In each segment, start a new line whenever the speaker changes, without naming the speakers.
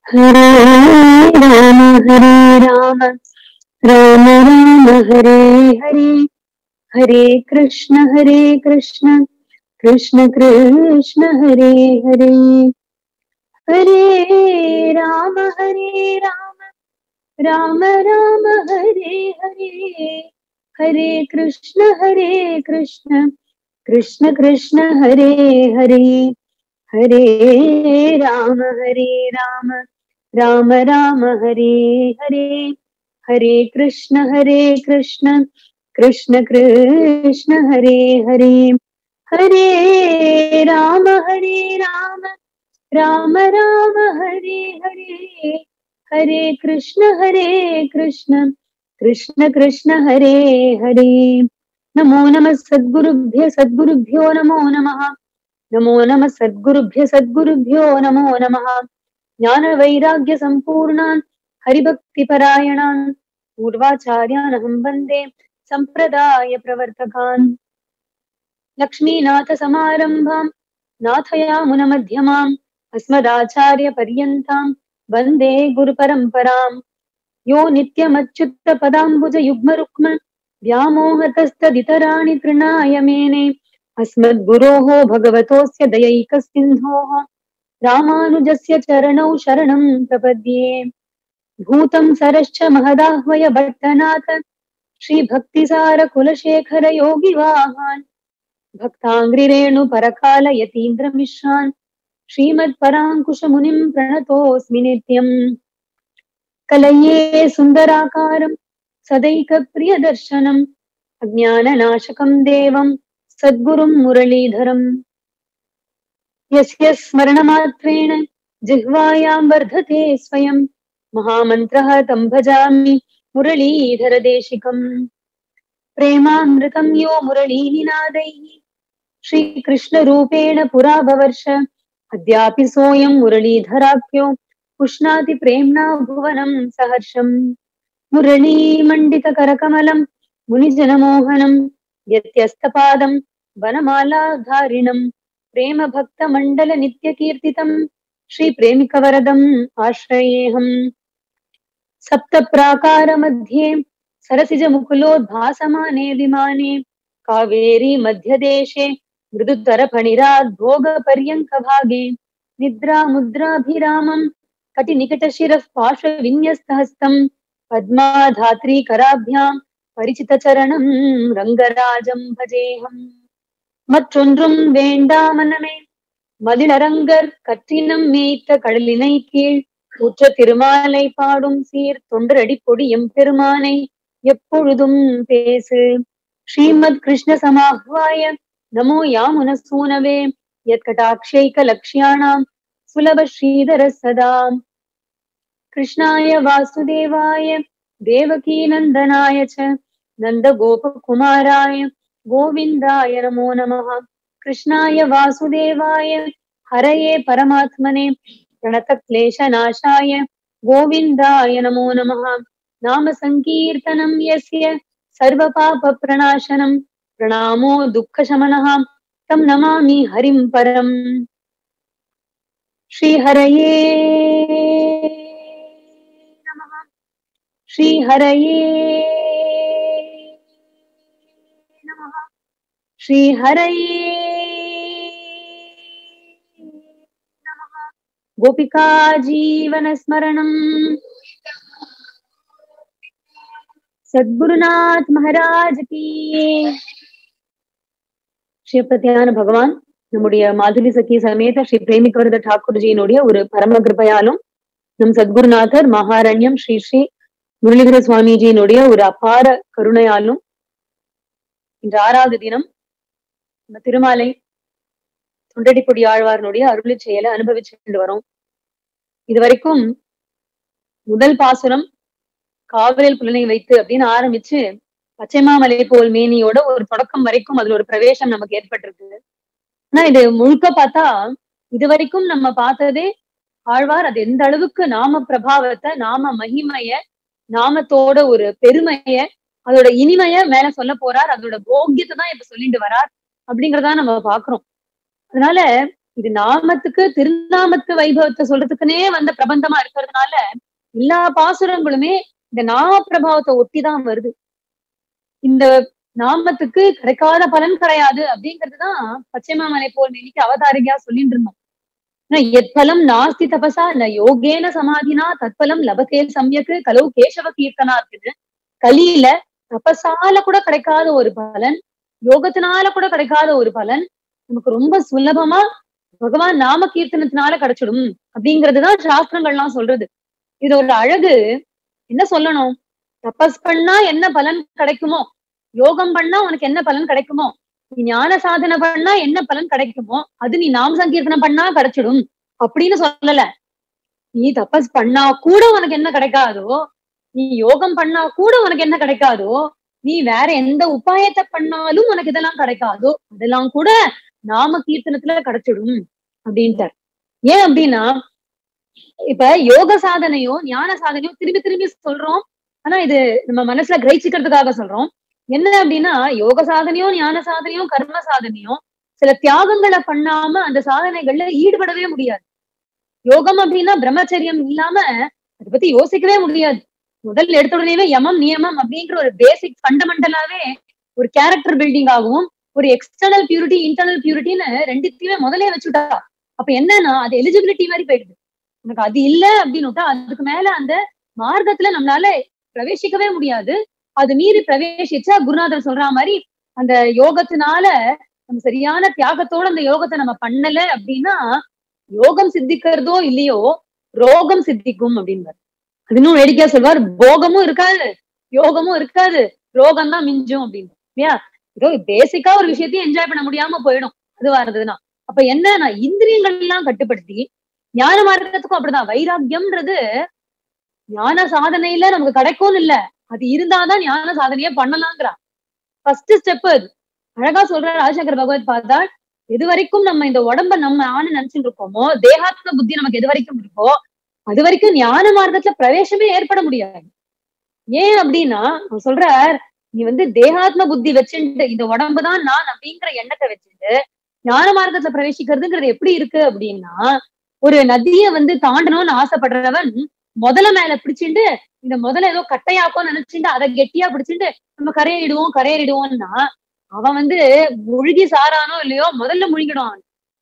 हरे राम हरे राम राम राम हरे हरे हरे कृष्ण हरे कृष्ण कृष्ण कृष्ण हरे हरे हरे राम हरे राम राम राम हरे हरे हरे कृष्ण हरे कृष्ण कृष्ण कृष्ण हरे हरे हरे राम हरे राम राम राम हरे हरे हरे कृष्ण हरे कृष्ण कृष्ण कृष्ण हरे हरे हरे राम हरे राम राम राम हरे हरे हरे कृष्ण हरे कृष्ण कृष्ण कृष्ण हरे हरे नमो नमः सद्गुरुभ्य सद्गुरुभ्यो नमो नमः नमो नमः सद्गुरुभ्य सद्गुरुभ्यो नमो नमः ज्ञानवैराग्यसम्पूर्णान् हरिभक्तिपरायणान् पूर्वाचार्यानहं वन्दे सम्प्रदायप्रवर्तकान् लक्ष्मीनाथसमारम्भाम् नाथयामुनमध्यमाम् अस्मदाचार्यपर्यन्ताम् वन्दे गुरुपरम्पराम् यो नित्यमच्युतपदाम्बुजयुग्मरुक्म व्यामोहतस्तदितराणि तृणाय मेने अस्मद्गुरोः भगवतोऽस्य दयैकसिन्धोः रामानुजस्य चरणौ शरणं प्रपद्ये भूतं सरश्च महदाह्वय भट्टनाथ श्रीभक्तिसारकुलशेखर योगिवाहान् भक्ताङ्ग्रिरेणु परकाल यतीन्द्रमिश्रान् श्रीमत्पराङ्कुशमुनिं प्रणतोऽस्मि नित्यम् कलये सुन्दराकारम् सदैकप्रियदर्शनम् अज्ञाननाशकं देवं सद्गुरुं मुरलीधरम् यस्य स्मरणमात्रेण जिह्वायां वर्धते स्वयं महामन्त्रः तं भजामि मुरलीधरदेशिकम् प्रेमामृतं यो मुरलीनिनादैः श्रीकृष्णरूपेण पुरा भवर्ष अद्यापि सोऽयं मुरलीधराख्यो पुष्णाति प्रेम्णा भुवनं सहर्षम् मुरलीमण्डितकरकमलं मुनिजनमोहनं यत्यस्तपादं वनमालाधारिणं प्रेमभक्तमण्डलनित्यकीर्तितं श्रीप्रेमिकवरदम् आश्रयेऽहम् सप्तप्राकारमध्ये सरसिजमुकुलोद्भासमाने विमाने कावेरी मध्यदेशे मृदुतरफणिराद्भोगपर्यङ्कभागे निद्रामुद्राभिरामम् कटिनिकटशिरः पार्श्वविन्यस्तहस्तम् पद्माधात्रीकराभ्याम् परिचितचरणम् रङ्गराजम् भजेऽहम् மற்றொன்றும் வேண்டாமனமே மதிலரங்கர் கற்றினம் மேய்த்த கடலினை கீழ் உற்ற திருமாலை பாடும் சீர் தொண்டரடி பொடியும் பெருமானை எப்பொழுதும் பேசு ஸ்ரீமத் கிருஷ்ண சமாஹ்வாய நமோ யாமுன சூனவே யத்கடாட்சைக லக்ஷ்யாணாம் சுலப ஸ்ரீதர சதாம் கிருஷ்ணாய வாசுதேவாய தேவகீ நந்தனாய ச நந்த கோபகுமாராய गोविन्दाय नमो नमः कृष्णाय वासुदेवाय हरये परमात्मने प्रणतक्लेशनाशाय गोविन्दाय नमो नमः नाम सङ्कीर्तनं यस्य सर्वपापप्रणाशनं प्रणामो दुःखशमनः तं नमामि हरिं परम् श्रीहरये नमः श्रीहरये नमः श्रीहरये नमः गोपिका जीवनस्मरणम् சத்குருநாத் மகாராஜ் கி ஸ்ரீபத்தியான பகவான் நம்முடைய மாதுலி சக்கி சமேத ஸ்ரீ பிரேமிகவரத டாக்கூர்ஜியினுடைய ஒரு பரம கிருபையாலும் நம் சத்குருநாதர் மகாரண்யம் ஸ்ரீ ஸ்ரீ முரளிதர சுவாமிஜியினுடைய ஒரு அபார கருணையாலும் இன்று ஆறாவது தினம் நம்ம திருமாலை தொண்டடிப்பொடி ஆழ்வாரனுடைய அருளி செயலை அனுபவிச்சுட்டு வரோம் இது வரைக்கும் முதல் பாசுரம் காவலில் புலனை வைத்து அப்படின்னு ஆரம்பிச்சு பச்சைமாமலை போல் மேனியோட ஒரு தொடக்கம் வரைக்கும் அதுல ஒரு பிரவேசம் நமக்கு ஏற்பட்டிருக்கு ஆனா இது முழுக்க பார்த்தா இது வரைக்கும் நம்ம பார்த்ததே ஆழ்வார் அது எந்த அளவுக்கு நாம பிரபாவத்தை நாம மகிமைய நாமத்தோட ஒரு பெருமைய அதோட இனிமைய மேல சொல்ல போறார் அதோட போக்கியத்தை தான் இப்ப சொல்லிட்டு வரார் அப்படிங்கறதா நம்ம பாக்குறோம் அதனால இது நாமத்துக்கு திருநாமத்து வைபவத்தை சொல்றதுக்குனே வந்த பிரபந்தமா இருக்கிறதுனால எல்லா பாசுரங்களுமே இந்த நாம பிரபாவத்தை ஒட்டிதான் வருது இந்த நாமத்துக்கு கிடைக்காத பலன் கிடையாது அப்படிங்கிறதுதான் பச்சைமாமலை போல் இன்னைக்கு அவதாரிகையா சொல்லிட்டு இருந்தோம் எத்பலம் நாஸ்தி தபசா ந யோகேன சமாதினா தத்பலம் லபதே சமயக்கு கலவு கேசவ கீர்த்தனாத்துன்னு கலியில தபசால கூட கிடைக்காத ஒரு பலன் யோகத்தினால கூட கிடைக்காத ஒரு பலன் நமக்கு ரொம்ப சுலபமா பகவான் நாம கீர்த்தனத்தினால கிடைச்சிடும் அப்படிங்கறதுதான் சாஸ்திரங்கள்லாம் சொல்றது இது ஒரு அழகு என்ன சொல்லணும் தபஸ் பண்ணா என்ன பலன் கிடைக்குமோ யோகம் பண்ணா உனக்கு என்ன பலன் கிடைக்குமோ நீ ஞான சாதனை பண்ணா என்ன பலன் கிடைக்குமோ அது நீ நாம சங்கீர்த்தனம் பண்ணா கிடைச்சிடும் அப்படின்னு சொல்லல நீ தபஸ் பண்ணா கூட உனக்கு என்ன கிடைக்காதோ நீ யோகம் பண்ணா கூட உனக்கு என்ன கிடைக்காதோ நீ வேற எந்த உபாயத்தை பண்ணாலும் உனக்கு இதெல்லாம் கிடைக்காதோ அதெல்லாம் கூட நாம கீர்த்தனத்துல கிடைச்சிடும் அப்படின்ட்டார் ஏன் அப்படின்னா இப்ப யோக சாதனையும் ஞான சாதனையும் திரும்பி திரும்பி சொல்றோம் ஆனா இது நம்ம மனசுல கிரகிச்சுக்கிறதுக்காக சொல்றோம் என்ன அப்படின்னா யோக சாதனையும் ஞான சாதனையும் கர்ம சாதனையும் சில தியாகங்களை பண்ணாம அந்த சாதனைகள்ல ஈடுபடவே முடியாது யோகம் அப்படின்னா பிரம்மச்சரியம் இல்லாம அதை பத்தி யோசிக்கவே முடியாது முதல் எடுத்த உடனே யமம் நியமம் அப்படிங்கிற ஒரு பேசிக் ஃபண்டமெண்டலாவே ஒரு கேரக்டர் பில்டிங் ஆகும் ஒரு எக்ஸ்டர்னல் பியூரிட்டி இன்டர்னல் பியூரிட்டின்னு ரெண்டுத்தையுமே முதலே வச்சுட்டா அப்ப என்னன்னா அது எலிஜிபிலிட்டி மாதிரி போயிடுது எனக்கு அது இல்ல அப்படின்னு அதுக்கு மேல அந்த மார்க்கத்துல நம்மளால பிரவேசிக்கவே முடியாது அது மீறி பிரவேசிச்சா குருநாதர் சொல்ற மாதிரி அந்த யோகத்தினால நம்ம சரியான தியாகத்தோட அந்த யோகத்தை நம்ம பண்ணல அப்படின்னா யோகம் சித்திக்கிறதோ இல்லையோ ரோகம் சித்திக்கும் அப்படின்பார் அது இன்னும் வேடிக்கையா சொல்வார் போகமும் இருக்காது யோகமும் இருக்காது ரோகம் தான் மிஞ்சும் அப்படின்னு இல்லையா ஏதோ பேசிக்கா ஒரு விஷயத்தையும் என்ஜாய் பண்ண முடியாம போயிடும் அது வர்றதுன்னா அப்ப என்னன்னா இந்திரியங்கள் எல்லாம் கட்டுப்படுத்தி ஞான மார்க்கத்துக்கும் அப்படிதான் வைராக்கியம்ன்றது ஞான சாதனையில நமக்கு கிடைக்கும்னு இல்ல அது இருந்தாதான் ஞான சாதனையே பண்ணலாங்கிறா ஃபர்ஸ்ட் ஸ்டெப் அது அழகா சொல்ற ராஜசங்கர் பகவத் பார்த்தா எது வரைக்கும் நம்ம இந்த உடம்ப நம்ம ஆணு நினைச்சுட்டு இருக்கோமோ தேகாத்ம புத்தி நமக்கு எது வரைக்கும் இருக்கோ அது வரைக்கும் ஞான மார்க்கத்துல பிரவேசமே ஏற்பட முடியாது ஏன் அப்படின்னா அவர் சொல்றார் நீ வந்து தேகாத்ம புத்தி வச்சுட்டு இந்த உடம்புதான் நான் அப்படிங்கிற எண்ணத்தை வச்சுட்டு ஞான மார்க்கத்துல பிரவேசிக்கிறதுங்கிறது எப்படி இருக்கு அப்படின்னா ஒரு நதிய வந்து தாண்டணும்னு ஆசைப்படுறவன் முதல மேல பிடிச்சிட்டு இந்த முதல்ல ஏதோ கட்டையாக்கோன்னு நினைச்சுட்டு அதை கெட்டியா பிடிச்சிட்டு நம்ம கரையேறிடுவோம் கரையேறிடுவோம்னா அவன் வந்து முழுகி சாரானோ இல்லையோ முதல்ல முழுங்கிடுவான்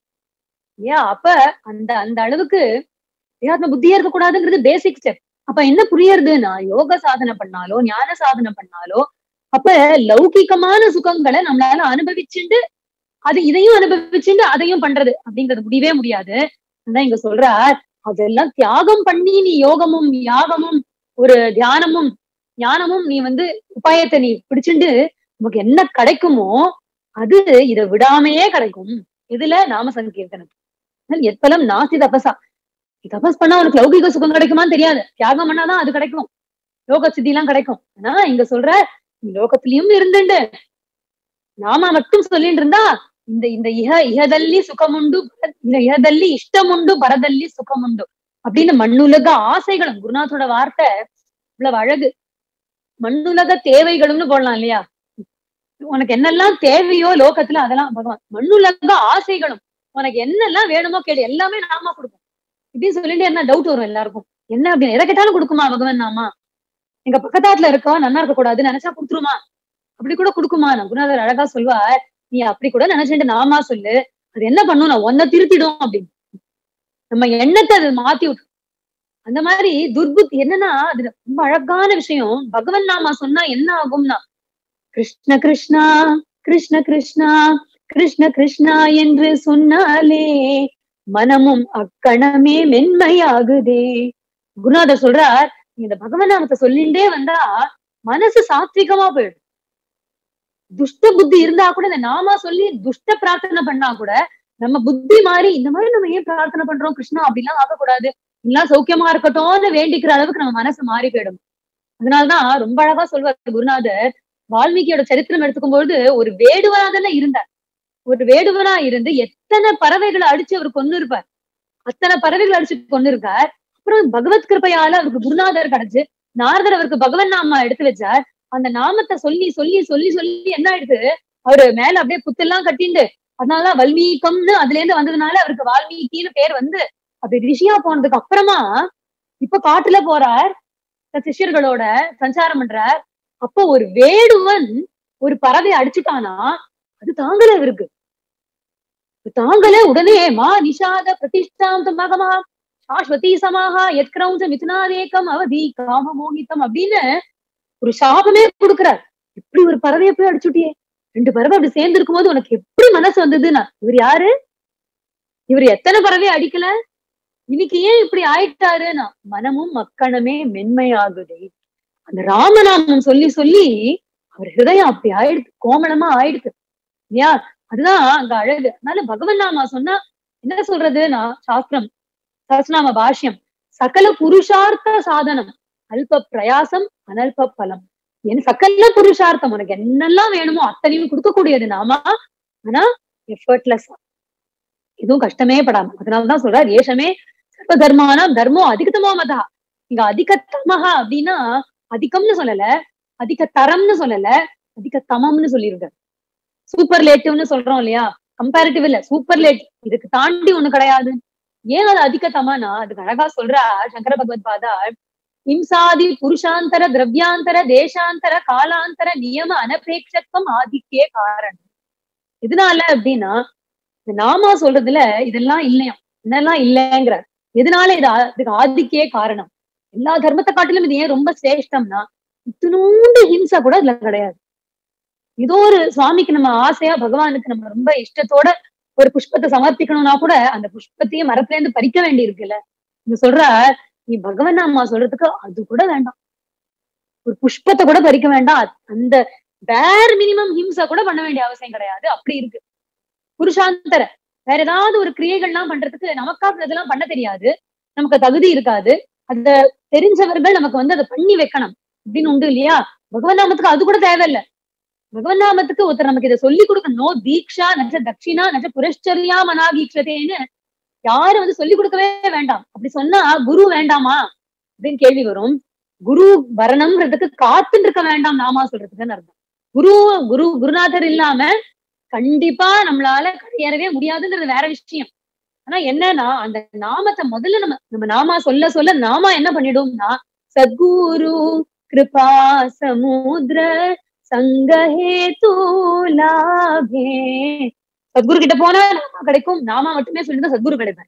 ஏன் அப்ப அந்த அந்த அளவுக்கு தேகாத்ம புத்தியே இருக்கக்கூடாதுங்கிறது பேசிக் ஸ்டெப் அப்ப என்ன புரியறதுன்னா யோக சாதனை பண்ணாலோ ஞான சாதனை பண்ணாலோ அப்ப லௌகிகமான சுகங்களை நம்மளால அனுபவிச்சுட்டு அது இதையும் அனுபவிச்சுட்டு அதையும் பண்றது அப்படிங்கிறது முடியவே முடியாது அதான் இங்க சொல்றார் அதெல்லாம் தியாகம் பண்ணி நீ யோகமும் யாகமும் ஒரு தியானமும் ஞானமும் நீ வந்து உபாயத்தை நீ பிடிச்சிட்டு நமக்கு என்ன கிடைக்குமோ அது இதை விடாமையே கிடைக்கும் இதுல நாம சங்கீர்த்தனம் எத்தலம் நாசி தபசா தபஸ் பண்ணா உனக்கு லௌகிக சுகம் கிடைக்குமான்னு தெரியாது தியாகம் பண்ணாதான் அது கிடைக்கும் யோக சித்தி எல்லாம் கிடைக்கும் ஆனா இங்க சொல்ற நீ லோகத்திலயும் இருந்துண்டு நாம மட்டும் சொல்லிட்டு இருந்தா இந்த இந்த இஹ இஹதல்லி சுகமுண்டு இந்த இஹதல்லி இஷ்டமுண்டு பரதல்லி சுகமுண்டு அப்படின்னு மண்ணுலக ஆசைகளும் குருநாதோட வார்த்தை இவ்வளவு அழகு மண்ணுலக தேவைகளும்னு போடலாம் இல்லையா உனக்கு என்னெல்லாம் தேவையோ லோகத்துல அதெல்லாம் பகவான் மண்ணுலக ஆசைகளும் உனக்கு என்னெல்லாம் வேணுமோ கேடு எல்லாமே நாம கொடுப்போம் இப்படின்னு சொல்லிட்டு என்ன டவுட் வரும் எல்லாருக்கும் என்ன அப்படின்னு எதை கேட்டாலும் கொடுக்குமா பகவான் நாமா எங்க பக்கத்தாத்துல இருக்கா நல்லா இருக்க கூடாதுன்னு நினைச்சா கொடுத்துருமா அப்படி கூட கொடுக்குமா நான் குருநாதர் அழகா சொல்வார் நீ அப்படி கூட நினைச்சுட்டு நாமா சொல்லு அது என்ன பண்ணும் நான் ஒன்ன திருத்திடும் அப்படின்னு நம்ம எண்ணத்தை அது மாத்தி விட்டு அந்த மாதிரி துர்புத்தி என்னன்னா அது ரொம்ப அழகான விஷயம் பகவன் நாமா சொன்னா என்ன ஆகும்னா கிருஷ்ண கிருஷ்ணா கிருஷ்ண கிருஷ்ணா கிருஷ்ண கிருஷ்ணா என்று சொன்னாலே மனமும் அக்கணமே மென்மையாகுதே குருநாதர் சொல்றார் இந்த பகவன் நாமத்தை சொல்லிண்டே வந்தா மனசு சாத்விகமா போயிடும் துஷ்ட புத்தி இருந்தா கூட இந்த நாமா சொல்லி துஷ்ட பிரார்த்தனை பண்ணா கூட நம்ம புத்தி மாறி இந்த மாதிரி நம்ம ஏன் பிரார்த்தனை பண்றோம் கிருஷ்ணா அப்படிலாம் ஆகக்கூடாது எல்லாம் சௌக்கியமா இருக்கட்டும்னு வேண்டிக்கிற அளவுக்கு நம்ம மனசு மாறி போயிடும் அதனாலதான் ரொம்ப அழகா சொல்வார் குருநாதர் வால்மீகியோட சரித்திரம் எடுத்துக்கும் பொழுது ஒரு வேடுவனா தானே இருந்தார் ஒரு வேடுவனா இருந்து எத்தனை பறவைகளை அடிச்சு அவர் கொண்டு இருப்பார் அத்தனை பறவைகளை அடிச்சு கொண்டு இருக்கார் அப்புறம் பகவத் கிருப்பையால அவருக்கு குருநாதர் கிடைச்சு நாரதர் அவருக்கு பகவன் நாமா எடுத்து வச்சார் அந்த நாமத்தை சொல்லி சொல்லி சொல்லி சொல்லி என்ன ஆயிடுது அவரு மேல அப்படியே புத்தெல்லாம் கட்டிண்டு அதனாலதான் வல்மீகம்னு அதுல இருந்து வந்ததுனால அவருக்கு வால்மீகின்னு பேர் வந்து அப்படி ரிஷியா போனதுக்கு அப்புறமா இப்ப காட்டுல போறார் தன் சிஷ்யர்களோட சஞ்சாரம் பண்றார் அப்போ ஒரு வேடுவன் ஒரு பறவை அடிச்சுட்டானா அது தாங்கல இவருக்கு அது தாங்கல உடனே மா நிஷாத பிரதிஷ்டாந்த மகமா சாஸ்வதி சமாகா எத்கிரௌஞ்ச மிதுனாதேக்கம் அவதி காம மோகிதம் அப்படின்னு ஒரு சாபமே கொடுக்கிறார் இப்படி ஒரு பறவையை போய் அடிச்சுட்டியே ரெண்டு பறவை அப்படி சேர்ந்து இருக்கும்போது உனக்கு எப்படி மனசு வந்ததுன்னா இவர் யாரு இவர் எத்தனை பறவையை அடிக்கல இன்னைக்கு ஏன் இப்படி ஆயிட்டாருன்னா மனமும் மக்கணமே மென்மையாகுதே அந்த ராமநாமம் சொல்லி சொல்லி அவர் ஹிருதயம் அப்படி ஆயிடுது கோமளமா ஆயிடுது இல்லையா அதுதான் அங்க அழகு அதனால பகவன் நாமா சொன்னா என்ன சொல்றதுன்னா சாஸ்திரம் சஹஸ்ரநாம பாஷ்யம் சகல புருஷார்த்த சாதனம் அல்ப பிரயாசம் அனல்ப பலம் என் சகல புருஷார்த்தம் உனக்கு என்னெல்லாம் வேணுமோ அத்தனையும் கொடுக்கக்கூடியது நாமா ஆனா எஃபர்ட்லெஸ் எதுவும் கஷ்டமே படாம அதனாலதான் சொல்றார் ஏஷமே சர்வ தர்மானாம் தர்மம் அதிகத்தமோ மதா இங்க அதிகத்தமஹா அப்படின்னா அதிகம்னு சொல்லல அதிக தரம்னு சொல்லல அதிக தமம்னு சொல்லியிருக்காரு சூப்பர் லேட்டிவ்னு சொல்றோம் இல்லையா கம்பேரிட்டிவ் இல்ல சூப்பர் லேட் இதுக்கு தாண்டி ஒண்ணு கிடையாது ஏன் அது அதிக தமானா அதுக்கு அழகா சொல்றா சங்கர பகவத் பாதா இம்சாதி புருஷாந்தர திரவியாந்தர தேசாந்தர காலாந்தர நியம அனபேட்சத்துவம் ஆதிக்கே காரணம் எதனால அப்படின்னா இந்த நாமா சொல்றதுல இதெல்லாம் இல்லையா என்னெல்லாம் இல்லைங்கிற எதனால இது ஆ- இதுக்கு ஆதிக்கே காரணம் எல்லா தர்மத்தை காட்டிலும் இது ஏன் ரொம்ப சிரேஷ்டம்னா இத்தினூண்டு ஹிம்சா கூட இதுல கிடையாது ஏதோ ஒரு சுவாமிக்கு நம்ம ஆசையா பகவானுக்கு நம்ம ரொம்ப இஷ்டத்தோட ஒரு புஷ்பத்தை சமர்ப்பிக்கணும்னா கூட அந்த புஷ்பத்தையே மரத்துல இருந்து பறிக்க வேண்டி இருக்குல்ல இங்க சொல்ற நீ பகவன் நாமா சொல்றதுக்கு அது கூட வேண்டாம் ஒரு புஷ்பத்தை கூட பறிக்க வேண்டாம் அந்த பேர் மினிமம் ஹிம்சா கூட பண்ண வேண்டிய அவசியம் கிடையாது அப்படி இருக்கு புருஷாந்தர வேற ஏதாவது ஒரு கிரியைகள்லாம் பண்றதுக்கு நமக்கா இதெல்லாம் பண்ண தெரியாது நமக்கு தகுதி இருக்காது அத தெரிஞ்சவர்கள் நமக்கு வந்து அதை பண்ணி வைக்கணும் அப்படின்னு உண்டு இல்லையா பகவன் நாமத்துக்கு அது கூட தேவையில்ல பகவன் நாமத்துக்கு ஒருத்தர் நமக்கு இதை சொல்லி கொடுக்கணும் நோ தீக்ஷா நச்ச தட்சிணா நச்ச புரஷ்சரியா மனாதீக்ஷதேன்னு யாரும் வந்து சொல்லி கொடுக்கவே வேண்டாம் அப்படி சொன்னா குரு வேண்டாமா அப்படின்னு கேள்வி வரும் குரு வரணும்ன்றதுக்கு காத்துட்டு இருக்க வேண்டாம் நாமா சொல்றதுக்குன்னு அர்த்தம் குரு குரு குருநாதர் இல்லாம கண்டிப்பா நம்மளால கரையேறவே முடியாதுங்கிறது வேற விஷயம் ஆனா என்னன்னா அந்த நாமத்தை முதல்ல நம்ம நம்ம நாமா சொல்ல சொல்ல நாமா என்ன பண்ணிடும்னா சத்குரு கிருபா சமுத்திர சங்கஹேது லாபே சத்குரு கிட்ட போனா நாமா கிடைக்கும் நாமா மட்டுமே சொல்லிட்டு சத்குரு கிடைப்பார்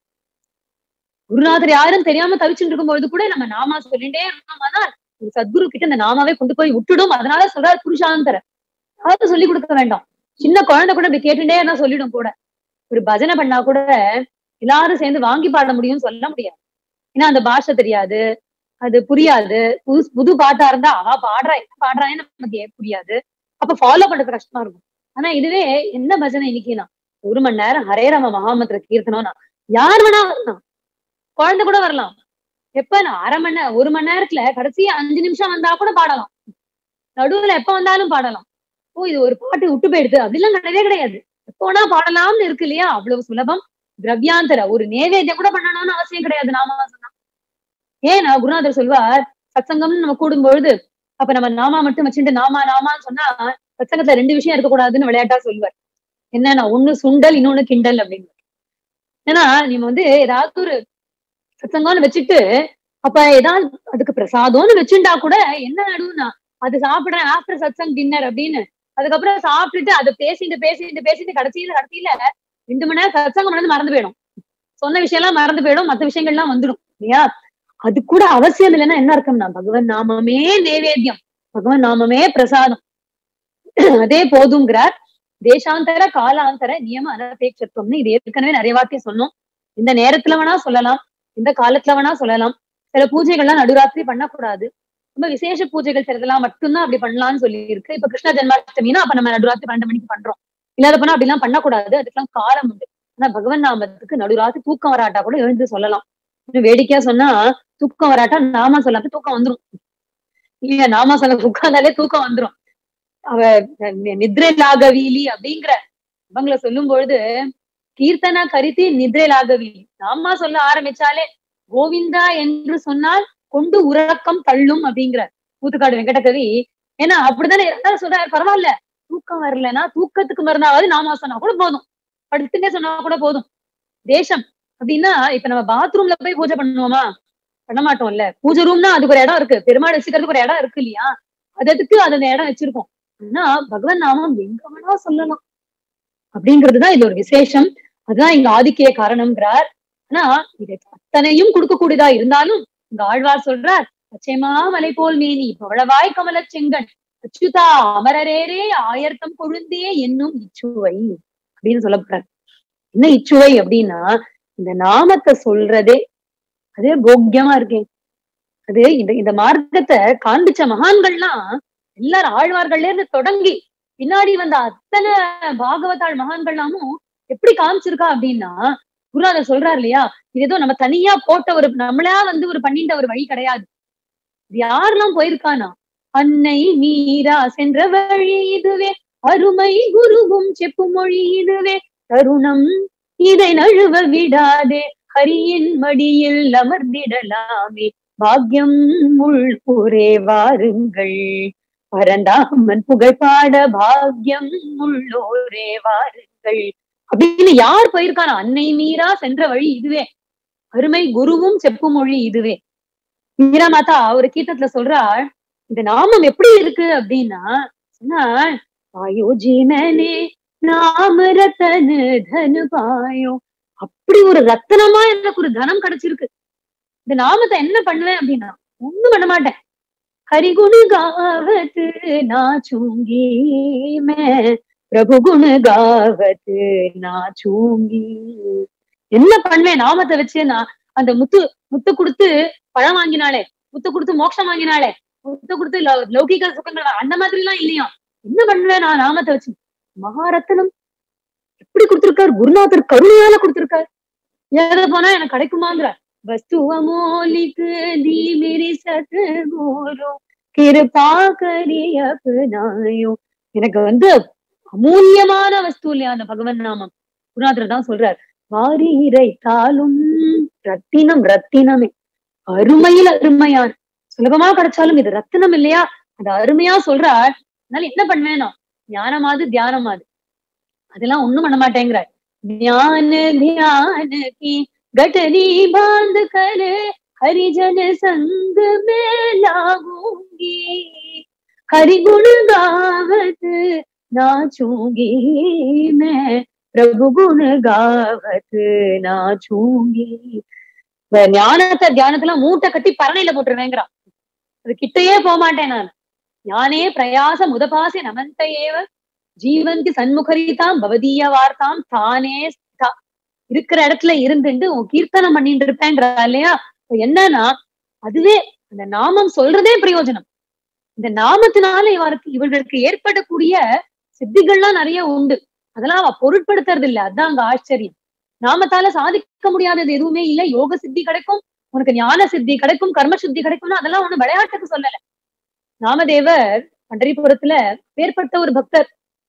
குருநாதர் யாரும் தெரியாம தவிச்சுட்டு இருக்கும்பொழுது கூட நம்ம நாமா சொல்லிட்டே இருந்தோம்னா ஒரு சத்குரு கிட்ட இந்த நாமாவே கொண்டு போய் விட்டுடும் அதனால சொல்றாரு புருஷாந்தர யாரும் சொல்லி கொடுக்க வேண்டாம் சின்ன குழந்தை கூட இப்படி கேட்டுட்டே இருந்தா சொல்லிடும் கூட ஒரு பஜனை பண்ணா கூட எல்லாரும் சேர்ந்து வாங்கி பாட முடியும்னு சொல்ல முடியாது ஏன்னா அந்த பாஷை தெரியாது அது புரியாது புது புது பாட்டா இருந்தா அவ பாடுறா என்ன பாடுறான்னு நமக்கு ஏன் புரியாது அப்ப ஃபாலோ பண்றது கஷ்டமா இருக்கும் ஆனா இதுவே என்ன பஜனை இன்னைக்குனா ஒரு மணி நேரம் ஹரே ராம மகாமந்திர கீர்த்தனம்னா யார் வேணா வரலாம் குழந்தை கூட வரலாம் எப்ப நான் அரை மணி நேரம் ஒரு மணி நேரத்துல கடைசி அஞ்சு நிமிஷம் வந்தா கூட பாடலாம் நடுவுல எப்ப வந்தாலும் பாடலாம் ஓ இது ஒரு பாட்டு விட்டு போயிடுது அப்படிலாம் கிடையவே கிடையாது எப்ப வேணா பாடலாம்னு இருக்கு இல்லையா அவ்வளவு சுலபம் திரவியாந்தர ஒரு நேவேத்தியம் கூட பண்ணணும்னு அவசியம் கிடையாது நாம சொன்னா ஏன்னா குருநாதர் சொல்வார் சத்சங்கம்னு நம்ம கூடும் பொழுது அப்ப நம்ம நாமா மட்டும் வச்சுட்டு நாமா நாமான்னு சொன்னா சத்சங்கத்துல ரெண்டு விஷயம் இருக்கக்கூடாதுன்னு விளையாட்டா சொல்வார் என்னன்னா ஒண்ணு சுண்டல் இன்னொன்னு கிண்டல் அப்படின்னு ஏன்னா நீங்க வந்து ஏதாவது ஒரு சத்சங்கம்னு வச்சுட்டு அப்ப ஏதாவது அதுக்கு பிரசாதம்னு வச்சுட்டா கூட என்ன நடுவுனா அது சாப்பிடுறேன் ஆஃப்டர் சத்சங் டின்னர் அப்படின்னு அதுக்கப்புறம் சாப்பிட்டுட்டு அதை பேசிட்டு பேசிட்டு பேசிட்டு கடைசியில கடைசியில ரெண்டு மணி நேரம் சத்சங்கம் பண்ணது மறந்து போயிடும் சொன்ன விஷயம் எல்லாம் மறந்து போயிடும் மத்த விஷயங்கள்லாம் வந்துடும் இல்லையா அது கூட அவசியம் இல்லைன்னா என்ன இருக்கும்னா பகவன் நாமமே நேவேத்தியம் பகவன் நாமமே பிரசாதம் அதே போதுங்கிறார் தேசாந்தர காலாந்தர நியம அனபேட்சத்துவம்னு இது ஏற்கனவே நிறைய வார்த்தை சொன்னோம் இந்த நேரத்துல வேணா சொல்லலாம் இந்த காலத்துல வேணா சொல்லலாம் சில பூஜைகள்லாம் நடுராத்திரி பண்ணக்கூடாது ரொம்ப விசேஷ பூஜைகள் சிலதெல்லாம் மட்டும்தான் அப்படி பண்ணலாம்னு சொல்லி இருக்கு இப்ப கிருஷ்ண ஜென்மாஷ்டமினா அப்ப நம்ம நடுராத்திரி பன்னெண்டு மணிக்கு பண்றோம் இல்லாத பண்ணா அப்படிலாம் பண்ணக்கூடாது அதுக்கெல்லாம் காலம் உண்டு ஆனா பகவன் நாமத்துக்கு நடுராத்திரி தூக்கம் வராட்டா கூட எழுந்து சொல்லலாம் இன்னும் வேடிக்கையா சொன்னா தூக்கம் வராட்டா நாமா சொல்லாம தூக்கம் வந்துரும் இல்லையா நாமா சொல்ல உட்கார்ந்தாலே தூக்கம் வந்துரும் அவ நித்ரை லாகவீலி அப்படிங்கிற இவங்களை சொல்லும் பொழுது கீர்த்தனா கரித்தி நித்ரை லாகவீலி நாமா சொல்ல ஆரம்பிச்சாலே கோவிந்தா என்று சொன்னால் கொண்டு உறக்கம் தள்ளும் அப்படிங்கிற கூத்துக்காடு வெங்கடகவி ஏன்னா அப்படித்தானே எல்லாரும் சொல்றாரு பரவாயில்ல தூக்கம் வரலன்னா தூக்கத்துக்கு மறுநாவது நாமா சொன்னா கூட போதும் படுத்துட்டே சொன்னா கூட போதும் தேசம் அப்படின்னா இப்ப நம்ம பாத்ரூம்ல போய் பூஜை பண்ணுவோமா பண்ண மாட்டோம்ல பூஜை ரூம்னா அதுக்கு ஒரு இடம் இருக்கு பெருமாள் வச்சுக்கிறதுக்கு ஒரு இடம் இருக்கு இல்லையா அதுக்கு அது அந்த இடம் வச்சிருக்கோம் ஆனா பகவன் நாமம் எங்க வேணா சொல்லலாம் அப்படிங்கிறதுதான் இது ஒரு விசேஷம் அதுதான் இங்க ஆதிக்கிய காரணம்ங்கிறார் ஆனா இதை அத்தனையும் கொடுக்கக்கூடியதா இருந்தாலும் இங்க ஆழ்வார் சொல்றார் பச்சைமா மலை போல் மேனி பவளவாய் கமல செங்கன் அச்சுதா அமரரேரே ஆயர்த்தம் கொழுந்தே என்னும் இச்சுவை அப்படின்னு சொல்லப்படுறார் என்ன இச்சுவை அப்படின்னா இந்த நாமத்தை சொல்றதே அதே போக்கியமா இருக்கேன் அது இந்த இந்த மார்க்கத்தை காண்பிச்ச மகான்கள்லாம் எல்லாரும் ஆழ்வார்கள்ல இருந்து தொடங்கி பின்னாடி வந்த அத்தனை பாகவதாள் மகான்கள்லாமும் எப்படி காமிச்சிருக்கா அப்படின்னா குருநாதர் சொல்றாரு இல்லையா இது ஏதோ நம்ம தனியா போட்ட ஒரு நம்மளா வந்து ஒரு பண்ணிட்ட ஒரு வழி கிடையாது இது யாரெல்லாம் போயிருக்கானா அன்னை மீரா சென்ற வழி இதுவே அருமை குருவும் செப்பு மொழி இதுவே தருணம் இதை நழுவ விடாதே ஹரியின் மடியில் அமர்ந்திடலாமே பாக்யம் உள் கூரே வாருங்கள் பரந்தாமன் புகழ் பாட பாக்யம் உள்ளோரே வாருங்கள் அப்படின்னு யார் போயிருக்கானா அன்னை மீரா சென்ற வழி இதுவே அருமை குருவும் செப்பு மொழி இதுவே மீரா மாதா ஒரு கீர்த்தத்துல சொல்றாள் இந்த நாமம் எப்படி இருக்கு அப்படின்னா சொன்னா ஆயோ ஜீமனே நாம ரத்தனு தனு பாயோ அப்படி ஒரு ரத்தனமா எனக்கு ஒரு தனம் கிடைச்சிருக்கு இந்த நாமத்தை என்ன பண்ணுவேன் அப்படின்னா ஒண்ணும் பண்ண மாட்டேன் ஹரிகுணு காவத் நா சூங்கி மே பிரபு குண காவத் நா சூங்கி என்ன பண்ணுவேன் நாமத்தை வச்சு நான் அந்த முத்து முத்து கொடுத்து பழம் வாங்கினாலே முத்து கொடுத்து மோட்சம் வாங்கினாலே முத்து கொடுத்து லௌ- லௌகிக சுகங்கள் வா- அந்த மாதிரி எல்லாம் இல்லையா என்ன பண்ணுவேன் நான் நாமத்தை வச்சு மகாரத்னம் எப்படி கொடுத்திருக்காரு குருநாதர் கருணையால கொடுத்திருக்காரு ஏத போனா எனக்கு கிடைக்குமாங்கிற வஸ்துவமோலிக்கு दी मेरी सतगुरु கிருபா கரி அப்னாயோ எனக்கு வந்து அமூல்யமான வஸ்து இல்லையா அந்த பகவன் நாமம் குருநாதர் தான் சொல்றார் வாரி இறைத்தாலும் ரத்தினம் ரத்தினமே அருமையில் அருமையான சுலபமா கிடைச்சாலும் இது ரத்தினம் இல்லையா அது அருமையா சொல்றார் அதனால என்ன பண்ணுவேனா ஞானமாது தியானமாது அதெல்லாம் ஒண்ணும் பண்ண மாட்டேங்கிறார் ஞான தியான கி गठरी बांध कर हरिजन संग में लागूंगी हरि गुण गावत नाचूंगी मैं प्रभु गुण गावत नाचूंगी இந்த ஞானத்தை தியானத்துல மூட்டை கட்டி பரணையில போட்டுருவேங்கிறான் அது கிட்டயே போக மாட்டேன் நான் ஞானே பிரயாச முதபாசி நமந்த ஏவ ஜீவந்தி சண்முகரிதாம் பவதீய வார்த்தாம் தானே ஸ்தா. இருக்கிற இடத்துல இருந்துட்டு உன் கீர்த்தனம் பண்ணிட்டு இருப்பேங்கிற இல்லையா இப்ப என்னன்னா அதுவே அந்த நாமம் சொல்றதே பிரயோஜனம் இந்த நாமத்தினால இவருக்கு இவர்களுக்கு ஏற்படக்கூடிய சித்திகள்லாம் நிறைய உண்டு அதெல்லாம் அவ பொருட்படுத்துறது இல்ல அதான் அங்க ஆச்சரியம் நாமத்தால சாதிக்க முடியாதது எதுவுமே இல்ல யோக சித்தி கிடைக்கும் உனக்கு ஞான சித்தி கிடைக்கும் கர்ம சித்தி கிடைக்கும்னா அதெல்லாம் ஒண்ணு விளையாட்டுக்கு சொல்லல நாமதேவர் பண்டரிபுரத்துல வேறுபட்ட ஒரு பக்தர்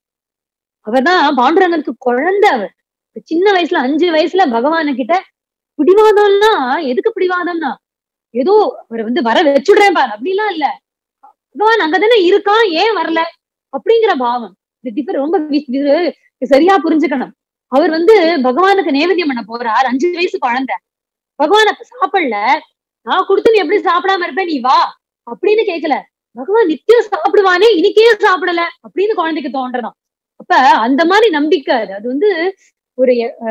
அவர்தான் பாண்டுரங்கனுக்கு குழந்தை அவர் சின்ன வயசுல அஞ்சு வயசுல பகவான கிட்ட பிடிவாதம்னா எதுக்கு பிடிவாதம்னா ஏதோ அவர் வந்து வர வச்சுடுறேன் பாரு அப்படிலாம் இல்ல பகவான் அங்கதானே இருக்கான் ஏன் வரல அப்படிங்கிற பாவம் இந்த டிஃபர் ரொம்ப வி- இது சரியா புரிஞ்சுக்கணும் அவர் வந்து பகவானுக்கு நேவேத்தியம் பண்ண போறார் அஞ்சு வயசு குழந்தை பகவான் அப்ப சாப்பிடல நான் கொடுத்து நீ எப்படி சாப்பிடாம இருப்ப நீ வா அப்படின்னு கேட்கல பகவான் நித்தியம் சாப்பிடுவானே இன்னைக்கே சாப்பிடல அப்படின்னு குழந்தைக்கு தோன்றதாம் அப்ப அந்த மாதிரி நம்பிக்கை அது அது வந்து ஒரு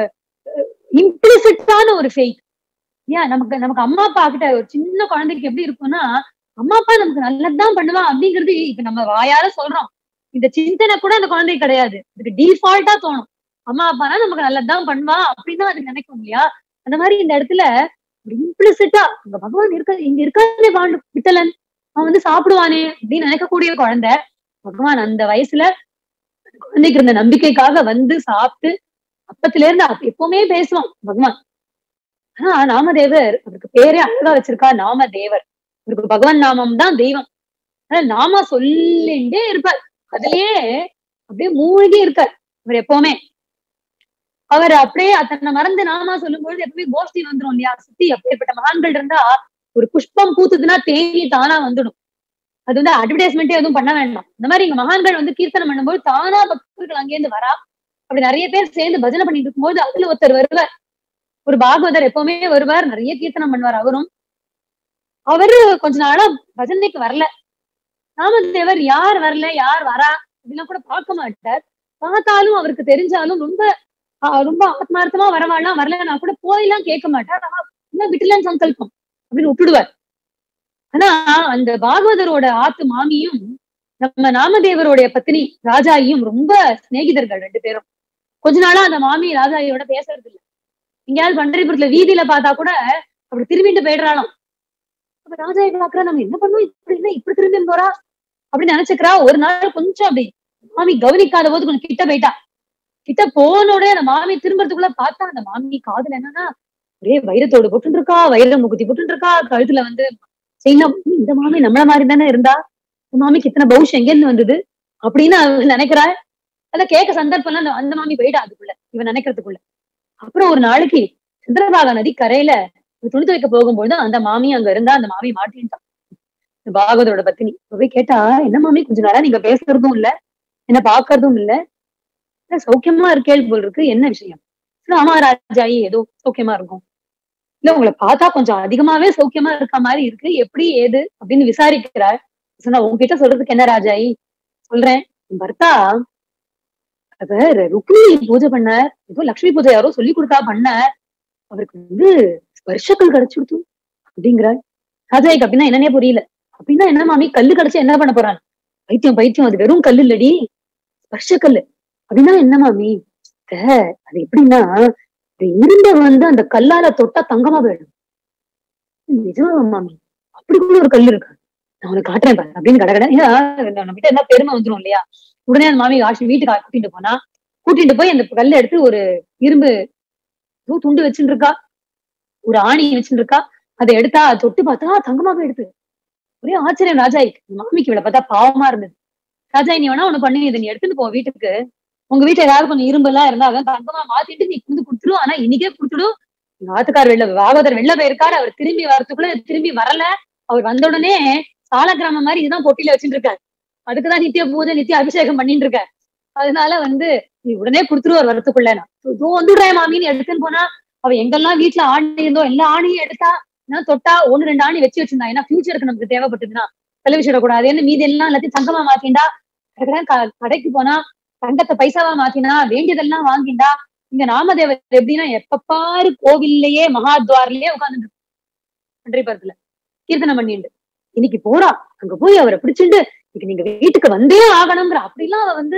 இம்ப்ளிசிட்டான ஒரு ஃபெய்த் ஏன் நமக்கு நமக்கு அம்மா அப்பா கிட்ட ஒரு சின்ன குழந்தைக்கு எப்படி இருக்கும்னா அம்மா அப்பா நமக்கு நல்லதுதான் பண்ணுவான் அப்படிங்கிறது இப்ப நம்ம வாயால சொல்றோம் இந்த சிந்தனை கூட அந்த குழந்தைக்கு கிடையாது இதுக்கு டிஃபால்ட்டா தோணும் அம்மா அப்பானா நமக்கு நல்லதுதான் பண்ணுவான் அப்படின்னு தான் அது நினைக்கும் இல்லையா அந்த மாதிரி இந்த இடத்துல இம்ப்ளிசிட்டா அங்க பகவான் இருக்க இங்க இருக்கானே பாண்டு விட்டலன் அவன் வந்து சாப்பிடுவானே அப்படின்னு நினைக்கக்கூடிய குழந்தை பகவான் அந்த வயசுல குழந்தைக்கு இருந்த நம்பிக்கைக்காக வந்து சாப்பிட்டு அப்பத்துல இருந்து அப்ப எப்பவுமே பேசுவான் பகவான் ஆனா நாமதேவர் அவருக்கு பேரே அழகா வச்சிருக்கா நாமதேவர் அவருக்கு பகவான் நாமம் தான் தெய்வம் ஆனா நாம சொல்லிண்டே இருப்பார் அதுலயே அப்படியே மூழ்கி இருக்கார் அவர் எப்பவுமே அவர் அப்படியே அத்தனை மறந்து நாமா சொல்லும்பொழுது எப்பவுமே கோஷ்டி வந்துரும் இல்லையா சுத்தி அப்பேற்பட்ட மகான்கள் இருந்தா ஒரு புஷ்பம் பூத்துதுன்னா தேனி தானா வந்துடும் அது வந்து அட்வர்டைஸ்மெண்ட்டே எதுவும் பண்ண வேண்டாம் இந்த மாதிரி இங்க மகான்கள் வந்து கீர்த்தனம் பண்ணும்போது தானா பக்தர்கள் அங்கேருந்து வரா அப்படி நிறைய பேர் சேர்ந்து பஜனை பண்ணிட்டு இருக்கும்போது அதுல ஒருத்தர் வருவார் ஒரு பாகவதர் எப்பவுமே வருவார் நிறைய கீர்த்தனம் பண்ணுவார் அவரும் அவரு கொஞ்ச நாளா பஜனைக்கு வரல நாமதேவர் யார் வரல யார் வரா அப்படின்னா கூட பார்க்க மாட்டார் பார்த்தாலும் அவருக்கு தெரிஞ்சாலும் ரொம்ப ஆஹ் ரொம்ப ஆத்மார்த்தமா வரவாள்லாம் வரலன்னா கூட போயெல்லாம் கேட்க மாட்டார் ஆனா என்ன விட்டுலன்னு சங்கல்பம் அப்படின்னு விட்டுடுவார் ஆனா அந்த பாகவதரோட ஆத்து மாமியும் நம்ம நாமதேவருடைய பத்தினி ராஜாயியும் ரொம்ப சிநேகிதர்கள் ரெண்டு பேரும் கொஞ்ச நாளா அந்த மாமி ராஜாயியோட பேசுறது இல்ல எங்கேயாவது பண்டரிபுரத்துல வீதியில பார்த்தா கூட அப்படி திரும்பிட்டு போயிடுறாளாம் அப்ப ராஜாயை பாக்குறா நம்ம என்ன பண்ணுவோம் இப்படி என்ன இப்படி திரும்பி போறா அப்படின்னு நினைச்சுக்கிறா ஒரு நாள் கொஞ்சம் அப்படி மாமி கவனிக்காத போது கொஞ்சம் கிட்ட போயிட்டா கிட்ட போனோட அந்த மாமி திரும்பறதுக்குள்ள பார்த்தா அந்த மாமி காதுல என்னன்னா ஒரே வைரத்தோடு போட்டு இருக்கா வைர முகுத்தி போட்டு இருக்கா கழுத்துல வந்து செய்யலாம் இந்த மாமி நம்மள மாதிரி தானே இருந்தா இந்த மாமிக்கு இத்தனை பவுஷ் எங்க இருந்து வந்தது அப்படின்னு அவ நினைக்கிறா அத கேட்க சந்தர்ப்பம் அந்த அந்த மாமி போயிட்டா அதுக்குள்ள இவன் நினைக்கிறதுக்குள்ள அப்புறம் ஒரு நாளைக்கு சந்திரபாகா நதி கரையில துணி துவைக்க போகும்போது அந்த மாமி அங்க இருந்தா அந்த மாமி மாட்டின்ட்டான் இந்த பாகவதரோட பத்தினி இப்ப போய் கேட்டா என்ன மாமி கொஞ்ச நாளா நீங்க பேசுறதும் இல்ல என்ன பாக்குறதும் இல்ல இல்ல, சௌக்கியமா இருக்கேள் போல் இருக்கு என்ன விஷயம் இல்ல, ஆமா ராஜாயி ஏதோ சௌக்கியமா இருக்கும் இல்ல உங்களை பார்த்தா கொஞ்சம் அதிகமாவே சௌக்கியமா இருக்க மாதிரி இருக்கு எப்படி ஏது அப்படின்னு விசாரிக்கிறார் சொன்னா உங்ககிட்ட சொல்றதுக்கு என்ன ராஜாயி சொல்றேன் என் பர்த்தா அவர் ருக்மிணி பூஜை பண்ணார் ஏதோ லக்ஷ்மி பூஜை யாரோ சொல்லி கொடுத்தா பண்ணார் அவருக்கு வந்து ஸ்பர்ஷக்கள் கிடைச்சுடுத்து அப்படிங்கிறார் ராஜாய்க்கு அப்படின்னா என்னன்னே புரியல அப்படின்னா என்ன மாமி கல்லு கிடைச்சு என்ன பண்ண போறான் பைத்தியம் பைத்தியம் அது வெறும் கல்லு இல்லடி ஸ்பர்ஷக்கல்லு அப்படின்னா என்ன மாமி அத்தை, அது எப்படின்னா இந்த இரும்ப வந்து அந்த கல்லால தொட்டா தங்கமா போயிடும் நிஜமா மாமி அப்படி கூட ஒரு கல் இருக்கு நான் உனக்கு காட்டுறேன் பாரு அப்படின்னு கடகட ஏன்னா நம்ம கிட்ட என்ன பெருமை வந்துரும் இல்லையா உடனே அந்த மாமி ஆஷி வீட்டுக்கு கூட்டிட்டு போனா கூட்டிட்டு போய் அந்த கல்லை எடுத்து ஒரு இரும்பு ஏதோ துண்டு வச்சுட்டு இருக்கா ஒரு ஆணி வச்சுட்டு இருக்கா அதை எடுத்தா அதை தொட்டு பார்த்தா தங்கமா போயிடுது ஒரே ஆச்சரியம் ராஜாய்க்கு இந்த மாமிக்கு இவளை பார்த்தா பாவமா இருந்தது ராஜாய் நீ வேணா ஒண்ணு பண்ணி இதை நீ எடுத்துட்டு போ வீட்டுக்கு உங்க வீட்டுல ஏதாவது கொஞ்சம் இரும்பு எல்லாம் இருந்தா அதான் தங்கமா மாத்திட்டு நீ வந்து கொடுத்துரும் ஆனா இன்னைக்கே கொடுத்துடும் எங்க ஆத்துக்கார் வெளில பாகவதர் வெளில போயிருக்காரு அவர் திரும்பி வரதுக்குள்ள திரும்பி வரல அவர் வந்த உடனே சால கிராமம் மாதிரி இதுதான் பொட்டியில வச்சுட்டு இருக்காரு அதுக்குதான் நித்திய பூஜை நித்திய அபிஷேகம் பண்ணிட்டு இருக்காரு அதனால வந்து நீ உடனே கொடுத்துருவார் வரத்துக்குள்ள நான் இதோ வந்துடுறேன் மாமின்னு எடுத்துன்னு போனா அவ எங்கெல்லாம் வீட்டுல ஆணி இருந்தோ எல்லா ஆணியும் எடுத்தா நான் தொட்டா ஒண்ணு ரெண்டு ஆணி வச்சு வச்சிருந்தா ஏன்னா ஃபியூச்சருக்கு நமக்கு தேவைப்பட்டதுன்னா செலவிச்சிடக்கூடாது என்ன மீதி எல்லாம் எல்லாத்தையும் தங்கமா மாத்திண்டா கடகடன் க- கடைக்கு போனா தங்கத்தை பைசாவா மாத்தினா வேண்டியதெல்லாம் வாங்கிண்டா இங்க நாமதேவர் எப்படின்னா எப்ப பாரு கோவில்லையே மகாத்வார்லயே உட்கார்ந்து பண்டரிபுரத்துல கீர்த்தனம் பண்ணிண்டு இன்னைக்கு போறா அங்க போய் அவரை பிடிச்சிண்டு இன்னைக்கு நீங்க வீட்டுக்கு வந்தே ஆகணுங்கிற அப்படிலாம் அவ வந்து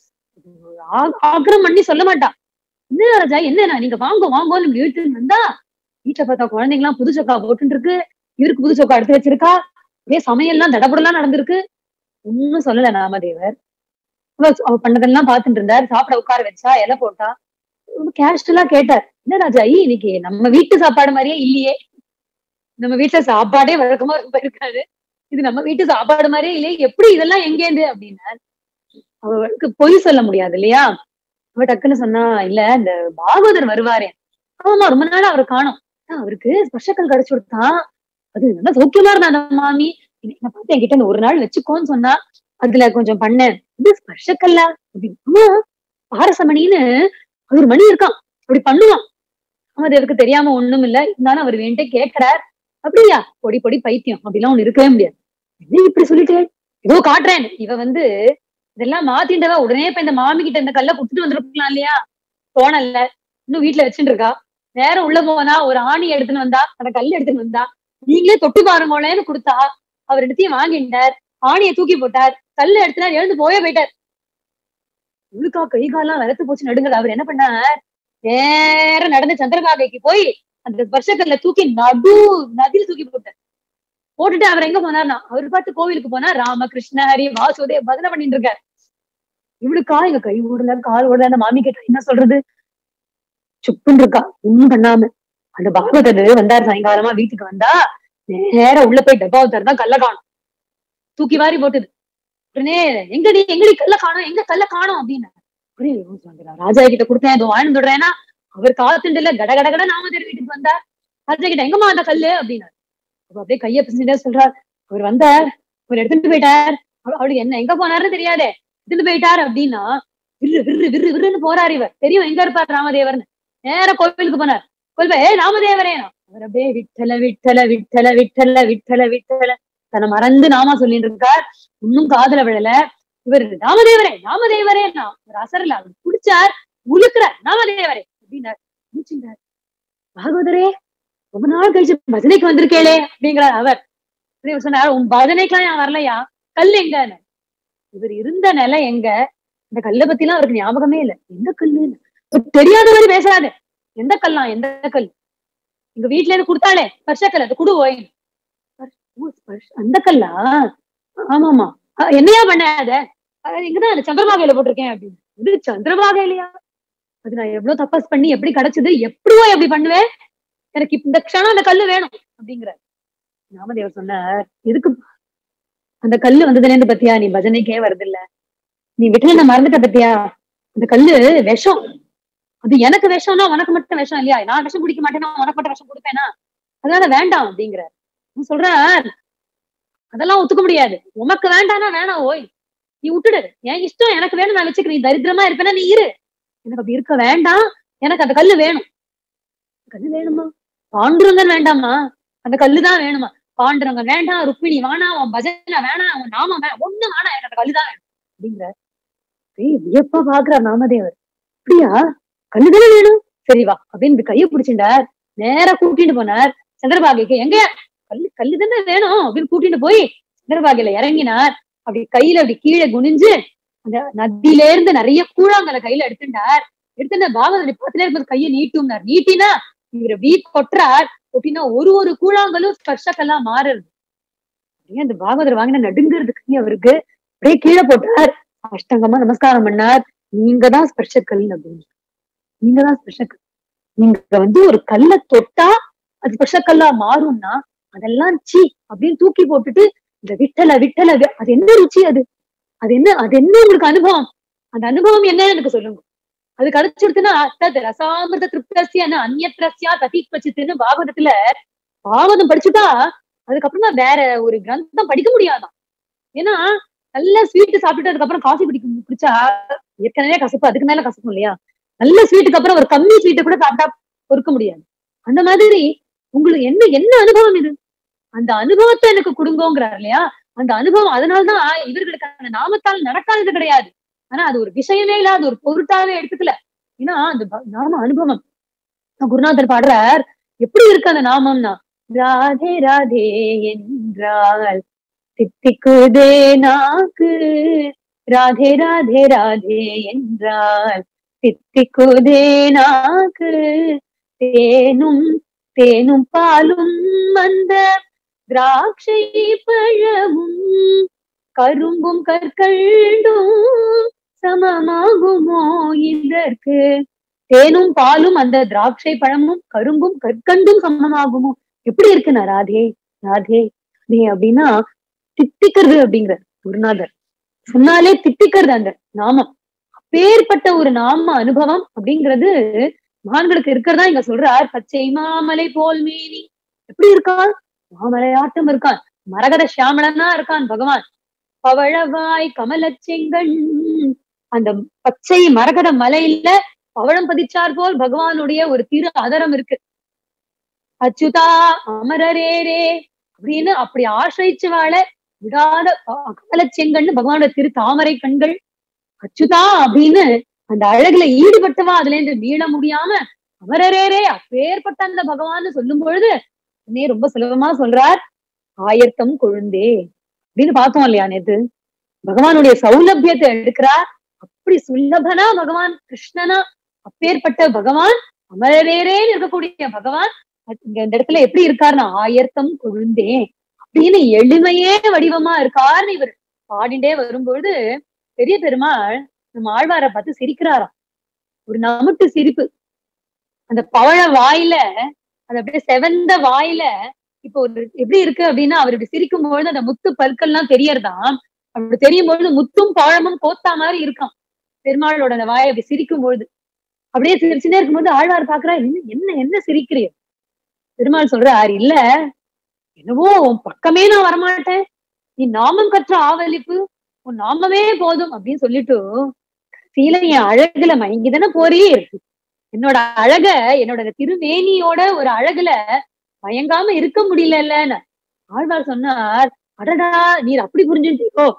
ஆ- ஆக்கிரம் பண்ணி சொல்ல மாட்டா என்ன ராஜா என்ன நீங்க வாங்க வாங்கன்னு இப்படி இழுத்துட்டு வந்தா வீட்டுல பார்த்தா குழந்தைங்க எல்லாம் புது சொக்கா போட்டுட்டு இருக்கு இவருக்கு புது சொக்கா எடுத்து வச்சிருக்கா அப்படியே சமையல்லாம் தடபடலாம் நடந்திருக்கு ஒன்னும் சொல்லல நாமதேவர் அவ அவ பண்ணதெல்லாம் பார்த்துட்டு இருந்தார் சாப்பிட உட்கார வச்சா இலை போட்டா ரொம்ப கேஷுவலா கேட்டார் என்ன ராஜா ஐ, இன்னைக்கு நம்ம வீட்டு சாப்பாடு மாதிரியே இல்லையே நம்ம வீட்டுல சாப்பாடே வழக்கமா ரொம்ப இருக்காது இது நம்ம வீட்டு சாப்பாடு மாதிரியே இல்லையே எப்படி இதெல்லாம் எங்கேந்து அப்படின்னார் அவளுக்கு பொய் சொல்ல முடியாது இல்லையா அவ டக்குன்னு சொன்னா இல்ல இந்த பாகவதர் வருவாரே ஆமா ரொம்ப நாள் அவரை காணோம் ஆனா, அவருக்கு ஸ்பர்ஷக்கல் கிடைச்சு கொடுத்தான் அது நல்லா சௌக்கியமா இருந்தா அந்த மாமி என்ன பார்த்து என்கிட்ட இந்த ஒரு நாள் வச்சுக்கோன்னு சொன்னா அதுல கொஞ்சம் பண்ணேன் இது ஸ்பர்ஷக்கல்லா அப்படின்னு ஆமா பாரசமணின்னு அது ஒரு மணி இருக்கான் அப்படி பண்ணுவான் ஆமா அது அவருக்கு தெரியாம ஒண்ணும் இல்ல இருந்தாலும் அவர் வேண்டே கேட்கிறார் அப்படியா பொடி பொடி பைத்தியம் அப்படிலாம் ஒண்ணு இருக்கவே முடியாது என்ன இப்படி சொல்லிட்டு ஏதோ காட்டுறேன் இவ வந்து இதெல்லாம் மாத்திண்டவா உடனே இப்ப இந்த மாமி கிட்ட இந்த கல்ல குடுத்துட்டு வந்திருக்கலாம் இல்லையா போனல்ல இன்னும் வீட்டுல வச்சுட்டு இருக்கா நேரம் உள்ள போனா ஒரு ஆணி எடுத்துன்னு வந்தா அந்த கல் எடுத்துன்னு வந்தா நீங்களே தொட்டு பாருங்களேன்னு கொடுத்தா அவர் எடுத்தையும் வாங்கிட்டார் ஆணியை தூக்கி போட்டார் கல்ல எடுத்துனார் எழுந்து போயே போயிட்டார் இவளுக்கா கை காலாம் வெறுத்து போச்சு நடுங்கல அவர் என்ன பண்ணார் நேரம் நடந்து சந்திரபாகைக்கு போய் அந்த ஸ்பர்ஷக்கல்ல தூக்கி நடு நதியில தூக்கி போட்டார் போட்டுட்டு அவர் எங்க போனார்னா அவர் பார்த்து கோவிலுக்கு போனா ராம கிருஷ்ண ஹரி வாசுதே பஜனை பண்ணிட்டு இருக்காரு இவளுக்கா எங்க கை ஓடல கால் ஓடல அந்த மாமி கேட்டா என்ன சொல்றது சுப்புன்னு இருக்கா ஒண்ணும் பண்ணாம அந்த பாகவதர் வந்தார் சாயங்காலமா வீட்டுக்கு வந்தா நேரா உள்ள போய் டப்பாவை திறந்தா கல்ல காணும் தூக்கி வாரி போட்டுது உடனே எங்கடி எங்கடி கல்ல காணோம் எங்க கல்ல காணோம் அப்படின்னு உடனே யோசிச்சு வந்துடா, ராஜா கிட்ட கொடுத்தேன் இதோ வாழ்ந்து விடுறேன்னா அவர் காத்துண்டுல கட கட கட நாமதேர் வீட்டுக்கு வந்தார் ராஜா கிட்ட எங்கம்மா அந்த கல்லு அப்படின்னாரு அப்ப அப்படியே கைய பிடிச்சிட்டே சொல்றார் அவர் வந்தார் அவர் எடுத்துட்டு போயிட்டார் அவ- அவளுக்கு என்ன எங்க போனாருன்னு தெரியாதே எடுத்துட்டு போயிட்டார் அப்படின்னா விரு விரு விரு விருன்னு போறாரு இவர் தெரியும் எங்க இருப்பார் ராமதேவர்னு நேர கோவிலுக்கு போனார் கோவில் போய், ஏய் ராமதேவரே அவர் அப்படியே விட்டல விட்டல விட்டல விட்டல விட்டல விட்டல தன்னை மறந்து நாமா சொல்லிட்டு இருக்கார் இன்னும் காதுல விழல இவர் ராமதேவரே ராமதேவரே நான் ஒரு அசரல அவர் பிடிச்சார் உழுக்கிறார் ராமதேவரே அப்படின்னார் மூச்சுண்டார் பாகவதரே ரொம்ப நாள் கழிச்சு பஜனைக்கு வந்திருக்கேளே அப்படிங்கிறார் அவர் உடனே இவர் சொன்னார் உன் பஜனைக்கெல்லாம் நான் வரலையா கல் எங்க இவர் இருந்த நிலை எங்க இந்த கல்லை பத்தி எல்லாம் அவருக்கு ஞாபகமே இல்ல எந்த கல்லு தெரியாத மாதிரி பேசாத எந்த கல்லாம் எந்த கல் எங்க வீட்டுல இருந்து கொடுத்தாளே ஸ்பர்ஷக்கல் அது குடு ஓய் அந்த கல்லா ஆமாமா அஹ் என்னையா பண்ண அத அஹ் இங்கதான் அந்த சந்திரபாகையில போட்டிருக்கேன் அப்படின்னு இது சந்திரபாகையிலயா அது நான் எவ்வளவு தபஸ் பண்ணி எப்படி கிடைச்சது எப்படிவோ எப்படி பண்ணுவேன் எனக்கு இப்ப இந்த க்ஷணம் அந்த கல்லு வேணும் அப்படிங்கிறார் ராமதேவர் சொன்னார் எதுக்கு அந்த கல்லு வந்ததுல இருந்து பத்தியா நீ பஜனைக்கே வருதில்ல நீ விட்டுல நான் மறந்துட்ட பத்தியா அந்த கல்லு விஷம் அது எனக்கு விஷம்னா உனக்கு மட்டும் விஷம் இல்லையா நான் விஷம் குடிக்க மாட்டேன்னா உனக்கு மட்டும் விஷம் கொடுப்பேனா அதனால வேண்டாம் அப்படிங்கிறார் அவன் சொல்றார் அதெல்லாம் ஒத்துக்க முடியாது உனக்கு வேண்டாம்னா வேணாம் ஓய் நீ விட்டுடு என் இஷ்டம் எனக்கு வேணும் நான் வச்சுக்கிறேன் நீ தரித்திரமா இருப்பேன்னா நீ இரு எனக்கு அப்படி இருக்க வேண்டாம் எனக்கு அந்த கல்லு வேணும் கல்லு வேணுமா பாண்டுரங்கன் வேண்டாமா அந்த கல்லு தான் வேணுமா பாண்டுரங்கன் வேண்டாம் ருக்மிணி வேணாம் உன் பஜனை வேணாம் உன் நாமம் வேணாம் ஒண்ணு வேணாம் எனக்கு அந்த கல்லு தான் வேணும் அப்படிங்கிற வியப்பா பாக்குறார் நாமதேவர் அப்படியா கல்லு தானே வேணும் சரி வா அப்படின்னு இப்படி கையை பிடிச்சிட்டார் நேரா கூட்டிட்டு போனார் சந்திரபாகைக்கு எங்க கல்லு கல்லு தானே வேணும் அப்படின்னு கூட்டிட்டு போய் சந்திரபாகையில இறங்கினார் அப்படி கையில அப்படி கீழே குனிஞ்சு அந்த நதியில இருந்து நிறைய கூழாங்கலை கையில எடுத்துட்டார் எடுத்துட்டு பாகவதனை பக்கத்துல இருக்கும்போது கையை நீட்டும்னார் நீட்டினா இவரை வீ கொட்டுறார் கொட்டினா ஒரு ஒரு கூழாங்கலும் ஸ்பர்ஷக்கெல்லாம் மாறுறது அப்படியே அந்த பாகவதர் வாங்கின நடுங்கிறது கை அவருக்கு அப்படியே கீழே போட்டார் அஷ்டங்கமா நமஸ்காரம் பண்ணார் நீங்க தான் ஸ்பர்ஷக்கல் அப்படின்னு நீங்க தான் ஸ்பர்ஷக்கல் நீங்க வந்து ஒரு கல்ல தொட்டா அது ஸ்பர்ஷக்கல்லா மாறும்னா அதெல்லாம் சி அப்படின்னு தூக்கி போட்டுட்டு இந்த விட்டல விட்டல வி- அது என்ன ருச்சி அது அது என்ன அது என்ன உங்களுக்கு அனுபவம் அந்த அனுபவம் என்னன்னு எனக்கு சொல்லுங்க அது கிடைச்சிருச்சுன்னா தத் ரசாமிருத திருப்தசியான அந்நியத்ரஸ்யா ததீக்வச்சித்துன்னு பாகவதத்துல பாகவதம் படிச்சுட்டா அதுக்கப்புறமா வேற ஒரு கிரந்தம் படிக்க முடியாதாம் ஏன்னா நல்ல ஸ்வீட் சாப்பிட்டு அதுக்கப்புறம் காஃபி பிடிக்க பிடிச்சா ஏற்கனவே கசப்பு அதுக்கு மேல கசக்கும் இல்லையா நல்ல ஸ்வீட்டுக்கு அப்புறம் ஒரு கம்மி ஸ்வீட்டை கூட சாப்பிட்டா பொறுக்க முடியாது அந்த மாதிரி உங்களுக்கு என்ன என்ன அனுபவம் இது அந்த அனுபவத்தை எனக்கு கொடுங்கோங்கிறார் இல்லையா அந்த அனுபவம் அதனால்தான் இவர்களுக்கு அந்த நாமத்தால் நடக்காதது கிடையாது ஆனா அது ஒரு விஷயமே இல்ல அது ஒரு பொருட்டாவே எடுத்துக்கல ஏன்னா அந்த ப- நாம அனுபவம் குருநாதர் பாடுறார் எப்படி இருக்கு அந்த நாமம்னா ராதே ராதே என்றால் தித்திக்குதே நாக்கு ராதே ராதே ராதே என்றால் தித்திக்குதே நாக்கு தேனும் தேனும் பாலும் அந்த திராட்சை பழமும் கரும்பும் கற்கண்டும் சமமாகுமோ இதற்கு தேனும் பாலும் அந்த திராட்சை பழமும் கரும்பும் கற்கண்டும் சமமாகுமோ எப்படி இருக்குண்ணா ராதே ராதே நீ அப்படின்னா தித்திக்கிறது அப்படிங்கிற குருநாதர் சொன்னாலே தித்திக்கிறது அந்த நாமம் அப்பேற்பட்ட ஒரு நாம அனுபவம் அப்படிங்கிறது மகான்களுக்கு இருக்கிறதா இங்க சொல்றார் பச்சை மாமலை போல் மேனி எப்படி இருக்கான் மாமலையாட்டம் இருக்கான் மரகத சியாமளனா இருக்கான் பகவான் பவழவாய் கமலச் செங்கண் அந்த பச்சை மரகத மலையில பவழம் பதிச்சார் போல் பகவானுடைய ஒரு திரு அதரம் இருக்கு அச்சுதா அமரரேரே அப்படின்னு அப்படி ஆசிரிச்சு வாழ விடாத கமலச் செங்கண்ணு பகவானோட திரு தாமரை கண்கள் அச்சுதா அப்படின்னு அந்த அழகுல ஈடுபட்டவா அதுல இருந்து மீள முடியாம அமரரேரே அப்பேற்பட்ட அந்த பகவான் சொல்லும் பொழுது உடனே ரொம்ப சுலபமா சொல்றார் ஆயத்தம் கொழுந்தே அப்படின்னு பார்த்தோம் இல்லையா நேத்து பகவானுடைய சௌலபியத்தை எடுக்கிறார் அப்படி சுலபனா பகவான் கிருஷ்ணனா அப்பேற்பட்ட பகவான் அமரரேரேன்னு இருக்கக்கூடிய பகவான் இங்க இந்த இடத்துல எப்படி இருக்காருன்னா ஆயர்த்தம் கொழுந்தே அப்படின்னு எளிமையே வடிவமா இருக்காருன்னு இவர் பாடிண்டே வரும்பொழுது பெரிய பெருமாள் நம்ம ஆழ்வாரை பார்த்து சிரிக்கிறாராம் ஒரு நமுட்டு சிரிப்பு அந்த பவழ வாயில அது அப்படியே செவந்த வாயில இப்போ ஒரு எப்படி இருக்கு அப்படின்னா அவர் இப்படி சிரிக்கும் பொழுது அந்த முத்து பற்கள்லாம் தெரியறதாம் அப்படி தெரியும் பொழுது முத்தும் பழமும் கோத்தா மாதிரி இருக்காம் பெருமாளோட அந்த வாயை அப்படி சிரிக்கும் பொழுது அப்படியே சிரிச்சுட்டே இருக்கும்போது ஆழ்வார் பாக்குறா என்ன என்ன என்ன சிரிக்கிறீர் பெருமாள் சொல்றார் இல்ல என்னவோ உன் பக்கமே நான் வரமாட்டேன் நீ நாமம் கற்ற ஆவலிப்பு உன் நாமமே போதும் அப்படின்னு சொல்லிட்டு பக்தியில என் அழகுல மயங்கிதானே போறியே இருக்கு என்னோட அழக என்னோட இந்த திருமேனியோட ஒரு அழகுல மயங்காம இருக்க முடியலன்னு ஆழ்வார் சொன்னார் அடடா நீர் அப்படி புரிஞ்சுட்டீரோ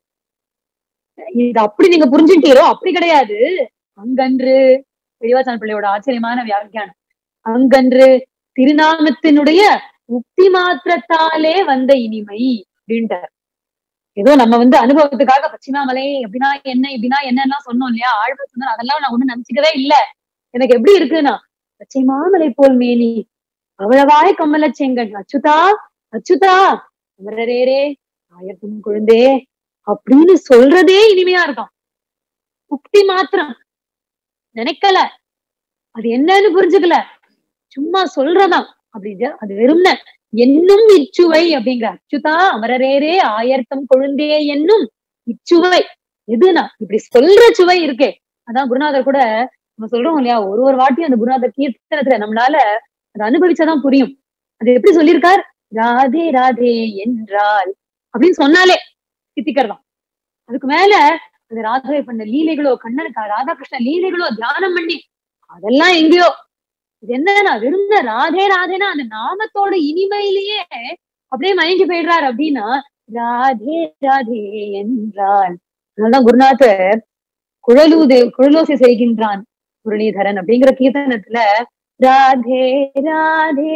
இது அப்படி நீங்க புரிஞ்சுட்டீரோ அப்படி கிடையாது அங்கன்று பெரியவாச்சான் பிள்ளையோட ஆச்சரியமான வியாக்கியானம் அங்கன்று திருநாமத்தினுடைய உக்தி மாத்திரத்தாலே வந்த இனிமை அப்படின்ட்டார் ஏதோ நம்ம வந்து அனுபவத்துக்காக பச்சிமாமலை அப்படின்னா என்ன இப்படின்னா என்னெல்லாம் சொன்னோம் இல்லையா ஆழ்வார் சொன்னார் அதெல்லாம் நான் ஒண்ணும் நினைச்சுக்கவே இல்ல எனக்கு எப்படி இருக்குன்னா பச்சை மாமலை போல் மேனி அவ்வளவாய் கமல செங்கன் அச்சுதா அச்சுதா அமரரேரே ஆயிரத்தும் குழந்தே அப்படின்னு சொல்றதே இனிமையா இருக்கும் உக்தி மாத்திரம் நினைக்கல அது என்னன்னு புரிஞ்சுக்கல சும்மா சொல்றதாம் அப்படி அது வெறும்ன என்னும் இச்சுவை அப்படிங்கிற அச்சுதா அமரரேரே ஆயர்த்தம் கொழுந்தே என்னும் இச்சுவை எதுனா இப்படி சொல்ற சுவை இருக்கே அதான் குருநாதர் கூட நம்ம சொல்றோம் இல்லையா ஒரு ஒரு வாட்டியும் அந்த குருநாதர் கீர்த்தனத்துல நம்மளால அதை அனுபவிச்சாதான் புரியும் அது எப்படி சொல்லியிருக்கார் ராதே ராதே என்றால் அப்படின்னு சொன்னாலே சித்திக்கிறதாம் அதுக்கு மேல அந்த ராதவை பண்ண லீலைகளோ கண்ணனுக்கு ராதாகிருஷ்ண லீலைகளோ தியானம் பண்ணி அதெல்லாம் எங்கேயோ இது என்னன்னா வெறும் ராதே ராதேனா அந்த நாமத்தோட இனிமையிலேயே அப்படியே மயங்கி போயிடுறாரு அப்படின்னா ராதே ராதே என்றால் அதனாலதான் குருநாதர் குழலூதே குழலோசை செய்கின்றான் முரளிதரன் அப்படிங்கிற கீர்த்தனத்துல ராதே ராதே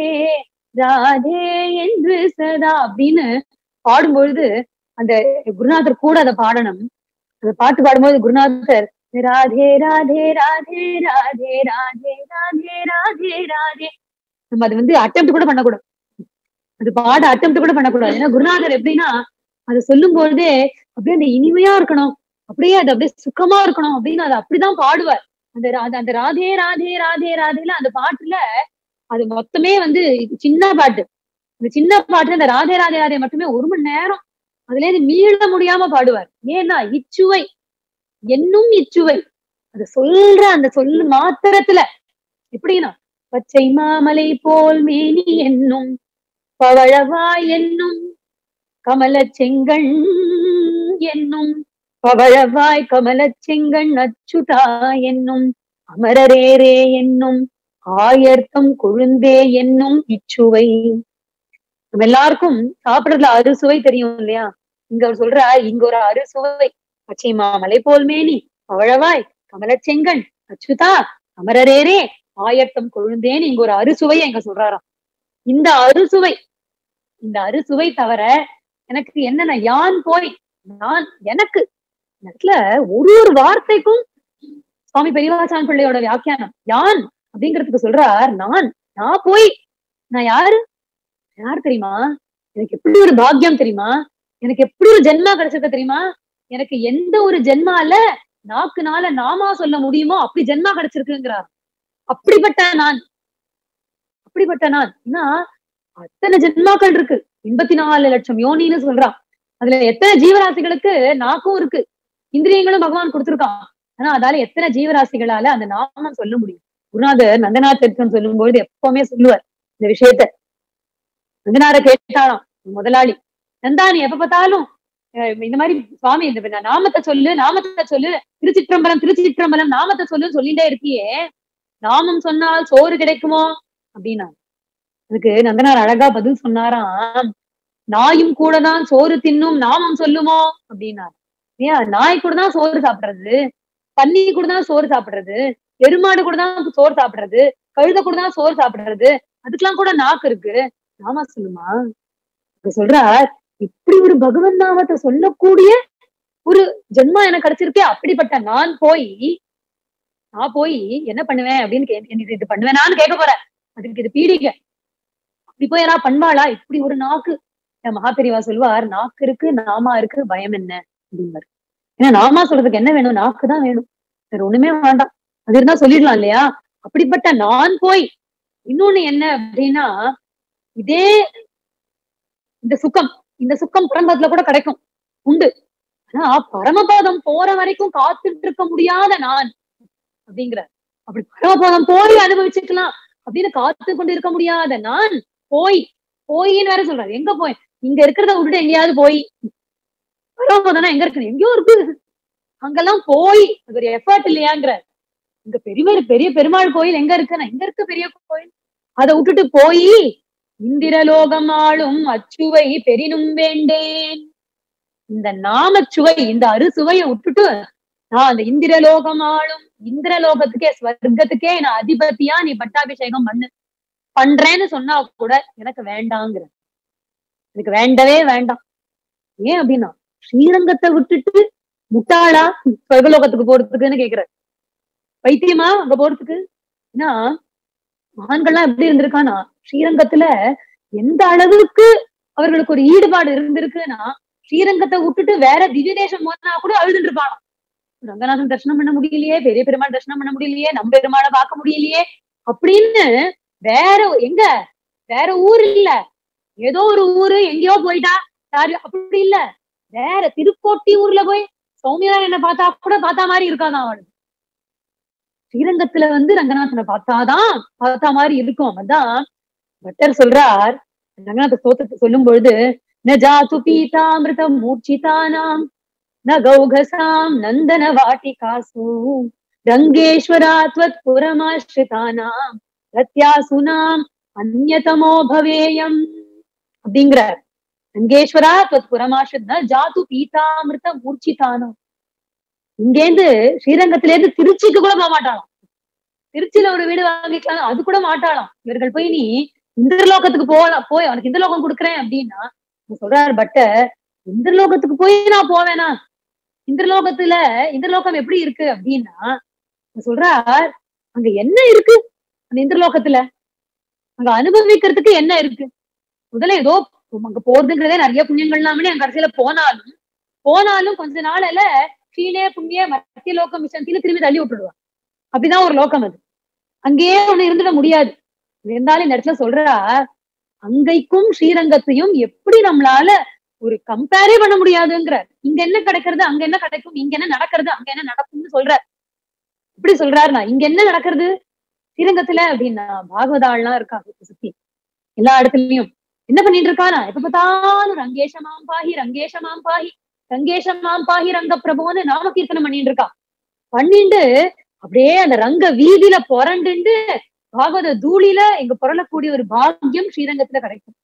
ராதே என்று சதா அப்படின்னு பாடும்பொழுது அந்த குருநாதர் கூட அதை பாடணும் அந்த பாட்டு பாடும்போது குருநாதர் ராதே ராதே ராதே ராதே ராதே ராதே ராதே ராதே நம்ம அது வந்து அட்டம் கூட பண்ணக்கூடாது அது பாட அட்டம் கூட பண்ணக்கூடாது ஏன்னா குருநாதர் எப்படின்னா அதை சொல்லும் பொழுதே அப்படியே அந்த இனிமையா இருக்கணும் அப்படியே அது அப்படியே சுக்கமா இருக்கணும் அப்படின்னு அதை அப்படிதான் பாடுவார் அந்த அந்த ராதே ராதே ராதே ராதேல அந்த பாட்டுல அது மொத்தமே வந்து சின்ன பாட்டு அந்த சின்ன பாட்டுல அந்த ராதே ராதே ராதே மட்டுமே ஒரு மணி நேரம் அதுல இருந்து மீள முடியாம பாடுவார் ஏன்னா இச்சுவை என்னும் இச்சுவை அது சொல்ற அந்த சொல்லு மாத்திரத்துல எப்படின்னா பச்சை மாமலை போல் மேனி என்னும் பவழவாய் என்னும் கமல செங்கண் என்னும் பவழவாய் கமல செங்கண் அச்சுதா என்னும் அமரரேரே என்னும் ஆயர்த்தம் கொழுந்தே என்னும் இச்சுவை நம்ம எல்லாருக்கும் சாப்பிடுறதுல அறுசுவை தெரியும் இல்லையா இங்க அவர் சொல்ற இங்க ஒரு அறுசுவை பச்சை மாமலை போல் மேனி பவழவாய் கமலச்செங்கன் அச்சுதா அமரரேரே ஆயத்தம் கொழுந்தேன்னு இங்க ஒரு அறுசுவை எங்க சொல்றாராம் இந்த அறுசுவை இந்த அறுசுவை தவிர எனக்கு என்னன்னா யான் போய் நான் எனக்கு இடத்துல ஒரு ஒரு வார்த்தைக்கும் சுவாமி பெரியவாச்சான் பிள்ளையோட வியாக்கியானம் யான் அப்படிங்கிறதுக்கு சொல்றார் நான் நான் போய் நான் யாரு யார் தெரியுமா எனக்கு எப்படி ஒரு பாக்கியம் தெரியுமா எனக்கு எப்படி ஒரு ஜென்மா கிடைச்சிருக்க தெரியுமா எனக்கு எந்த ஒரு ஜென்மால நாக்குனால நாமா சொல்ல முடியுமோ அப்படி ஜென்மா கிடைச்சிருக்குங்கிறார் அப்படிப்பட்ட நான் அப்படிப்பட்ட நான் ஏன்னா அத்தனை ஜென்மாக்கள் இருக்கு எண்பத்தி நாலு லட்சம் யோனின்னு சொல்றான் அதுல எத்தனை ஜீவராசிகளுக்கு நாக்கும் இருக்கு இந்திரியங்களும் பகவான் கொடுத்திருக்கான் ஆனா அதால எத்தனை ஜீவராசிகளால அந்த நாமம் சொல்ல முடியும் குருநாதர் நந்தநாத் திருத்தம் சொல்லும்பொழுது எப்பவுமே சொல்லுவார் இந்த விஷயத்த நந்தனார கேட்டாராம் முதலாளி நந்தா நீ எப்ப பார்த்தாலும் இந்த மாதிரி சுவாமி இந்த நாமத்தை சொல்லு நாமத்தை சொல்லு திருச்சிற்றம்பலம் திருச்சிற்றம்பலம் நாமத்தை சொல்லு சொல்லிட்டே இருக்கியே நாமம் சொன்னால் சோறு கிடைக்குமோ அப்படின்னா அதுக்கு நந்தனார் அழகா பதில் சொன்னாராம் நாயும் கூட தான் சோறு தின்னும் நாமம் சொல்லுமோ அப்படின்னார் ஏன் நாய் கூட தான் சோறு சாப்பிடுறது பன்னி கூட தான் சோறு சாப்பிடுறது எருமாடு கூட தான் சோறு சாப்பிடுறது கழுத கூட தான் சோறு சாப்பிடுறது அதுக்கெல்லாம் கூட நாக்கு இருக்கு நாமா சொல்லுமா சொல்றார் இப்படி ஒரு பகவன் நாமத்தை சொல்லக்கூடிய ஒரு ஜென்மா எனக்கு கிடைச்சிருக்கே அப்படிப்பட்ட நான் போய் நான் போய் என்ன பண்ணுவேன் அப்படின்னு கே இது பண்ணுவேனான்னு கேட்க போறேன் அதுக்கு இது பீடிக்க அப்படி போய் யாரா பண்பாளா இப்படி ஒரு நாக்கு மகாபெரிவா சொல்லுவார் நாக்கு இருக்கு நாமா இருக்கு பயம் என்ன அப்படிங்கிறார் ஏன்னா நாமா சொல்றதுக்கு என்ன வேணும் நாக்கு தான் வேணும் வேற ஒண்ணுமே வேண்டாம் அது இருந்தா சொல்லிடலாம் இல்லையா அப்படிப்பட்ட நான் போய் இன்னொன்னு என்ன அப்படின்னா இதே இந்த சுக்கம் இந்த சுக்கம் பரம்பத்துல கூட கிடைக்கும் உண்டு ஆனா பரமபாதம் போற வரைக்கும் காத்துட்டு இருக்க முடியாத நான் அப்படிங்கிற அப்படி பரமபாதம் போய் அனுபவிச்சுக்கலாம் அப்படின்னு காத்து கொண்டு இருக்க முடியாத நான் போய் போயின்னு வேற சொல்றாரு எங்க போய் இங்க இருக்கிறத விட்டுட்டு எங்கேயாவது போய் பரமபதம்னா எங்க இருக்கு எங்கேயோ இருக்கு அங்கெல்லாம் போய் அது ஒரு எஃபர்ட் இல்லையாங்கிற இங்க பெரிய பெரிய பெருமாள் கோயில் எங்க இருக்குன்னா எங்க இருக்கு பெரிய கோயில் அதை விட்டுட்டு போய் இந்திரலோகம் ஆளும் அச்சுவை பெரினும் வேண்டேன் இந்த நாமச்சுவை இந்த அறுசுவையை விட்டுட்டு நான் அந்த இந்திரலோகம் ஆளும் இந்திரலோகத்துக்கே ஸ்வர்க்கத்துக்கே நான் அதிபதியா நீ பட்டாபிஷேகம் பண்ணு பண்றேன்னு சொன்னா கூட எனக்கு வேண்டாங்கிற எனக்கு வேண்டவே வேண்டாம் ஏன் அப்படின்னா ஸ்ரீரங்கத்தை விட்டுட்டு முட்டாளா ஸ்வர்கலோகத்துக்கு போறதுக்குன்னு கேக்குற பைத்தியமா அங்க போறதுக்கு ஏன்னா மகான்கள்லாம் எப்படி இருந்திருக்கானா ஸ்ரீரங்கத்துல எந்த அளவுக்கு அவர்களுக்கு ஒரு ஈடுபாடு இருந்திருக்குன்னா ஸ்ரீரங்கத்தை விட்டுட்டு வேற திவ்ய தேசம் போனா கூட அழுதுட்டு இருப்பானா ரங்கநாதன் தரிசனம் பண்ண முடியலையே பெரிய பெருமாள் தரிசனம் பண்ண முடியலையே நம்ம பெருமாளை பார்க்க முடியலையே அப்படின்னு வேற எங்க வேற ஊர் இல்ல ஏதோ ஒரு ஊரு எங்கேயோ போயிட்டா யாரு அப்படி இல்ல வேற திருக்கோட்டி ஊர்ல போய் சௌமியா என்ன பார்த்தா கூட பார்த்தா மாதிரி இருக்காதான் அவனுக்கு ஸ்ரீரங்கத்துல வந்து ரங்கநாதனை பார்த்தாதான் பார்த்தா மாதிரி இருக்கும் அதான் பட்டர் சொல்றார் ரங்கநாத ஸ்தோத்திரத்தை சொல்லும் பொழுது ந ஜாத்து பீதாமிருத மூர்ச்சிதானாம் ந கௌகசாம் நந்தன வாட்டிகாசு ரங்கேஸ்வராத்வத் புரமாஸ்ரிதானாம் ரத்யாசுனாம் அந்யதமோ பவேயம் அப்படிங்கிறார் ரங்கேஸ்வரா துவத் புரமாஸ்ரித் ந ஜாத்து பீதாமிருத மூர்ச்சிதானம் இங்கேருந்து ஸ்ரீரங்கத்துல இருந்து திருச்சிக்கு கூட போக மாட்டாளாம் திருச்சியில ஒரு வீடு வாங்கிக்கலாம் அது கூட மாட்டாளாம் இவர்கள் போய் நீ இந்திரலோகத்துக்கு போகலாம் போய் அவனுக்கு இந்திரலோகம் கொடுக்குறேன் அப்படின்னா சொல்றாரு பட்ட இந்திரலோகத்துக்கு போய் நான் போவேனா இந்திரலோகத்துல இந்திரலோகம் எப்படி இருக்கு அப்படின்னா சொல்றார் அங்க என்ன இருக்கு அந்த இந்திரலோகத்துல அங்க அனுபவிக்கிறதுக்கு என்ன இருக்கு முதல்ல ஏதோ அங்க போறதுங்கிறதே நிறைய புண்ணியங்கள்லாமே அங்க கடைசியில போனாலும் போனாலும் கொஞ்ச நாள்ல கீழே புண்ணிய மத்திய லோகம் மிஷன்ல திரும்பி தள்ளி விட்டுடுவான் அப்படிதான் ஒரு லோகம் அது அங்கேயே ஒண்ணு இருந்துட முடியாது இருந்தாலும் இந்த இடத்துல சொல்றா அங்கைக்கும் ஸ்ரீரங்கத்தையும் எப்படி நம்மளால ஒரு கம்பேரே பண்ண முடியாதுங்கிற இங்க என்ன கிடைக்கிறது அங்க என்ன கிடைக்கும் இங்க என்ன நடக்கிறது அங்க என்ன நடக்கும்னு சொல்ற இப்படி சொல்றாருனா இங்க என்ன நடக்கிறது ஸ்ரீரங்கத்துல அப்படின்னா பாகவதாள்லாம் இருக்கா சுத்தி எல்லா இடத்துலயும் என்ன பண்ணிட்டு இருக்கானா எப்ப பார்த்தாலும் ரங்கேஷமாம் பாஹி ரங்கேஷமாம் பாஹி ரங்கேஷமாம் பாஹி ரங்க பிரபுன்னு நாம கீர்த்தனம் பண்ணிட்டு இருக்கா பண்ணிட்டு அப்படியே அந்த ரங்க வீதியில புரண்டுண்டு பாகவத தூளில இங்க புரளக்கூடிய ஒரு பாக்கியம் ஸ்ரீரங்கத்துல கிடைக்கும்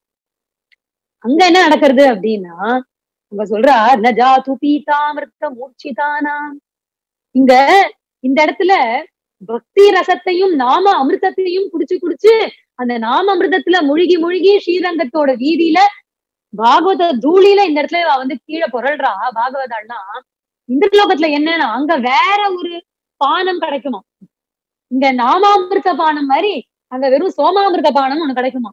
அங்க என்ன நடக்கிறது அப்படின்னா அங்க சொல்றார் நஜா துபீதாமிருத்த மூர்ச்சிதானாம் இங்க இந்த இடத்துல பக்தி ரசத்தையும் நாம அமிர்தத்தையும் குடிச்சு குடிச்சு அந்த நாம அமிர்தத்துல முழுகி முழுகி ஸ்ரீரங்கத்தோட வீதியில பாகவத தூளில இந்த இடத்துல இவ வந்து கீழே புரள்றா பாகவதாள்னா இந்திரலோகத்துல என்னன்னா அங்க வேற ஒரு பானம் கிடைக்குமா இங்க நாமாமிர்த பானம் மாதிரி அங்க வெறும் சோமாமிர்த பானம் ஒண்ணு கிடைக்குமா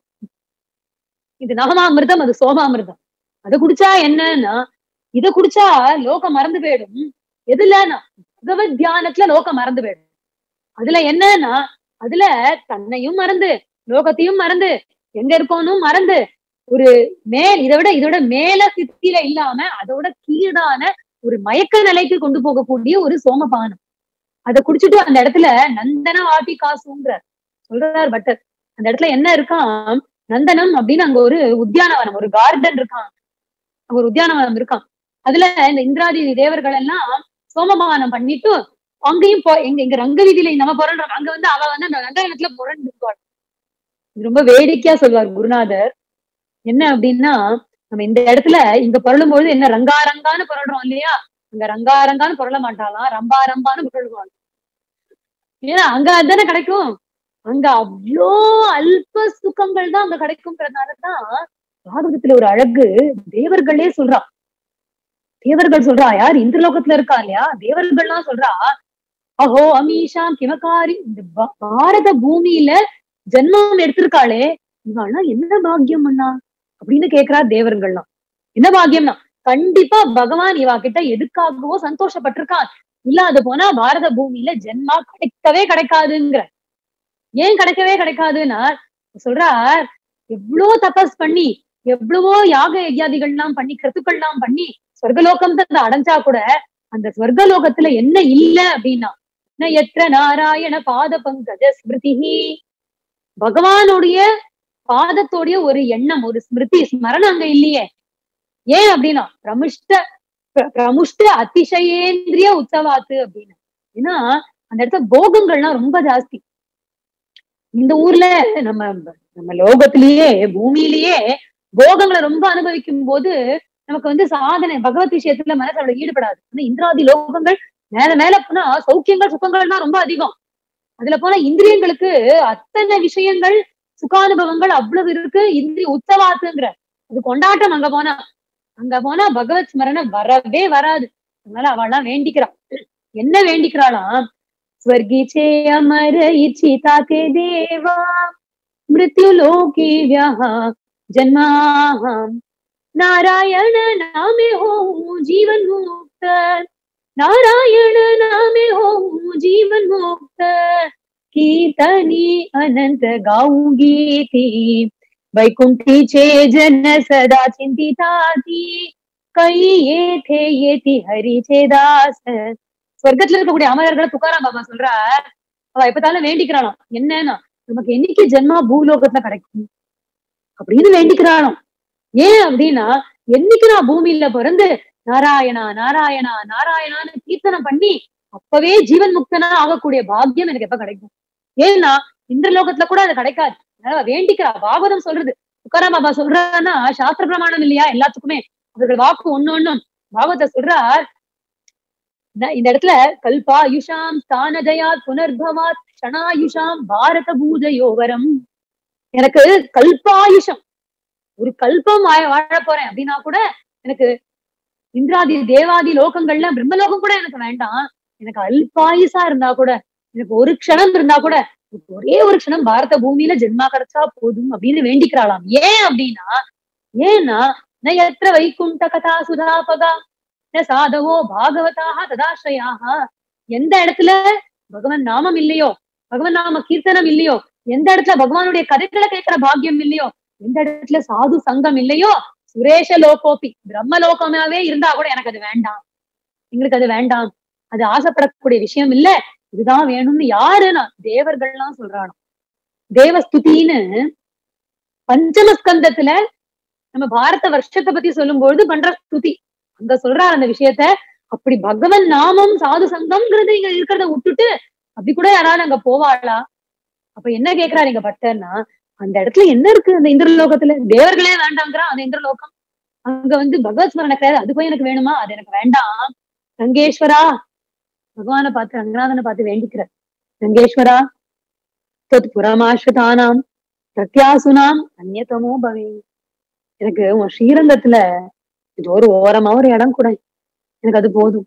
இது நாமாமிர்தம் அது சோமாமிர்தம் அதை குடிச்சா என்னன்னா இத குடிச்சா லோகம் மறந்து போயிடும் எதுலன்னா பகவத் தியானத்துல லோகம் மறந்து போயிடும் அதுல என்னன்னா அதுல தன்னையும் மறந்து லோகத்தையும் மறந்து எங்க இருக்கோனும் மறந்து ஒரு மேல் இதை விட இதோட மேல சித்தியில இல்லாம அதோட கீழான ஒரு மயக்க நிலைக்கு கொண்டு போகக்கூடிய ஒரு சோமபானம் அதை குடிச்சிட்டு அந்த இடத்துல நந்தன வாட்டி காசுங்கிற சொல்றார் பட்டர் அந்த இடத்துல என்ன இருக்கான் நந்தனம் அப்படின்னு அங்க ஒரு உத்தியானவனம் ஒரு கார்டன் இருக்கான் அங்க ஒரு உத்தியானவனம் இருக்கான் அதுல இந்த இந்திராதி தேவர்கள் எல்லாம் சோமபானம் பண்ணிட்டு அங்கேயும் போ எங்க எங்க ரங்க வீதியில நம்ம புரண்டோம் அங்க வந்து அவ வந்து அந்த ரங்கத்துல புரண்டு இது ரொம்ப வேடிக்கையா சொல்வார் குருநாதர் என்ன அப்படின்னா நம்ம இந்த இடத்துல இங்க புரளும் பொழுது என்ன ரங்கா ரங்கான்னு புரள்றோம் இல்லையா அங்க ரங்கா ரங்கான்னு புரள மாட்டாளாம் ரம்பா ரம்பான்னு புரளுவாங்க ஏன்னா அங்க அதுதானே கிடைக்கும் அங்க அவ்வளோ அல்ப சுகங்கள் தான் அங்க கிடைக்கும்ன்றதுனாலதான் பாரதத்துல ஒரு அழகு தேவர்களே சொல்றா தேவர்கள் சொல்றா யார் இந்திரலோகத்துல இருக்கா இல்லையா தேவர்கள்லாம் சொல்றா அஹோ அமீஷாம் கிமகாரி இந்த பாரத பூமியில ஜென்மம் எடுத்திருக்காளே இவாள்னா என்ன பாக்கியம் அண்ணா அப்படின்னு கேக்குறா தேவர்கள்லாம் என்ன பாக்கியம்னா கண்டிப்பா பகவான் இவா கிட்ட எதுக்காகவோ சந்தோஷப்பட்டிருக்கான் இல்லாத போனா பாரத பூமியில ஜென்மா கிடைக்கவே கிடைக்காதுங்கிற ஏன் கிடைக்கவே கிடைக்காதுன்னா சொல்றார் எவ்வளோ தபஸ் பண்ணி எவ்வளவோ யாக யஜ்யாதிகள்லாம் பண்ணி கிருத்துக்கள்லாம் பண்ணி சொர்க்கலோகம் தான் அடைஞ்சா கூட அந்த சொர்க்கலோகத்துல என்ன இல்ல அப்படின்னா எத்த நாராயண பாத பங்கஜ ஸ்மிருதி பகவானுடைய பாதத்தோடைய ஒரு எண்ணம் ஒரு ஸ்மிருதி ஸ்மரணம் அங்க இல்லையே ஏன் அப்படின்னா பிரமிஷ்ட பிர- பிரமுஷ்ட அதிசயேந்திரிய உற்சவாத்து அப்படின்னு ஏன்னா அந்த இடத்துல போகங்கள்லாம் ரொம்ப ஜாஸ்தி இந்த ஊர்ல நம்ம நம்ம லோகத்திலேயே பூமியிலேயே போகங்களை ரொம்ப அனுபவிக்கும் போது நமக்கு வந்து சாதனை பகவத் விஷயத்துல மனசு அவ்வளவு ஈடுபடாது ஆனா இந்திராதி லோகங்கள் மேல மேல போனா சௌக்கியங்கள் சுகங்கள் தான் ரொம்ப அதிகம் அதுல போனா இந்திரியங்களுக்கு அத்தனை விஷயங்கள் சுகானுபவங்கள் அவ்வளவு இருக்கு இந்திரிய உற்சவாத்துங்கிற அது கொண்டாட்டம் அங்க போனா அங்க போனா பகவத் ஸ்மரணம் வரவே வராது அதனால அவள்லாம் வேண்டிக்கிறான் என்ன வேண்டிக்கிறாளாம் ஸ்வர்கீச்சே அமர இச்சிதா தே தேவா மிருத்யு லோகி வியா ஜன்மாஹம் नारायण नामे हो जीवन मुक्त नारायण नामे हो जीवन मुक्त कीर्तनी अनंत गाऊंगी ती वैकुंठीचे जन सदा चिंतिताती कई येथे येती हरीचे दास சொர்க்கத்துல இருக்கக்கூடிய அமரர்களை துக்காராம் பாபா சொல்றார் அவ எப்பத்தாலும் வேண்டிக்கிறாளாம் என்னன்னா நமக்கு என்னைக்கு ஜென்மா பூலோகத்துல கிடைக்கும் அப்படின்னு வேண்டிக்கிறாளாம் ஏன் அப்படின்னா என்னைக்கு நான் பூமியில பிறந்து நாராயணா நாராயணா நாராயணான்னு கீர்த்தனம் பண்ணி அப்பவே ஜீவன் முக்தனா ஆகக்கூடிய பாக்கியம் எனக்கு எப்ப கிடைக்கும் ஏன்னா இந்த லோகத்துல கூட அது கிடைக்காது அதனால வேண்டிக்கிறா பாகவதம் சொல்றது துக்காராம் பாபா சொல்றான்னா சாஸ்திர பிரமாணம் இல்லையா எல்லாத்துக்குமே அவர்கள் வாக்கு ஒண்ணு ஒண்ணும் பாகவத சொல்றார் ந- இந்த இடத்துல கல்பாயுஷாம் ஸ்தானஜயாத் புனர்பவாத் க்ஷணாயுஷாம் பாரத பூஜயோவரம் எனக்கு கல்பாயுஷம் ஒரு கல்பம் வாழ வாழப் போறேன் அப்படின்னா கூட எனக்கு இந்திராதி தேவாதி லோகங்கள்ல பிரம்மலோகம் கூட எனக்கு வேண்டாம் எனக்கு அல்பாயுசா இருந்தா கூட எனக்கு ஒரு க்ஷணம் இருந்தா கூட எனக்கு ஒரே ஒரு க்ஷணம் பாரத பூமியில ஜென்மா கிடைச்சா போதும் அப்படின்னு வேண்டிக்கிறாளாம் ஏன் அப்படின்னா ஏன்னா ந எத்திர வைகுண்ட கதா சுதாபகா ந சாதவோ பாகவதாக ததாஸ்ரயாக எந்த இடத்துல பகவன் நாமம் இல்லையோ பகவன் நாம கீர்த்தனம் இல்லையோ எந்த இடத்துல பகவானுடைய கதைகளை கேட்கிற பாக்கியம் இல்லையோ எந்த இடத்துல சாது சங்கம் இல்லையோ சுரேஷ லோகோபி பிரம்ம லோகமாவே இருந்தா கூட எனக்கு அது வேண்டாம் எங்களுக்கு அது வேண்டாம் அது ஆசைப்படக்கூடிய விஷயம் இல்ல இதுதான் வேணும்னு யாருன்னா தேவர்கள்லாம் சொல்றானோ தேவஸ்துதின்னு பஞ்சமஸ்கந்தத்துல நம்ம பாரத வருஷத்தை பத்தி சொல்லும்பொழுது பண்ற ஸ்துதி அங்க சொல்றாரு அந்த விஷயத்த அப்படி பகவன் நாமம் சாது சங்கம்ங்கிறது இங்க இருக்கிறத விட்டுட்டு அப்படி கூட யாராவது அங்க போவாளா அப்ப என்ன கேக்குறாரு இங்க பட்டர்னா அந்த இடத்துல என்ன இருக்கு அந்த இந்திரலோகத்துல தேவர்களே வேண்டாங்கிறான் அந்த இந்திரலோகம் அங்க வந்து பகவத் ஸ்மரண கிடையாது அது போய் எனக்கு வேணுமா அது எனக்கு வேண்டாம் ரங்கேஸ்வரா பகவானை பார்த்து ரங்கநாதனை பார்த்து வேண்டிக்கிற ரங்கேஸ்வரா தொத் புறமாஸ்வதானாம் பிரத்யாசுனாம் அந்நியதமோ பவே எனக்கு உன் ஸ்ரீரங்கத்துல இது ஒரு ஓரமா ஒரு இடம் கூட எனக்கு அது போதும்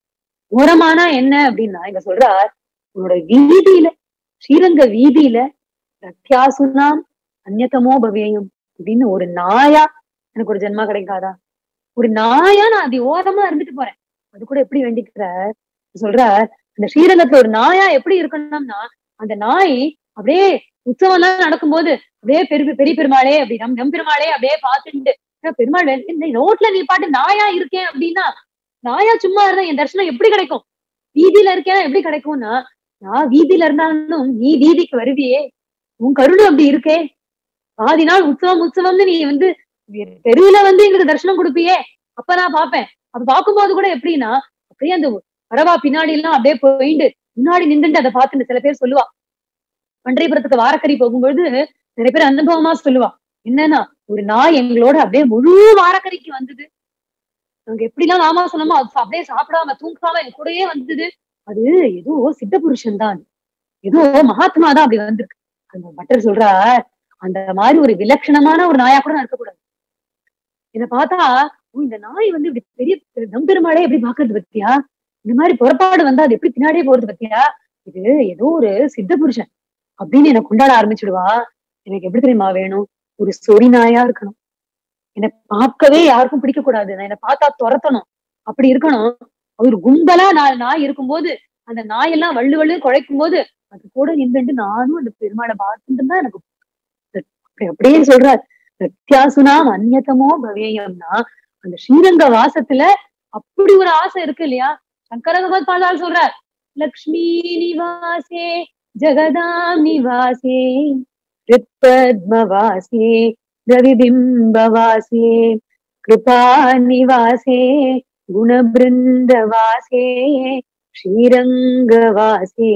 ஓரமானா என்ன அப்படின்னா இங்க சொல்றார் உன்னோட வீதியில ஸ்ரீரங்க வீதியில பிரத்யாசுனாம் அந்நியதமோ பவேயம் அப்படின்னு ஒரு நாயா எனக்கு ஒரு ஜென்மா கிடைக்காதா ஒரு நாயா நான் அது ஓரமா இருந்துட்டு போறேன் அது கூட எப்படி வேண்டிக்கிற சொல்ற அந்த ஸ்ரீரங்கத்துல ஒரு நாயா எப்படி இருக்கணும்னா அந்த நாய் அப்படியே உற்சவம் எல்லாம் நடக்கும்போது அப்படியே பெரிய பெரிய பெருமாளே அப்படி நம் நம் பெருமாளே அப்படியே பார்த்துட்டு "ஏ, பெருமாள் வே- இந்த ரோட்ல நீ பாட்டு நாயா இருக்கேன் அப்படின்னா நாயா சும்மா இருந்தா என் தரிசனம் எப்படி கிடைக்கும் வீதியில இருக்கேன் எப்படி கிடைக்கும்னா நான் வீதியில இருந்தாலும் நீ வீதிக்கு வருவியே உன் கருணை அப்படி இருக்கே பாதி நாள் உற்சவம் உற்சவம்னு நீ வந்து தெருவுல வந்து எங்களுக்கு தரிசனம் கொடுப்பியே அப்ப நான் பாப்பேன் அப்ப பார்க்கும்போது கூட எப்படின்னா அப்படியே அந்த வரவா பின்னாடி எல்லாம் அப்படியே போயிட்டு முன்னாடி நின்றுட்டு அதை பார்த்துட்டு சில பேர் சொல்லுவா பன்றையபுரத்துக்கு வாரக்கறி போகும்பொழுது நிறைய பேர் அனுபவமா சொல்லுவா என்னன்னா ஒரு நாய் எங்களோட அப்படியே முழு வாரக்கறிக்கு வந்தது நாங்க எப்படிலாம் நாமா சொன்னோமோ அது அப்படியே சாப்பிடாம தூங்காம எங்க கூடயே வந்தது அது ஏதோ சித்த புருஷன் தான் ஏதோ மகாத்மா தான் அப்படி வந்திருக்கு அந்த பட்டர் சொல்றார் அந்த மாதிரி ஒரு விலட்சணமான ஒரு நாயா கூட நான் இருக்கக்கூடாது இத பார்த்தா ஓ, இந்த நாய் வந்து இப்படி பெரிய நம்பெருமாளே எப்படி பாக்குறது பத்தியா இந்த மாதிரி புறப்பாடு வந்தா அது எப்படி பின்னாடியே போறது பத்தியா இது ஏதோ ஒரு சித்த புருஷன் அப்படின்னு என்ன கொண்டாட ஆரம்பிச்சிடுவா எனக்கு எப்படி தெரியுமா வேணும் ஒரு சொறி நாயா இருக்கணும் என்னை பார்க்கவே யாருக்கும் பிடிக்க கூடாது நான் என்னை பார்த்தா துரத்தணும் அப்படி இருக்கணும் ஒரு கும்பலா நாலு நாய் இருக்கும்போது அந்த நாயெல்லாம் வள்ளு வள்ளு குழைக்கும் போது அது கூட நின்றுட்டு நானும் அந்த பெருமாளை பார்த்துட்டு தான் எனக்கு அப்படி அப்படியே சொல்றார் பிரத்யாசுனாம் அந்நதமோ பவேயம்னா அந்த ஸ்ரீரங்க வாசத்துல அப்படி ஒரு ஆசை இருக்கு இல்லையா சங்கர பகவத் பாதால் சொல்றார் லக்ஷ்மி நிவாசே ஜெகதாம் நிவாசே ஹிருத்பத்மவாசே ரவிபிம்பவாசே கிருபா நிவாசே குணபிருந்தவாசே ஸ்ரீரங்கவாசே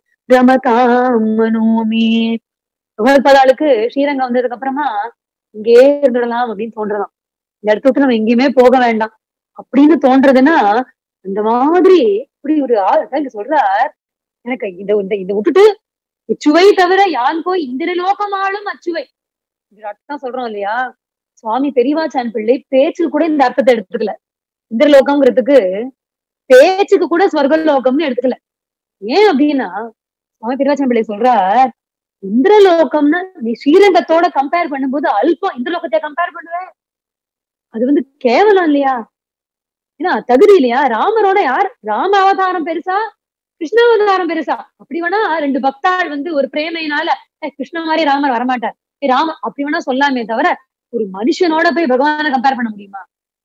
ரமதாம் மனோமே பகவத்பாதாளுக்கு ஸ்ரீரங்கம் வந்ததுக்கு அப்புறமா இங்கே இருந்துடலாம் அப்படின்னு தோன்றலாம் இந்த இடத்த விட்டு நம்ம எங்கேயுமே போக வேண்டாம் அப்படின்னு தோன்றதுன்னா அந்த மாதிரி இப்படி ஒரு ஆள் அதான் இங்க சொல்றார் எனக்கு இந்த இந்த இதை விட்டுட்டு இச்சுவை தவிர யான் போய் இந்திரலோகமாலும் அச்சுவை இது அர்த்தம் சொல்றோம் இல்லையா சுவாமி பெரியவாச்சான் பிள்ளை பேச்சில் கூட இந்த அர்த்தத்தை எடுத்துக்கல இந்திரலோகம்ங்கிறதுக்கு பேச்சுக்கு கூட ஸ்வர்கலோகம்னு எடுத்துக்கல ஏன் அப்படின்னா சுவாமி பெரியவாச்சான் பிள்ளை சொல்றார் இந்திரலோகம்னா நீ ஸ்ரீரங்கத்தோட கம்பேர் பண்ணும்போது அல்பம் இந்திரலோகத்தை கம்பேர் பண்ணுவேன் அது வந்து கேவலம் இல்லையா ஏன்னா தகுதி இல்லையா ராமரோட யார் ராம அவதாரம் பெருசா கிருஷ்ண அவதாரம் பெருசா அப்படி வேணா ரெண்டு பக்தாள் வந்து ஒரு பிரேமையினால "ஏய், கிருஷ்ண மாதிரி ராமர் வரமாட்டார் ஏய், ராம அப்படி வேணா சொல்லாமே தவிர ஒரு மனுஷனோட போய் பகவானை கம்பேர் பண்ண முடியுமா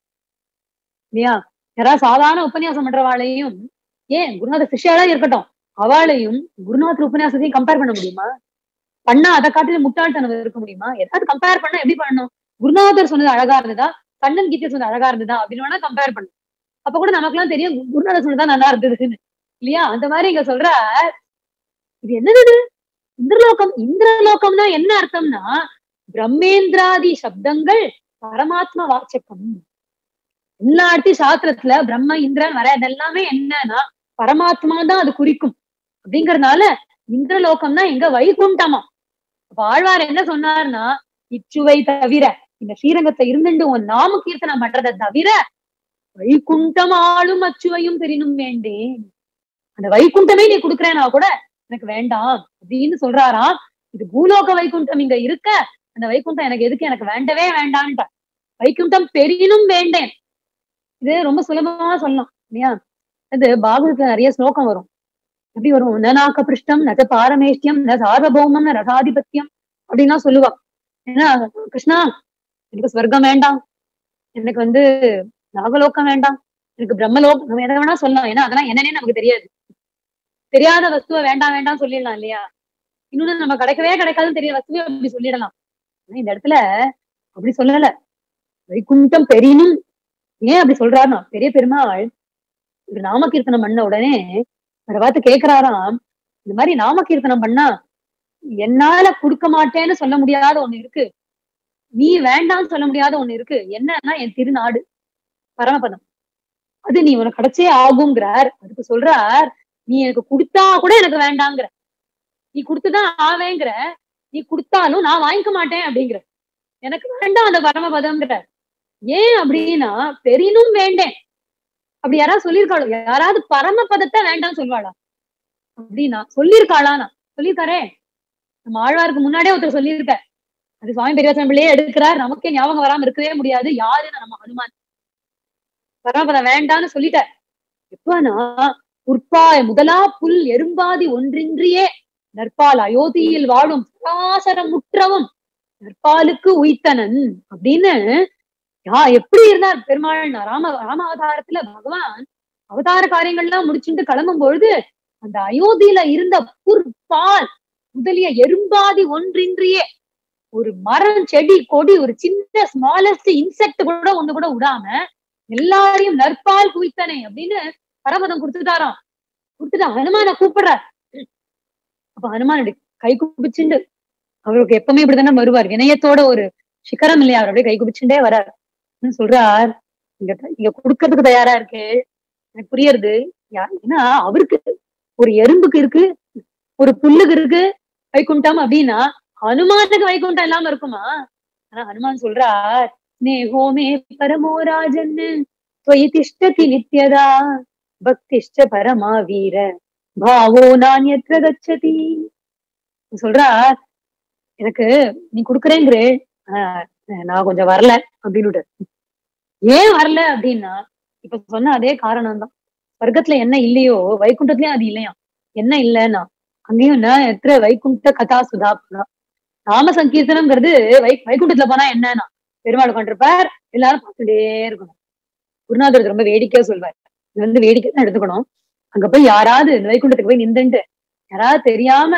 இல்லையா யாராவது சாதாரண உபன்யாசம் பண்றவாளையும் ஏன் குருநாத சிஷ்யாலா இருக்கட்டும் அவளையும் குருநாதர் உபன்யாசத்தையும் கம்பேர் பண்ண முடியுமா பண்ணா அதை காட்டில முட்டாள்தனம் இருக்க முடியுமா ஏதாவது கம்பேர் பண்ணா எப்படி பண்ணணும் குருநாதர் சொன்னது அழகா இருந்ததா கண்ணன் கீதை சொன்னது அழகா இருந்ததா அப்படின்னு வேணா கம்பேர் பண்ணணும் அப்ப கூட நமக்கெல்லாம் தெரியும் கு- குருநாதர் சொன்னதா நல்லா இருந்ததுன்னு இல்லையா அந்த மாதிரி இங்க சொல்ற இது என்னது இது? இந்திரலோகம் இந்திரலோகம்னா என்ன அர்த்தம்னா பிரம்மேந்திராதி சப்தங்கள் பரமாத்மா வாச்சகம் எல்லா இடத்தையும் சாஸ்திரத்துல பிரம்ம இந்திரன் வர இதெல்லாமே என்னன்னா பரமாத்மா தான் அது குறிக்கும் அப்படிங்கறதுனால இந்திரலோகம்னா எங்க வைகுண்டமா அப்ப ஆழ்வார் என்ன சொன்னார்னா இச்சுவை தவிர இந்த ஸ்ரீரங்கத்தை இருந்துட்டு உன் நாம கீர்த்தனம் பண்றதை தவிர வைகுண்டம் ஆளும் அச்சுவையும் பெரினும் வேண்டேன் அந்த வைகுண்டமே நீ குடுக்கறேனா கூட எனக்கு வேண்டாம் அப்படின்னு சொல்றாராம் இது பூலோக வைகுண்டம் இங்க இருக்க அந்த வைகுண்டம் எனக்கு எதுக்கு எனக்கு வேண்டவே வேண்டான்ட்ட வைகுண்டம் பெரினும் வேண்டேன் இது ரொம்ப சுலபமா சொல்லலாம் இல்லையா அது பாகவதத்துல நிறைய ஸ்லோகம் வரும் எப்படி வரும் ந நாக்க பிருஷ்டம் ந ச பாரமேஷ்டியம் ந சார்வபௌமம் ந ரசாதிபத்தியம் அப்படின்லாம் சொல்லுவா ஏன்னா கிருஷ்ணா எனக்கு ஸ்வர்க்கம் வேண்டாம் எனக்கு வந்து நாகலோகம் வேண்டாம் எனக்கு பிரம்மலோகம் நம்ம எதை வேணா சொல்லலாம் ஏன்னா அதெல்லாம் என்னன்னே நமக்கு தெரியாது தெரியாத வஸ்துவை வேண்டாம் வேண்டாம் சொல்லிடலாம் இல்லையா இன்னொன்னு நம்ம கிடைக்கவே கிடைக்காதுன்னு தெரியல வஸ்துவே அப்படி சொல்லிடலாம் ஆனா இந்த இடத்துல அப்படி சொல்லல வைகுண்டம் பெரினும் ஏன் அப்படி சொல்றாருன்னா பெரிய பெருமாள் ஒரு நாம கீர்த்தனம் பண்ண உடனே அதை பார்த்து கேக்குறாராம் இந்த மாதிரி நாம கீர்த்தனம் பண்ணா என்னால கொடுக்க மாட்டேன்னு சொல்ல முடியாத ஒண்ணு இருக்கு நீ வேண்டாம்னு சொல்ல முடியாத ஒண்ணு இருக்கு என்னன்னா என் திருநாடு பரமபதம் அது நீ உனக்கு கிடைச்சே ஆகுங்கிறார் அதுக்கு சொல்றார் நீ எனக்கு கொடுத்தா கூட எனக்கு வேண்டாங்கிற நீ கொடுத்துதான் ஆவேங்கிற நீ கொடுத்தாலும் நான் வாங்கிக்க மாட்டேன் அப்படிங்கிற எனக்கு வேண்டாம் அந்த பரமபதம்ங்கிற ஏன் அப்படின்னா பெரினும் வேண்டேன் அப்படி யாராவது சொல்லியிருக்காளோ யாராவது பரமபதத்தை வேண்டாம் சொல்வாளா அப்படின்னா சொல்லியிருக்காளா நான் சொல்லியிருக்காரே நம்ம ஆழ்வாருக்கு முன்னாடியே ஒருத்தர் சொல்லியிருக்க அது சுவாமி பெரியவச்சன் பிள்ளையே எடுக்கிறார் நமக்கே ஞாபகம் வராம இருக்கவே முடியாது யாருன்னு நம்ம ஹனுமான் பரமபதம் வேண்டான்னு சொல்லிட்டார் எப்பனா புற்பாய் முதலா புல் எறும்பாதி ஒன்றின்றியே நற்பால் அயோத்தியில் வாழும் சராசரம் முற்றவும் நற்பாலுக்கு உய்த்தனன் அப்படின்னு யா எப்படி இருந்தார் பெருமாள் ராம ராம அவதாரத்துல பகவான் அவதார காரியங்கள்லாம் முடிச்சுட்டு கிளம்பும் பொழுது அந்த அயோத்தியில இருந்த புற்பால் முதலிய எறும்பாதி ஒன்றின்றியே ஒரு மரம் செடி கொடி ஒரு சின்ன ஸ்மாலஸ்ட் இன்செக்ட் கூட ஒண்ணு கூட விடாம எல்லாரையும் நற்பால் குவித்தனே அப்படின்னு பரமதம் கொடுத்துட்டாராம் கொடுத்துட்டு ஹனுமான கூப்பிடுறார் அப்ப ஹனுமான் இப்படி கை குப்பிச்சுண்டு அவருக்கு எப்பவுமே இப்படிதானே வருவார் வினயத்தோட ஒரு சிகரம் இல்லையா அவர் அப்படியே கை குப்பிச்சுட்டே வரார் என்ன சொல்றார் இங்க இங்க கொடுக்கறதுக்கு தயாரா இருக்கு எனக்கு புரியுறது யா- ஏன்னா அவருக்கு ஒரு எறும்புக்கு இருக்கு ஒரு புல்லுக்கு இருக்கு வைகுண்டம் அப்படின்னா ஹனுமானுக்கு வைகுண்டம் இல்லாம இருக்குமா ஆனா ஹனுமான் சொல்றார் ஸ்னேகோமே பரமோ ராஜன் त्वयि तिष्ठति नित्यदा பக்திஷ்ட பரமா வீர பாவோ நானியற்ற கச்சதி சொல்றார் எனக்கு நீ குடுக்கறேங்கிற நான் கொஞ்சம் வரல அப்படின்னு ஏன் வரல அப்படின்னா இப்ப சொன்ன அதே காரணம் தான் சொர்க்கத்துல என்ன இல்லையோ வைகுண்டத்துலயும் அது இல்லையா என்ன இல்லைன்னா அங்கேயும் நான் எத்திர வைகுண்ட கதா சுதா புரா. நாம சங்கீர்த்தனம்ங்கிறது வை வைகுண்டத்துல போனா என்னன்னா பெருமாள் கொண்டிருப்பார் எல்லாரும் பார்த்துட்டே இருக்கணும் குருநாதர் ரொம்ப வேடிக்கையா சொல்வார் இது வந்து வேடிக்கை தான் எடுத்துக்கணும் அங்க போய் யாராவது இந்த வைகுண்டத்துக்கு போய் நின்றுட்டு யாராவது தெரியாம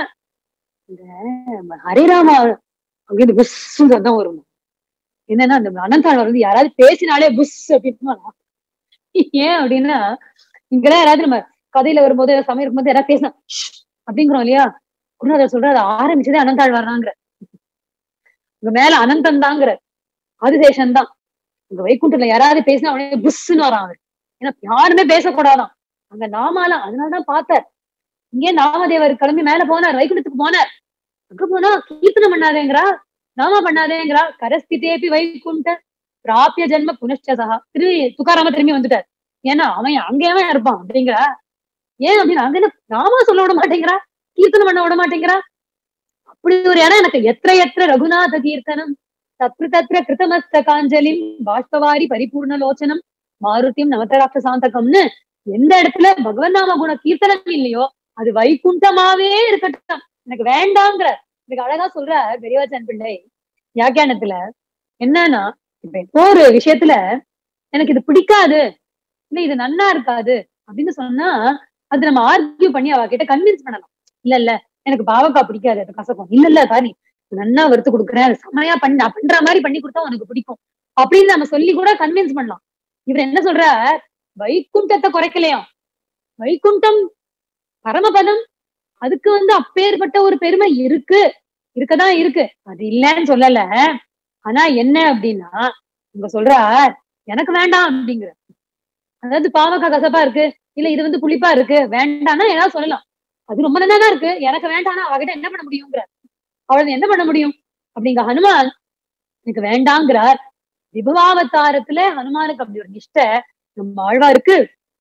இந்த ஹரிராமா அப்படின்னு புஷ் சத்தம் வரும் என்னன்னா அந்த அனந்தாள் வந்து யாராவது பேசினாலே புஷ் அப்படின்னு ஏன் அப்படின்னா இங்கெல்லாம் யாராவது நம்ம கதையில வரும்போது சமையல் இருக்கும்போது யாராவது பேசினா "ஷ்" அப்படிங்கிறோம் இல்லையா குருநாதர் சொல்றாரு ஆரம்பிச்சதே அனந்தாள் வர்றாங்கிற உங்க மேல அனந்தம் தாங்கிற ஆதிசேஷன் தான் உங்க வைகுண்டத்துல யாராவது பேசினா அவனே புஷ்ன்னு வரான் அவர் ஏன்னா யாருமே பேசக்கூடாதான் அங்க நாமால அதனாலதான் பார்த்தார் இங்கே நாமதேவர் கிளம்பி மேல போனார் வைகுண்டத்துக்கு போனார் அங்க போனா கீர்த்தனம் பண்ணாதேங்கிறா நாமா பண்ணாதேங்கிறா கரஸ்திதேபி வைகுண்ட பிராபிய ஜென்ம புனஷ்டசா திரு துக்காராம திரும்பி வந்துட்டார் ஏன்னா அவன் அங்கேயவே இருப்பான் அப்படிங்கிறா ஏன் அப்படின்னு அங்க என்ன நாமா சொல்ல விட மாட்டேங்கிறா கீர்த்தனம் பண்ண விட மாட்டேங்கிறா அப்படி ஒரு இடம் எனக்கு எത്ര எത്ര ரகுநாத கீர்த்தனம் தத்ரு தத்ர கிருதமஸ்தகாஞ்சலிம் பாஷ்பவாரி பரிபூர்ண லோச்சனம் மாருத்தியம் நவதராட்ச சாந்தகம்னு எந்த இடத்துல பகவன் நாம குண கீர்த்தனம் இல்லையோ அது வைகுண்டமாவே இருக்கட்டும் எனக்கு வேண்டாங்கிற எனக்கு அழகா சொல்ற பெரியவாச்சன் பிள்ளை வியாக்கியானத்துல என்னன்னா இப்ப ஏதோ ஒரு விஷயத்துல எனக்கு இது பிடிக்காது இல்ல இது நன்னா இருக்காது அப்படின்னு சொன்னா அது நம்ம ஆர்கியூ பண்ணி அவ கிட்ட கன்வின்ஸ் பண்ணலாம் இல்ல இல்ல எனக்கு பாவக்காய் பிடிக்காது அது கசக்கும் இல்ல இல்ல தானி நன்னா வறுத்து கொடுக்குறேன் அது செமையா பண்ணி நான் பண்ற மாதிரி பண்ணி கொடுத்தா உனக்கு பிடிக்கும் அப்படின்னு நம்ம சொல்லி கூட கன்வின்ஸ் பண்ணலாம் இவர் என்ன சொல்ற வைகுண்டத்தை குறைக்கலையாம் வைகுண்டம் பரமபதம் அதுக்கு வந்து அப்பேற்பட்ட ஒரு பெருமை இருக்கு இருக்கதான் இருக்கு அது இல்லைன்னு சொல்லல ஆனா என்ன அப்படின்னா உங்க சொல்ற எனக்கு வேண்டாம் அப்படிங்கிற அதாவது பாவக்காய் கசப்பா இருக்கு இல்ல இது வந்து புளிப்பா இருக்கு வேண்டாம்னா ஏதாவது சொல்லலாம் அது ரொம்ப நல்லா இருக்கு எனக்கு வேண்டாம்னா அவகிட்ட என்ன பண்ண முடியுங்கிற அவள் என்ன பண்ண முடியும் அப்படிங்க ஹனுமான் எனக்கு வேண்டாங்கிறார் விபவாவதாரத்துல ஹனுமானுக்கு அப்படி ஒரு நிஷ்டை நம்ம ஆழ்வாருக்கு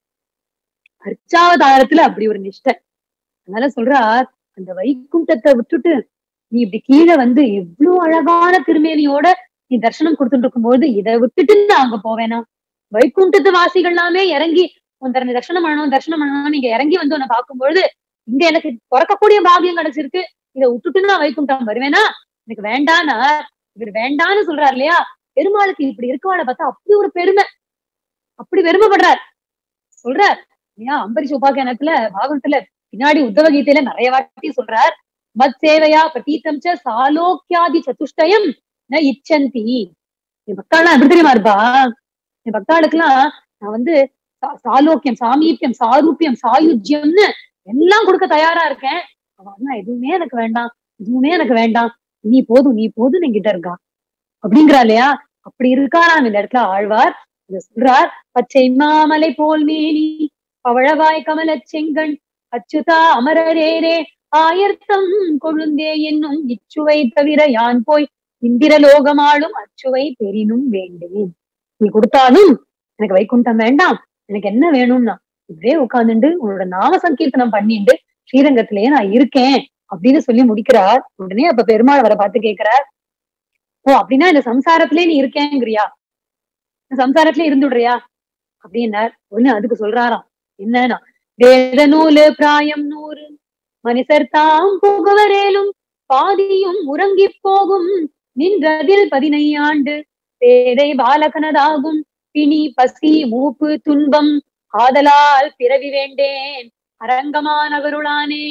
அர்ச்சாவதாரத்துல அப்படி ஒரு நிஷ்டை அதனால சொல்றார் அந்த வைகுண்டத்தை விட்டுட்டு நீ இப்படி கீழே வந்து எவ்வளவு அழகான திருமேனியோட நீ தரிசனம் கொடுத்துட்டு இருக்கும்போது இதை விட்டுட்டு நான் அங்க போவேனா வைகுண்டத்து வாசிகள் எல்லாமே இறங்கி உன் தர தரிசனம் பண்ணணும் தரிசனம் பண்ணணும் நீங்க இறங்கி வந்து உன்னை பார்க்கும்பொழுது இங்க எனக்கு பிறக்கக்கூடிய பாகியம் கிடைச்சிருக்கு இதை விட்டுட்டு நான் வைகுண்டம் வருவேனா எனக்கு வேண்டானா இவர் வேண்டான்னு சொல்றாரு இல்லையா பெருமாளுக்கு இப்படி இருக்கவாளை பார்த்தா அப்படி ஒரு பெருமை அப்படி பெருமைப்படுறார் சொல்றார் இல்லையா அம்பரிஷ் உபாக்கியானத்துல பாகவத்துல பின்னாடி உத்தவ கீதையில நிறைய வாட்டி சொல்றார் மத் சேவையா பிரதீத்தம் ச சாலோக்கியாதி சதுஷ்டயம் ந இச்சந்தி என் பக்தாள்லாம் எப்படி தெரியுமா இருப்பா என் பக்தாளுக்கெல்லாம் நான் வந்து சா- சாலோக்கியம் சாமீபியம் சாரூபியம் சாயுஜ்யம்னு எல்லாம் கொடுக்க தயாரா இருக்கேன் அவன் எதுவுமே எனக்கு வேண்டாம் எதுவுமே எனக்கு வேண்டாம் நீ போதும் நீ போதும் என்கிட்ட இருக்கா அப்படிங்கிறா இல்லையா அப்படி இருக்காராம் இந்த இடத்துல ஆழ்வார் இத சொல்றார் பச்சை மாமலை போல் மேனி பவழவாய் கமலச் செங்கண் அச்சுதா அமரரேரே ஆயர்த்தம் கொழுந்தே என்னும் இச்சுவை தவிர யான் போய் இந்திர லோகமாளும் அச்சுவை பெரினும் வேண்டேன் நீ கொடுத்தாலும் எனக்கு வைகுண்டம் வேண்டாம் எனக்கு என்ன வேணும்னா இப்படியே உட்கார்ந்துட்டு உன்னோட நாம சங்கீர்த்தனம் பண்ணிட்டு ஸ்ரீரங்கத்திலேயே நான் இருக்கேன் அப்படின்னு சொல்லி முடிக்கிறார் உடனே அப்ப பெருமாள் அவரை பார்த்து கேட்கிறார் ஓ அப்படின்னா இந்த சம்சாரத்திலே நீ இருக்கேங்கிறியா இந்த சம்சாரத்திலே இருந்துடுறியா அப்படின்னார் ஒண்ணு அதுக்கு சொல்றாராம் என்னன்னா வேத நூலு பிராயம் நூறு மனுஷர் தாம் புகுவரேலும் பாதியும் உறங்கி போகும் நின்றதில் பதினையாண்டு பேதை பாலகனதாகும் பிணி பசி மூப்பு துன்பம் ஆதலால் பிறவி வேண்டேன் அரங்கமானவருளானே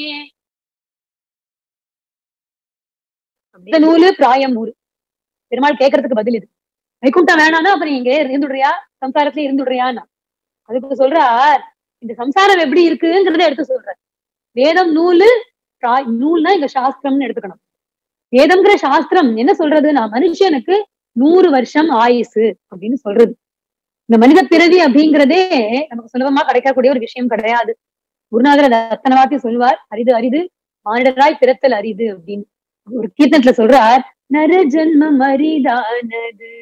இந்த நூலு பிராயம் நூறு பெருமாள் கேட்கறதுக்கு பதில் இது வைகுண்டம் வேணாம்னா அப்புறம் இங்க இருந்துடுறியா சம்சாரத்துல இருந்துடுறியான்னா அதுக்கு சொல்றார் இந்த சம்சாரம் எப்படி இருக்குங்கிறத எடுத்து சொல்றார் வேதம் நூலு பிராய் நூல்னா இங்க சாஸ்திரம்னு எடுத்துக்கணும் வேதம்ங்கிற சாஸ்திரம் என்ன சொல்றதுன்னா மனுஷனுக்கு நூறு வருஷம் ஆயுசு அப்படின்னு சொல்றது இந்த மனித பிறவி அப்படிங்கிறதே நமக்கு சுலபமா கிடைக்கக்கூடிய ஒரு விஷயம் கிடையாது குருநாதர் அதை அத்தனை வார்த்தை சொல்வார் அரிது அரிது மானிடராய் பிறத்தல் அரிது அப்படின்னு ஒரு கீர்த்தனத்துல சொல்றார் நர ஜன்மம் அரிதானது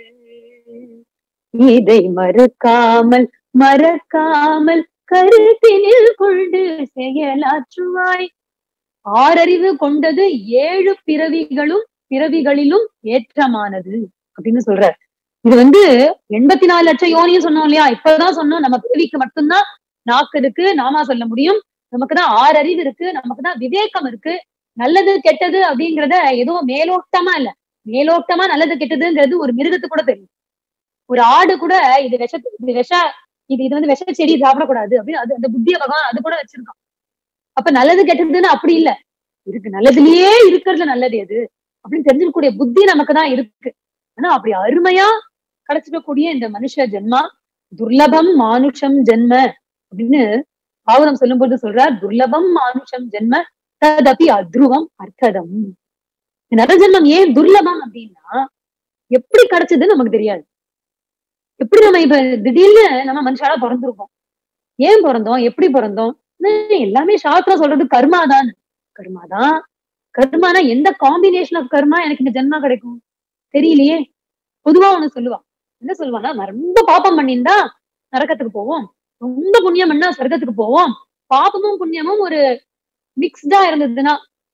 இதை மறுக்காமல் மறக்காமல் கருத்தினில் கொண்டு செயலாற்றுவாய் ஆறறிவு கொண்டது ஏழு பிறவிகளும் பிறவிகளிலும் ஏற்றமானது அப்படின்னு சொல்றார் இது வந்து எண்பத்தி நாலு லட்சம் யோனியும் சொன்னோம் இல்லையா இப்பதான் சொன்னோம் நம்ம பிறவிக்கு மட்டும்தான் நாக்கு இருக்கு நாமா சொல்ல முடியும் நமக்கு தான் ஆறு அறிவு இருக்கு நமக்கு தான் விவேகம் இருக்கு நல்லது கெட்டது அப்படிங்கறத ஏதோ மேலோட்டமா இல்ல மேலோட்டமா நல்லது கெட்டதுங்கிறது ஒரு மிருகத்துக்கு கூட தெரியும் ஒரு ஆடு கூட இது விஷ இது விஷ இது இது வந்து விஷ செடி சாப்பிடக்கூடாது அப்படின்னு அது அந்த புத்திய பகவான் அது கூட வச்சிருக்கான் அப்ப நல்லது கெட்டதுன்னு அப்படி இல்ல இருக்கு நல்லதுலயே இருக்கிறதுல நல்லது எது அப்படின்னு தெரிஞ்சுக்கக்கூடிய புத்தி நமக்கு தான் இருக்கு ஆனா அப்படி அருமையா கிடைச்சிக்கக்கூடிய இந்த மனுஷ ஜென்மா துர்லபம் மானுஷம் ஜென்ம அப்படின்னு பாவனம் சொல்லும்போது சொல்றார் துர்லபம் மானுஷம் ஜென்ம ததபி அத்ருவம் அர்த்ததம் நரஜன்மம் ஏன் துர்லபம் அப்படின்னா எப்படி கிடைச்சதுன்னு நமக்கு தெரியாது எப்படி நம்ம இப்ப திடீர்னு நம்ம மனுஷாலா பிறந்திருக்கோம் ஏன் பிறந்தோம் எப்படி பிறந்தோம் ஹம், எல்லாமே சாஸ்திரம் சொல்றது கர்மா தான் கர்மா தான் கர்மானா எந்த காம்பினேஷன் ஆஃப் கர்மா எனக்கு இந்த ஜென்மா கிடைக்கும் தெரியலையே பொதுவா ஒண்ணு சொல்லுவா என்ன சொல்லுவானா நான் ரொம்ப பாப்பம் பண்ணியிருந்தா நரகத்துக்கு போவோம் ரொம்ப புண்ணியம் பண்ணா சொர்க்கத்துக்கு போவோம் பாப்பமும் புண்ணியமும் ஒரு மிக்ஸ்டா இருந்ததுன்னா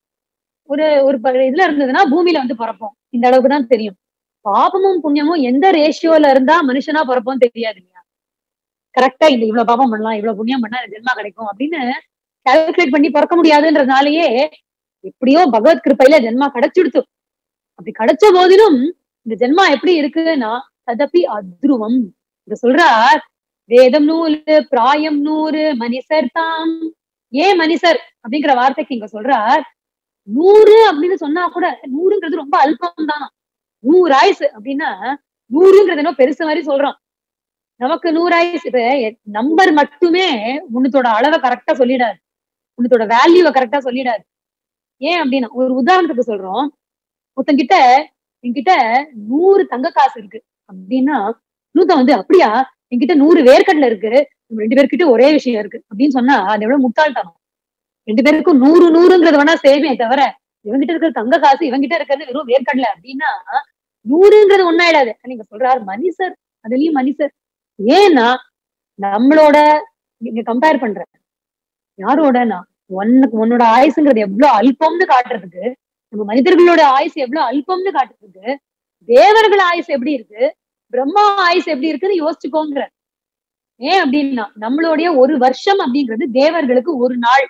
ஒரு ஒரு ப- இதுல இருந்ததுன்னா பூமியில வந்து பிறப்போம் இந்த அளவுக்கு தான் தெரியும் பாபமும் புண்ணியமும் எந்த ரேஷியோல இருந்தா மனுஷனா பிறப்போம் தெரியாது இல்லையா கரெக்டா இந்த இவ்வளவு பாபம் பண்ணலாம் இவ்வளவு புண்ணியம் பண்ணா இந்த ஜென்மா கிடைக்கும் அப்படின்னு கால்குலேட் பண்ணி பிறக்க முடியாதுன்றதுனாலயே எப்படியோ பகவத் கிருப்பையில ஜென்மா கிடைச்சிடுத்து அப்படி கிடைச்ச போதிலும் இந்த ஜென்மா எப்படி இருக்குன்னா ததப்பி அத்ருவம் இத சொல்றார் வேதம் நூலு பிராயம் நூறு மனிதர் தாம் ஏன் மனிதர் அப்படிங்கிற வார்த்தைக்கு இங்க சொல்றார் நூறு அப்படின்னு சொன்னா கூட நூறுங்கிறது ரொம்ப அல்பம் தான் நூறு ஆயுசு அப்படின்னா நூறுங்கிறது என்ன பெருசு மாதிரி சொல்றோம் நமக்கு நூறு ஆயுசு இப்ப நம்பர் மட்டுமே உன்னத்தோட அளவை கரெக்டா சொல்லிடாது உன்னத்தோட வேல்யூவை கரெக்டா சொல்லிடாது ஏன் அப்படின்னா ஒரு உதாரணத்துக்கு சொல்றோம் ஒருத்தங்கிட்ட என்கிட்ட நூறு தங்க காசு இருக்கு அப்படின்னா நூத்த வந்து அப்படியா என்கிட்ட நூறு வேர்க்கடலை இருக்கு நம்ம ரெண்டு பேர்கிட்ட ஒரே விஷயம் இருக்கு அப்படின்னு சொன்னா அது எவ்வளவு முட்டாள்தனம் ரெண்டு பேருக்கும் நூறு நூறுங்கிறது வேணா சேமே தவிர இவங்கிட்ட இருக்கிற தங்க காசு இவங்கிட்ட இருக்கிறது வெறும் வேர்க்கடலை அப்படின்னா நூறுங்கிறது ஒன்னாயிடாது நீங்க சொல்றாரு மனுஷர் அதுலயும் மனுஷர் ஏன்னா நம்மளோட நீங்க கம்பேர் பண்ற யாரோடனா உனக்கு உன்னோட ஆயுசுங்கிறது எவ்வளவு அல்பம்னு காட்டுறதுக்கு நம்ம மனிதர்களோட ஆயுசு எவ்வளவு அல்பம்னு காட்டுறதுக்கு தேவர்கள் ஆயுசு எப்படி இருக்கு பிரம்மா ஆயுசு எப்படி இருக்குன்னு யோசிச்சுக்கோங்கிற ஏன் அப்படின்னா நம்மளுடைய ஒரு வருஷம் அப்படிங்கிறது தேவர்களுக்கு ஒரு நாள்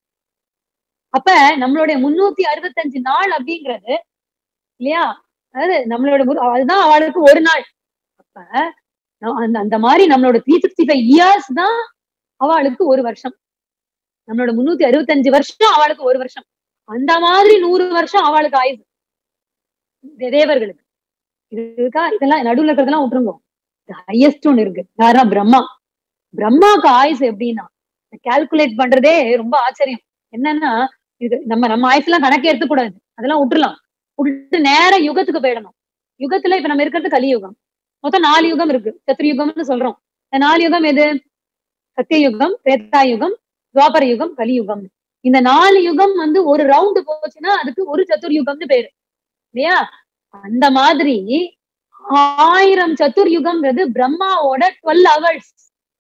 அப்ப நம்மளுடைய முன்னூத்தி அறுபத்தஞ்சு நாள் அப்படிங்கிறது இல்லையா அதாவது நம்மளோட ஒரு- அதுதான் அவளுக்கு ஒரு நாள் அப்ப நா- அந்த அந்த மாதிரி நம்மளோட த்ரீ சிக்ஸ்டி ஃபைவ் இயர்ஸ் தான் அவளுக்கு ஒரு வருஷம் நம்மளோட முன்னூத்தி அறுபத்தஞ்சு வருஷம் அவளுக்கு ஒரு வருஷம் அந்த மாதிரி நூறு வருஷம் அவளுக்கு ஆயுசு தே- தேவர்களுக்கு இது இருக்கா இதெல்லாம் நடுவுல இருக்கிறதெல்லாம் விட்டுருங்க ஹையஸ்ட் ஒண்ணு இருக்கு யாரா பிரம்மா பிரம்மாக்கு ஆயுசு எப்படின்னா கால்குலேட் பண்றதே ரொம்ப ஆச்சரியம் என்னன்னா இது நம்ம நம்ம ஆயுசுலாம் கணக்கே எடுத்துக்கூடாது அதெல்லாம் விட்டுறலாம் விட்டு நேர யுகத்துக்கு போயிடணும் யுகத்துல இப்ப நம்ம இருக்கிறது கலியுகம் மொத்தம் நாலு யுகம் இருக்கு சத்ருயுகம்னு சொல்றோம் இந்த நாலு யுகம் எது சத்தியயுகம் திரேதா யுகம் துவாபர யுகம் கலியுகம் இந்த நாலு யுகம் வந்து ஒரு ரவுண்டு போச்சுன்னா அதுக்கு ஒரு சத்துர்யுகம்னு பேரு இல்லையா அந்த மாதிரி ஆயிரம் சத்துர்யுகம்ன்றது பிரம்மாவோட டுவெல் ஹவர்ஸ்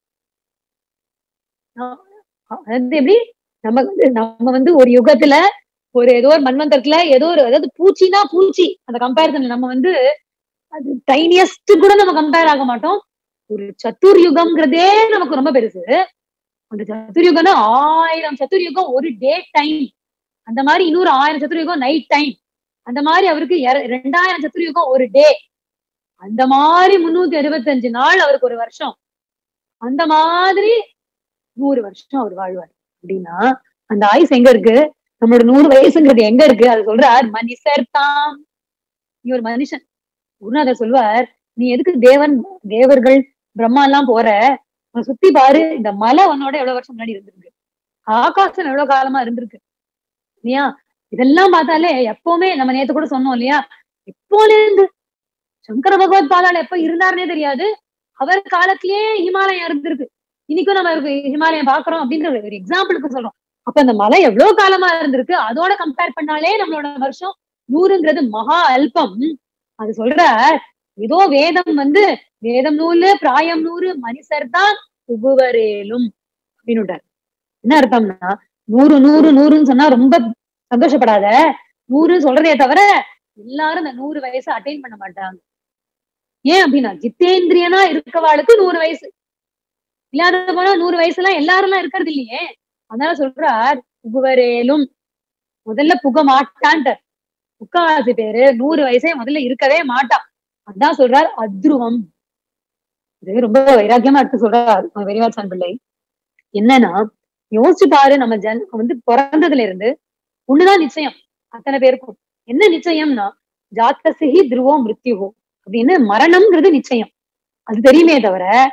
அது எப்படி நம்ம வந்து நம்ம வந்து ஒரு யுகத்துல ஒரு ஏதோ ஒரு மன்வந்தரத்துல ஏதோ ஒரு அதாவது பூச்சினா பூச்சி அந்த கம்பேரிசன்ல நம்ம வந்து அது டைனியஸ்ட் கூட நம்ம கம்பேர் ஆக மாட்டோம் ஒரு சத்துர் யுகம்ங்கிறதே நமக்கு ரொம்ப பெருசு அந்த சத்துர்யுகம்னா ஆயிரம் சத்துர்யுகம் ஒரு டே டைம் அந்த மாதிரி இன்னொரு ஆயிரம் சத்துர்யுகம் நைட் டைம் அந்த மாதிரி அவருக்கு இர- ரெண்டாயிரம் சத்துர்யுகம் ஒரு டே அந்த மாதிரி முன்னூத்தி அறுபத்தஞ்சு நாள் அவருக்கு ஒரு வருஷம் அந்த மாதிரி நூறு வருஷம் அவர் வாழ்வார் அப்படின்னா அந்த ஆயுஸ் எங்க இருக்கு நம்மளோட நூறு வயசுங்கிறது எங்க இருக்கு அது சொல்றார் மனுஷர் தாம் நீ ஒரு மனுஷன் குருநாதர் சொல்வார் நீ எதுக்கு தேவன் தேவர்கள் பிரம்மா எல்லாம் போற உன்னை சுத்தி பாரு இந்த மலை உன்னோட எவ்வளவு வருஷம் முன்னாடி இருந்திருக்கு ஆகாசம் எவ்வளவு காலமா இருந்திருக்கு இல்லையா இதெல்லாம் பார்த்தாலே எப்பவுமே நம்ம நேத்து கூட சொன்னோம் இல்லையா எப்போல இருந்து சங்கர பகவத் பாதாள எப்ப இருந்தாருன்னே தெரியாது அவர் காலத்திலேயே ஹிமாலயம் இருந்திருக்கு இன்னைக்கும் நம்ம இருக்கு ஹிமாலயம் பாக்குறோம் அப்படின்ற ஒரு எக்ஸாம்பிளுக்கு சொல்றோம் அப்ப அந்த மலை எவ்வளவு காலமா இருந்திருக்கு அதோட கம்பேர் பண்ணாலே நம்மளோட வருஷம் நூறுங்கிறது மகா அல்பம் அது சொல்ற ஏதோ வேதம் வந்து வேதம் நூலு பிராயம் நூறு மனுஷர் தான் உபுவரேலும் அப்படின்னு என்ன அர்த்தம்னா நூறு நூறு நூறுன்னு சொன்னா ரொம்ப சந்தோஷப்படாத நூறு சொல்றதே தவிர எல்லாரும் இந்த நூறு வயசு அட்டைன் பண்ண மாட்டாங்க ஏன் அப்படின்னா ஜித்தேந்திரியனா இருக்கவாளுக்கு நூறு வயசு இல்லாத போனா நூறு வயசு எல்லாம் எல்லாரும் எல்லாம் இருக்கிறது இல்லையே அதனால சொல்றார் புகுவரேலும் முதல்ல புக மாட்டான்ட்டார் முக்காவாசி பேரு நூறு வயசே முதல்ல இருக்கவே மாட்டான் அதான் சொல்றார் அத்ருவம் இது ரொம்ப வைராக்கியமா எடுத்து சொல்றார் வெறிவாச்சான் பிள்ளை என்னன்னா யோசிச்சு பாரு நம்ம ஜன் வந்து பிறந்ததுல இருந்து ஒண்ணுதான் நிச்சயம் அத்தனை பேருக்கும் என்ன நிச்சயம்னா ஜாத்தசிஹி துருவோ மிருத்யுவோ அப்படின்னு மரணம்ங்கிறது நிச்சயம் அது தெரியுமே தவிர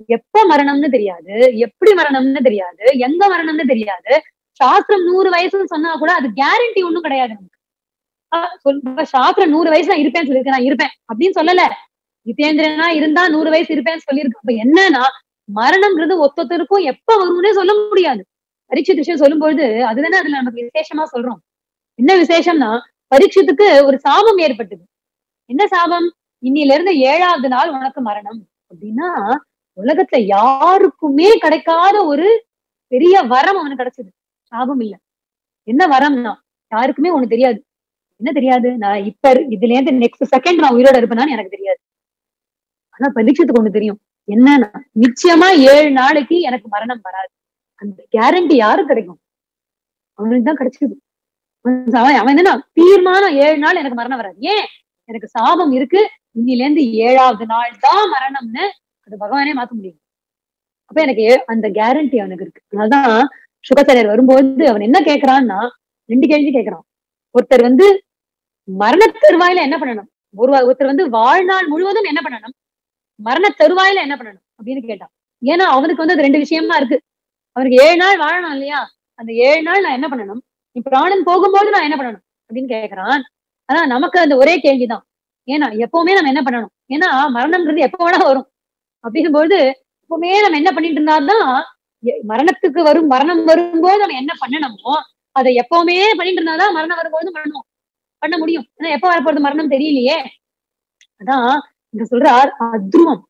எப்ப மரணம்னு தெரியாது எப்படி மரணம்னு தெரியாது எங்க மரணம்னு தெரியாது சாஸ்திரம் நூறு வயசுன்னு சொன்னா கூட அது கேரண்டி ஒண்ணும் கிடையாது நமக்கு ஆஹ் சொல்ற சாஸ்திரம் நூறு வயசு நான் இருப்பேன்னு சொல்லியிருக்கேன் நான் இருப்பேன் அப்படின்னு சொல்லல ஜிதேந்திரனா இருந்தா நூறு வயசு இருப்பேன்னு சொல்லியிருக்கு அப்ப என்னன்னா மரணம்ங்கிறது ஒத்தொத்தருக்கும் எப்ப வரும்னே சொல்ல முடியாது பரீட்சை விஷயம் சொல்லும்பொழுது அதுதானே அதுல நமக்கு விசேஷமா சொல்றோம் என்ன விசேஷம்னா பரீட்சத்துக்கு ஒரு சாபம் ஏற்பட்டது என்ன சாபம் இன்னில இருந்து ஏழாவது நாள் உனக்கு மரணம் அப்படின்னா உலகத்துல யாருக்குமே கிடைக்காத ஒரு பெரிய வரம் அவனுக்கு கிடைச்சது சாபம் இல்ல என்ன வரம்னா யாருக்குமே ஒண்ணு தெரியாது என்ன தெரியாது நான் இப்ப இரு- இதுல இருந்து நெக்ஸ்ட் செகண்ட் நான் உயிரோட இருப்பேனான்னு எனக்கு தெரியாது ஆனா பரீட்சத்துக்கு ஒண்ணு தெரியும் என்னன்னா நிச்சயமா ஏழு நாளைக்கு எனக்கு மரணம் வராது அந்த கேரண்டி யாருக்கு கிடைக்கும் அவனுக்கு தான் கிடைச்சது அவன் அவன் என்னன்னா தீர்மானம் ஏழு நாள் எனக்கு மரணம் வராது ஏன் எனக்கு சாபம் இருக்கு இன்னில இருந்து ஏழாவது நாள் தான் மரணம்னு அது பகவானே மாத்த முடியும் அப்ப எனக்கு ஏ- அந்த கேரண்டி அவனுக்கு இருக்கு அதனாலதான் சுகச்சரியர் வரும்போது அவன் என்ன கேக்குறான்னா ரெண்டு கேள்வி கேக்குறான் ஒருத்தர் வந்து மரண தருவாயில என்ன பண்ணணும் ஒரு ஒருத்தர் வந்து வாழ்நாள் முழுவதும் என்ன பண்ணணும் மரண தருவாயில என்ன பண்ணணும் அப்படின்னு கேட்டான் ஏன்னா அவனுக்கு வந்து அது ரெண்டு விஷயமா இருக்கு அவனுக்கு ஏழு நாள் வாழணும் இல்லையா அந்த ஏழு நாள் நான் என்ன பண்ணணும் இப்ப பிராணன் போகும்போது நான் என்ன பண்ணணும் அப்படின்னு கேக்குறான் ஆனா நமக்கு அந்த ஒரே கேள்விதான் ஏன்னா எப்பவுமே நம்ம என்ன பண்ணணும் ஏன்னா மரணம்ன்றது எப்ப வேணா வரும் அப்படிங்கும்போது எப்பவுமே நம்ம என்ன பண்ணிட்டு இருந்தாதான் எ- மரணத்துக்கு வரும் மரணம் வரும்போது நம்ம என்ன பண்ணணுமோ அதை எப்பவுமே பண்ணிட்டு இருந்தாதான் மரணம் வரும்போது பண்ணணும் பண்ண முடியும் ஏன்னா எப்ப வரப்போறது மரணம் தெரியலையே அதான் இங்க சொல்றார் அத்ருவம்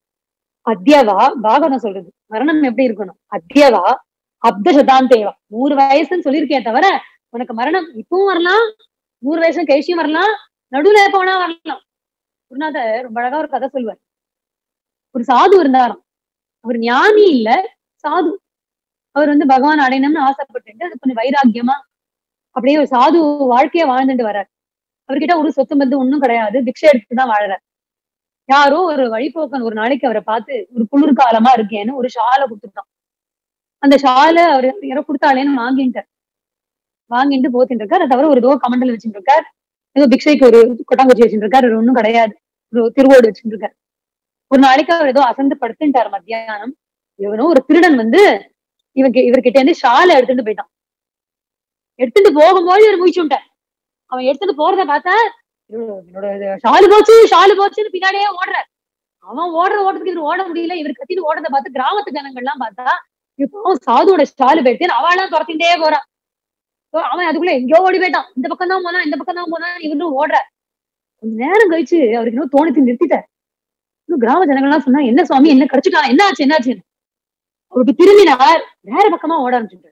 அத்தியவா பாகவதம் சொல்றது மரணம் எப்படி இருக்கணும் அத்தியவா அப்த சதாந்தேவா நூறு வயசுன்னு சொல்லியிருக்கே தவிர உனக்கு மரணம் இப்பவும் வரலாம் நூறு வயசு கழிச்சியும் வரலாம் நடுவுல எப்ப வேணா வரலாம் குருநாதர் ரொம்ப அழகா ஒரு கதை சொல்லுவார் ஒரு சாது இருந்தாராம் அவர் ஞானி இல்ல சாது அவர் வந்து பகவான் அடையணும்னு ஆசைப்பட்டு அது கொஞ்சம் வைராக்கியமா அப்படியே ஒரு சாது வாழ்க்கைய வாழ்ந்துட்டு வர்றார் அவர்கிட்ட ஒரு சொத்து பந்து ஒண்ணும் கிடையாது பிக்ஷை எடுத்துட்டு தான் வாழறார் யாரோ ஒரு வழிபோக்கன் ஒரு நாளைக்கு அவரை பார்த்து ஒரு குளிர் காலமா இருக்கேன்னு ஒரு ஷாலை கொடுத்துட்டான் அந்த ஷாலை அவர் யாரோ கொடுத்தாலேன்னு வாங்கிட்டார் வாங்கிட்டு போத்திட்டு இருக்கார் அதை தவிர ஒரு ஏதோ கமண்டல் வச்சுட்டு இருக்கார் ஏதோ பிக்ஷைக்கு ஒரு கொட்டாங்குச்சி வச்சுட்டு இருக்காரு ஒரு ஒண்ணும் கிடையாது ஒரு திருவோடு வச்சுட்டு இருக்காரு ஒரு நாளைக்கு அவர் ஏதோ அசந்து படுத்துட்டார் மத்தியானம் இவனோ ஒரு திருடன் வந்து இவங்க இவர்கிட்ட இருந்து ஷாலை எடுத்துட்டு போயிட்டான் எடுத்துட்டு போகும்போது இவர் முடிச்சுட்டார் அவன் எடுத்துட்டு போறத பார்த்தா இவரு- என்னோட ஷாலு போச்சு ஷாலு போச்சுன்னு பின்னாடியே ஓடுறார் அவன் ஓடுற ஓட்டத்துக்கு இவர் ஓட முடியல இவர் கத்திட்டு ஓடுறத பார்த்து கிராமத்து ஜனங்கள்லாம் பார்த்தா இப்போ சாதுவோட ஷாலு போயிட்டு அவளாம் துரத்திட்டே போறான் So, அவன் அதுக்குள்ள எங்கேயோ ஓடி போயிட்டான் இந்த பக்கம் தான் போனான் இந்த பக்கம் தான் போனான் இவரும் ஓடுற கொஞ்ச நேரம் கழிச்சு அவருக்கு இன்னும் தோணத்தி நிறுத்திட்டார் இன்னும் கிராம ஜனங்கள்லாம் சொன்னா என்ன சுவாமி என்ன கிடைச்சிட்டான் என்ன ஆச்சு என்ன ஆச்சுன்னு அவருக்கு திரும்பினார் வேற பக்கமா ஓட ஆரம்பிச்சுட்டார்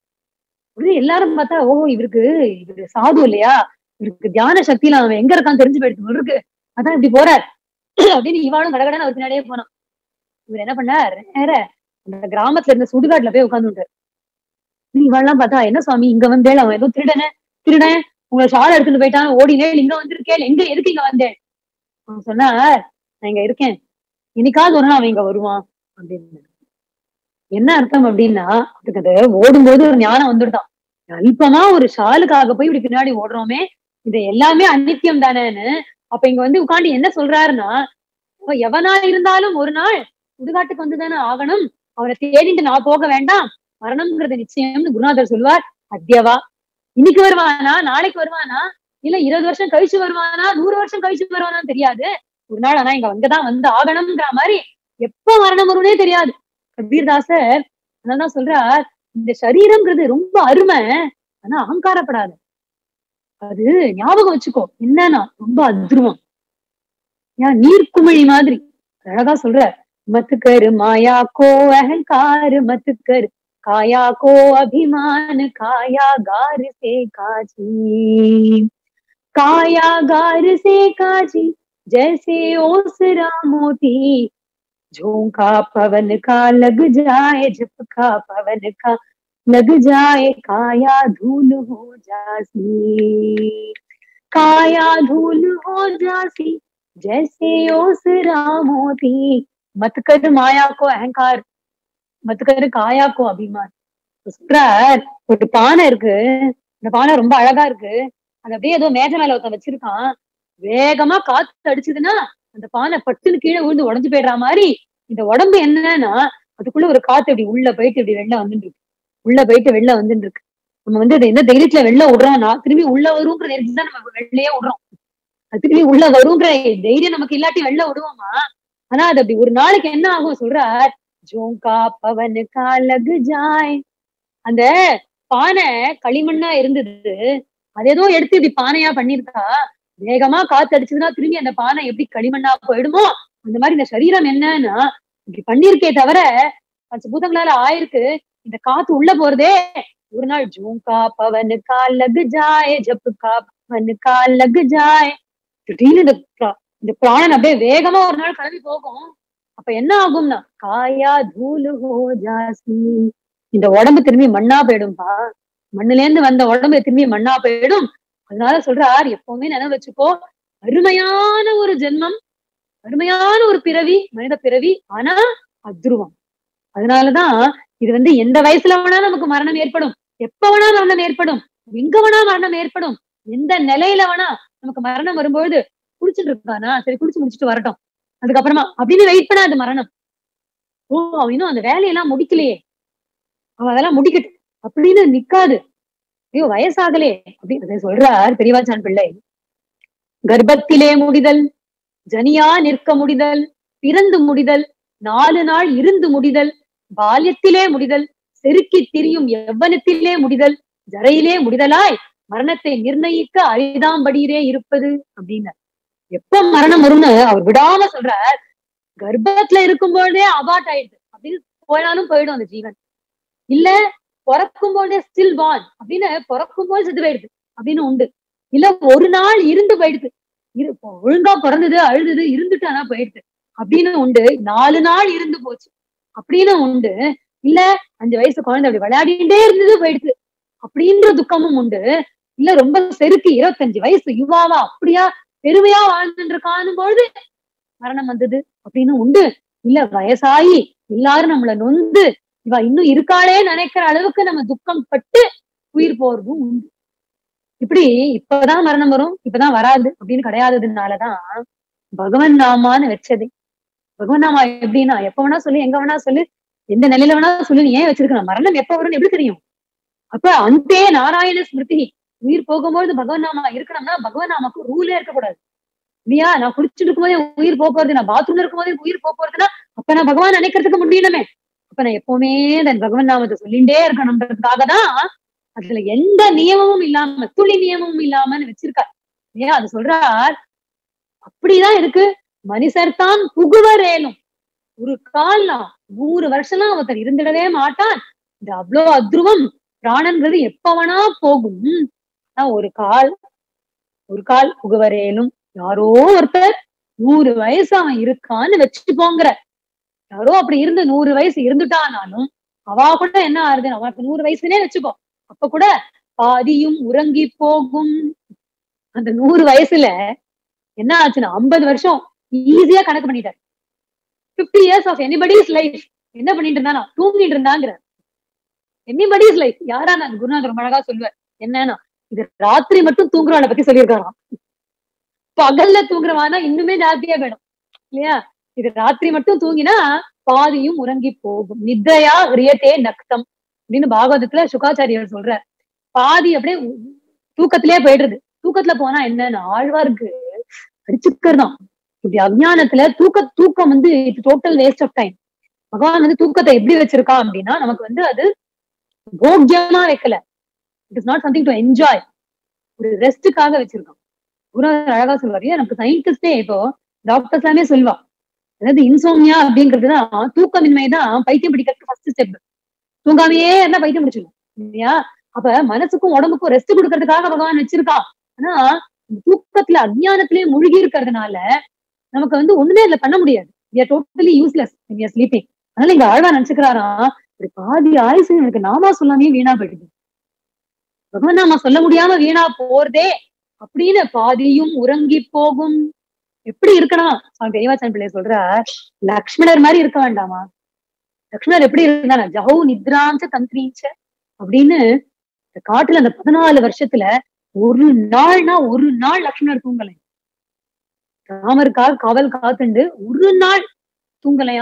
உடனே எல்லாரும் பார்த்தா ஓ இவருக்கு இவரு சாது இல்லையா இவருக்கு தியான சக்தியில அவன் எங்க இருக்கான்னு தெரிஞ்சு போயிடுச்சு இவருக்கு அதான் இப்படி போறார் அப்படின்னு இவாளும் கடகடன்னு அவர் பின்னாடியே போனான் இவர் என்ன பண்ணார் நேர அந்த கிராமத்துல இருந்த சுடுகாட்டுல போய் உட்காந்துட்டார் இவாள்லாம் பார்த்தா என்ன சுவாமி இங்க வந்தேன் அவன் ஏதோ திருடனே திருடன் உங்களை ஷால் எடுத்துட்டு போயிட்டான் ஓடினேன் இங்க வந்திருக்கேன் எங்க எதுக்கு இங்க வந்தேன் அவன் சொன்னார் நான் இங்க இருக்கேன் என்னைக்காவது ஒரு நாள் அவன் இங்க வருவான் அப்படின்னு என்ன அர்த்தம் அப்படின்னா அதுக்கு அது ஓடும்போது ஒரு ஞானம் வந்துடுதான் அல்பமா ஒரு ஷாலுக்காக போய் இப்படி பின்னாடி ஓடுறோமே இது எல்லாமே அநித்தியம் தானேன்னு அப்ப இங்க வந்து உட்காந்து என்ன சொல்றாருன்னா அவன் எவனா இருந்தாலும் ஒரு நாள் சுடுகாட்டுக்கு வந்துதானே ஆகணும் அவனை தேடிட்டு நான் போக வேண்டாம் மரணம்ங்கிறது நிச்சயம்னு குருநாதர் சொல்லுவார் அத்தியவா இன்னைக்கு வருவானா நாளைக்கு வருவானா இல்ல இருபது வருஷம் கழிச்சு வருவானா நூறு வருஷம் கழிச்சு வருவானான்னு தெரியாது ஒரு நாள் ஆனா இங்க வந்துதான் வந்து ஆகணும்ங்கிற மாதிரி எப்ப மரணம் வரும்னே தெரியாது கபீர்தாசர் அதனாலதான் சொல்றார் இந்த சரீரம்ங்கிறது ரொம்ப அருமை ஆனா அகங்காரப்படாது அது ஞாபகம் வச்சுக்கோ என்னன்னா ரொம்ப அத்ருவம் ஏன் நீர்க்குமிழி மாதிரி அழகா சொல்ற மத்துக்கரு மாயா கோ அகங்கார் மத்துக்கரு काया को अभिमान कायागार से काजी कायागार से काजी जैसे ओसरा मोती झोंका पवन का लग जाए झपका पवन का लग जाए काया धूल हो जासी काया धूल हो जासी जैसे ओसरा मोती मत कर माया को अहंकार மத்துக்கரு காயாக்கும் அபிமான் சொல்றார் ஒரு பானை இருக்கு அந்த பானை ரொம்ப அழகா இருக்கு அது அப்படியே ஏதோ மேஜ மேல ஒருத்தன் வச்சிருக்கான் வேகமா காத்து அடிச்சதுன்னா அந்த பானை பட்டுன்னு கீழே விழுந்து உடஞ்சு போயிடுற மாதிரி இந்த உடம்பு என்னன்னா அதுக்குள்ள ஒரு காத்து இப்படி உள்ள போயிட்டு இப்படி வெளில வந்துட்டு இருக்கு உள்ள போயிட்டு வெளில வந்துட்டு இருக்கு நம்ம வந்து அதை எந்த தைரியத்துல வெளில விடுறோம்னா திரும்பி உள்ள வருங்கிற தைரியத்துல தான் நம்ம வெளியே விடுறோம் அது திரும்பி உள்ள வருங்கிற தைரியம் நமக்கு இல்லாட்டி வெளில விடுவோமா ஆனா அது அப்படி ஒரு நாளைக்கு என்ன ஆகும் சொல்றார் ஜோங்கா பவன் காலகு ஜாய் அந்த பானை களிமண்ணா இருந்தது அது ஏதோ எடுத்து இப்படி பானையா பண்ணிருக்கா வேகமா காத்து அடிச்சதுன்னா திரும்பி அந்த பானை எப்படி களிமண்ணா போயிடுமோ அந்த மாதிரி இந்த சரீரம் என்னன்னா இப்படி பண்ணிருக்கே தவிர பஞ்சபூதங்களால ஆயிருக்கு இந்த காத்து உள்ள போறதே ஒரு நாள் ஜூங்கா பவன் கால் லகு ஜாய் ஜப்பு கா பவன் கால் லகு ஜாய் திடீர்னு இந்த பிரா- இந்த பிராணன் அப்படியே வேகமா ஒரு நாள் கிளம்பி போகும் அப்ப என்ன ஆகும்னா காயா தூளு ஹோ ஜாஸ்மி இந்த உடம்பு திரும்பி மண்ணா போயிடும்பா மண்ணுல இருந்து வந்த உடம்பு திரும்பி மண்ணா போயிடும் அதனால சொல்றார் எப்பவுமே நினைவு வச்சுக்கோ அருமையான ஒரு ஜென்மம் அருமையான ஒரு பிறவி மனித பிறவி ஆனா அத்ருவம் அதனாலதான் இது வந்து எந்த வயசுல வேணா நமக்கு மரணம் ஏற்படும் எப்ப வேணா மரணம் ஏற்படும் எங்க வேணா மரணம் ஏற்படும் எந்த நிலையில வேணா நமக்கு மரணம் வரும்பொழுது குடிச்சிட்டு இருக்கானா சரி குடிச்சு முடிச்சுட்டு வரட்டும் அதுக்கப்புறமா அப்படின்னு வெயிட் பண்ணாது மரணம் ஓ அவன் இன்னும் அந்த வேலையெல்லாம் முடிக்கலையே அவன் அதெல்லாம் முடிக்கட்டும் அப்படின்னு நிக்காது ஐயோ வயசாகலே அப்படின்னு அதை சொல்றார் பெரியவாச்சான் பிள்ளை கர்ப்பத்திலே முடிதல் ஜனியா நிற்க முடிதல் பிறந்து முடிதல் நாலு நாள் இருந்து முடிதல் பால்யத்திலே முடிதல் செருக்கி திரியும் எவ்வனத்திலே முடிதல் ஜரையிலே முடிதலாய் மரணத்தை நிர்ணயிக்க அரிதாம்படியிலே இருப்பது அப்படின்னு எப்ப மரணம் வரும்னு அவர் விடாம சொல்றார் கர்ப்பத்துல இருக்கும்போதே அபார்ட் ஆயிடுது அப்படின்னு போனாலும் போயிடும் அந்த ஜீவன் இல்ல பிறக்கும் போதே ஸ்டில் வான் அப்படின்னு பிறக்கும் போது செத்து போயிடுது அப்படின்னு உண்டு இல்ல ஒரு நாள் இருந்து போயிடுது இரு ஒழுங்கா பிறந்தது அழுதுது இருந்துட்டு ஆனா போயிடுது அப்படின்னு உண்டு நாலு நாள் இருந்து போச்சு அப்படின்னு உண்டு இல்ல அஞ்சு வயசு குழந்தை அப்படி விளையாடிட்டே இருந்தது போயிடுது அப்படின்ற துக்கமும் உண்டு இல்ல ரொம்ப செருக்கு இருபத்தஞ்சு வயசு யுவாவா அப்படியா பெருமையா வாழ்ந்துட்டு இருக்கான்னு பொழுது மரணம் வந்தது அப்படின்னு உண்டு இல்ல வயசாயி எல்லாரும் நம்மள நொந்து இவ இன்னும் இருக்காளே நினைக்கிற அளவுக்கு நம்ம துக்கம் பட்டு உயிர் போறதும் உண்டு இப்படி இப்பதான் மரணம் வரும் இப்பதான் வராது அப்படின்னு கிடையாததுனாலதான் பகவன் நாமான்னு வச்சது பகவன் நாமா எப்படின்னா எப்ப வேணா சொல்லு எங்க வேணா சொல்லு எந்த நிலையில வேணா சொல்லு நீ ஏன் வச்சிருக்கணும் மரணம் எப்ப வரும்னு எப்படி தெரியும் அப்ப அந்தே நாராயண ஸ்மிருதி உயிர் போகும்போது பகவன் நாமா இருக்கணும்னா பகவன் நாமாக்கு ரூலே இருக்கக்கூடாது இல்லையா நான் குளிச்சுட்டு இருக்கும்போது என் உயிர் போக போறது நான் பாத்ரூம்ல இருக்கும்போது எனக்கு உயிர் போக போறதுன்னா அப்ப நான் பகவான் நினைக்கிறதுக்கு முடியணுமே அப்ப நான் எப்பவுமே தன் பகவன் நாமத்தை சொல்லிண்டே இருக்கணும்ன்றதுக்காக தான் அதுல எந்த நியமமும் இல்லாம துளி நியமமும் இல்லாமன்னு வச்சிருக்கார் இல்லையா அது சொல்றார் அப்படிதான் இருக்கு மனுஷர் தான் புகுவரேனும் ஒரு கால்லாம் நூறு வருஷம்லாம் ஒருத்தர் இருந்துடவே மாட்டான் இது அவ்வளோ அத்ருவம் பிராணன்றது எப்ப வேணா போகும் ஆனா ஒரு கால் ஒரு கால் புகுவரேனும் யாரோ ஒருத்தர் நூறு வயசு அவன் இருக்கான்னு வச்சுப்போங்கிற யாரோ அப்படி இருந்து நூறு வயசு இருந்துட்டானாலும் அவா கூட என்ன ஆறுது அவனுக்கு நூறு வயசுனே வச்சுக்கோ அப்ப கூட பாதியும் உறங்கி போகும் அந்த நூறு வயசுல என்ன ஆச்சுன்னா ஐம்பது வருஷம் ஈஸியா கணக்கு பண்ணிட்டார் fifty years of anybody's life என்ன பண்ணிட்டு இருந்தானா தூங்கிட்டு இருந்தாங்கிற எனிபடிஸ் லைஃப் யாரா நான் குருநாதர் ரொம்ப அழகா சொல்லுவார் என்னன்னா இது ராத்திரி மட்டும் தூங்குறவனை பத்தி சொல்லியிருக்காராம் பகல்ல தூங்குறவானா இன்னுமே ஜாஸ்தியா போயிடும் இல்லையா இது ராத்திரி மட்டும் தூங்கினா பாதியும் உறங்கி போகும் நித்ரையா ரியத்தே நக்தம் அப்படின்னு பாகவதத்துல சுகாச்சாரியர் சொல்றார் பாதி அப்படியே உ- தூக்கத்திலே போயிடுறது தூக்கத்துல போனா என்னன்னு ஆழ்வாருக்கு அடிச்சுக்கிறதான் இப்படி அஜ்ஞானத்துல தூக்க தூக்கம் வந்து இது டோட்டல் வேஸ்ட் ஆஃப் டைம் பகவான் வந்து தூக்கத்தை எப்படி வச்சிருக்கான் அப்படின்னா நமக்கு வந்து அது போக்கியமா வைக்கல it is not something to enjoy ஒரு ரெஸ்டுக்காக வச்சிருக்கான் குருநாதர் அழகா சொல்வாரு ஏன் நமக்கு சயின்டிஸ்டே இப்போ டாக்டர்ஸ் எல்லாமே சொல்வா அதாவது இன்சோமியா அப்படிங்கிறதுதான் தூக்கமின்மை தான் பைத்தியம் பிடிக்கிறதுக்கு ஃபர்ஸ்ட் ஸ்டெப் தூங்காமையே இருந்தா பைத்தியம் பிடிச்சிடும் இல்லையா அப்ப மனசுக்கும் உடம்புக்கும் ரெஸ்ட் கொடுக்கறதுக்காக பகவான் வச்சிருக்கான் ஆனா இந்த தூக்கத்துல அஜ்ஞானத்திலே மூழ்கி இருக்கிறதுனால நமக்கு வந்து ஒண்ணுமே அதுல பண்ண முடியாது டோட்டலி யூஸ்லெஸ் ஸ்லீப்பிங் அதனால இங்க ஆழ்வா நினைச்சுக்கிறாராம் இப்படி பாதி ஆயுசு எனக்கு நாமா சொல்லாமே வீணா போயிடுது பகவான் நாம சொல்ல முடியாம வீணா போறதே அப்படின்னு பாதியும் உறங்கி போகும் எப்படி இருக்கணும் சுவாமி பெரியவாச்சன் பிள்ளை சொல்றார் லக்ஷ்மணர் மாதிரி இருக்க வேண்டாமா லக்ஷ்மணர் எப்படி இருந்தானா ஜஹௌ நித்ராஞ்ச தந்திரீச்ச அப்படின்னு இந்த காட்டுல அந்த பதினாலு வருஷத்துல ஒரு நாள்னா ஒரு நாள் லக்ஷ்மணர் தூங்கலை ராமருக்காக காவல் காத்துண்டு ஒரு நாள் தூங்கலையாம்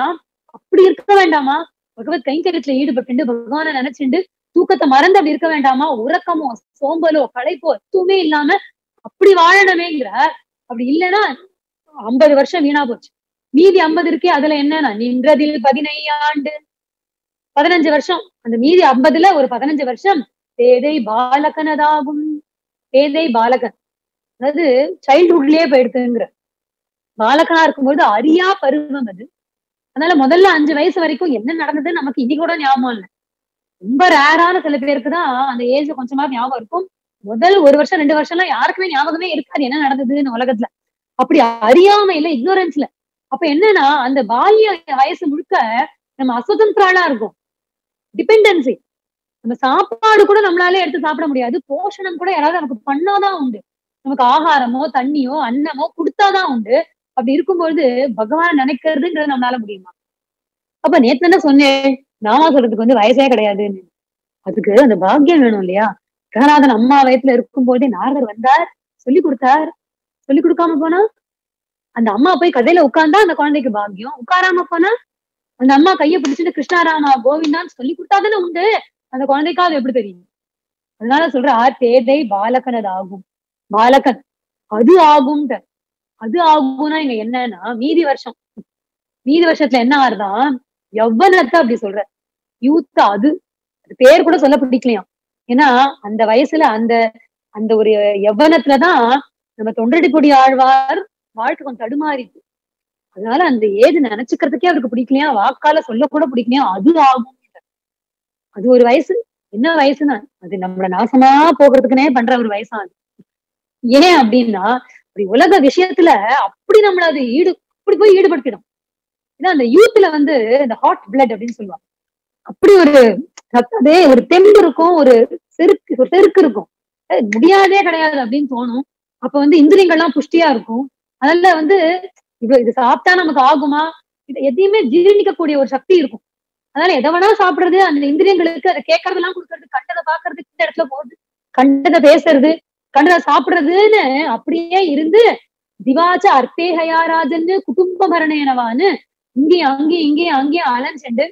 அப்படி இருக்க வேண்டாமா பகவத் கைங்கரியத்துல ஈடுபட்டு பகவானை நினைச்சுண்டு தூக்கத்தை மறந்து அப்படி இருக்க வேண்டாமா உறக்கமோ சோம்பலோ களைப்போ எதுவுமே இல்லாம அப்படி வாழணுமேங்கிற அப்படி இல்லைன்னா ஐம்பது வருஷம் வீணா போச்சு மீதி ஐம்பது இருக்கே அதுல என்னன்னா நின்றதில் பதினையாண்டு பதினஞ்சு வருஷம் அந்த மீதி ஐம்பதுல ஒரு பதினஞ்சு வருஷம் பேதை பாலகனதாகும் பேதை பாலகன் அதாவது சைல்ட்ஹுட்லயே போயிடுதுங்கிற பாலகனா இருக்கும்போது அரியா பருவம் அது அதனால முதல்ல அஞ்சு வயசு வரைக்கும் என்ன நடந்தது நமக்கு இனி கூட ஞாபகம் இல்லை ரொம்ப ரேரான சில பேருக்கு தான் அந்த ஏஜ் கொஞ்சமா ஞாபகம் இருக்கும் முதல் ஒரு வருஷம் ரெண்டு வருஷம் எல்லாம் யாருக்குமே ஞாபகமே இருக்காது என்ன நடந்ததுன்னு உலகத்துல அப்படி அறியாம இல்ல இக்னோரன்ஸ்ல அப்ப என்னன்னா அந்த பால்ய வயசு முழுக்க நம்ம அசுதந்திராளா இருக்கும் டிபெண்டன்சி நம்ம சாப்பாடு கூட நம்மளால எடுத்து சாப்பிட முடியாது போஷணம் கூட யாராவது நமக்கு பண்ணாதான் உண்டு நமக்கு ஆகாரமோ தண்ணியோ அன்னமோ கொடுத்தாதான் உண்டு அப்படி இருக்கும்பொழுது பகவான் நினைக்கிறதுங்கிறது நம்மளால முடியுமா அப்ப நேத்து என்ன சொன்னேன் நாமா சொல்றதுக்கு வந்து வயசே கிடையாதுன்னு அதுக்கு அந்த பாக்கியம் வேணும் இல்லையா கனநாதன் அம்மா வயசுல இருக்கும் போதே நாரதர் வந்தார் சொல்லி கொடுத்தார் சொல்லி கொடுக்காம போனா அந்த அம்மா போய் கதையில உட்கார்ந்தா அந்த குழந்தைக்கு பாக்கியம் உட்காராம போனா அந்த அம்மா கைய பிடிச்சிட்டு கிருஷ்ணாராமா கோவிந்தான்னு சொல்லி கொடுத்தாதானே உண்டு அந்த குழந்தைக்காவது எப்படி தெரியும் அதனால சொல்ற தேதை பாலகனது ஆகும் பாலகன் அது ஆகும்ன்ற அது ஆகும்னா இங்க என்னன்னா மீதி வருஷம் மீதி வருஷத்துல என்ன ஆறுதான் யவ்வனத்தை அப்படி சொல்ற யூத் அது அது பேர் கூட சொல்ல பிடிக்கலையாம் ஏன்னா அந்த வயசுல அந்த அந்த ஒரு யவ்வனத்துலதான் நம்ம தொண்டடிப்பொடி ஆழ்வார் வாழ்க்கை கொஞ்சம் தடுமாறிச்சு அதனால அந்த ஏஜ் நினைச்சுக்கிறதுக்கே அவருக்கு பிடிக்கலையா வாக்கால சொல்ல கூட பிடிக்கலையா அது ஆகும் அது ஒரு வயசு என்ன வயசுனா அது நம்மள நாசமா போகிறதுக்குனே பண்ற ஒரு வயசா அது ஏன் அப்படின்னா அப்படி உலக விஷயத்துல அப்படி நம்மள அது ஈடு அப்படி போய் ஈடுபடுத்திடும் ஏன்னா அந்த யூத்ல வந்து இந்த ஹாட் பிளட் அப்படின்னு சொல்லுவாங்க அப்படி ஒரு அதே ஒரு தெம்பு இருக்கும் ஒரு செருக்கு ஒரு செருக்கு இருக்கும் முடியாதே கிடையாது அப்படின்னு தோணும் அப்ப வந்து இந்திரியங்கள்லாம் புஷ்டியா இருக்கும் அதனால வந்து இவ்வளவு இது சாப்பிட்டா நமக்கு ஆகுமா இது எதையுமே ஜீரணிக்கக்கூடிய ஒரு சக்தி இருக்கும் அதனால எதை வேணா சாப்பிடுறது அந்த இந்திரியங்களுக்கு அதை கேட்கறதெல்லாம் கொடுக்கறது கண்டதை பாக்குறது இந்த இடத்துல போகுது கண்டதை பேசுறது கண்டதை சாப்பிடுறதுன்னு அப்படியே இருந்து திவாச்ச அர்த்தேகயாராஜன்னு குடும்ப மரணேனவான்னு இங்கேயும் அங்கேயும் இங்கேயும் அங்கேயும் அலைஞ்செண்டு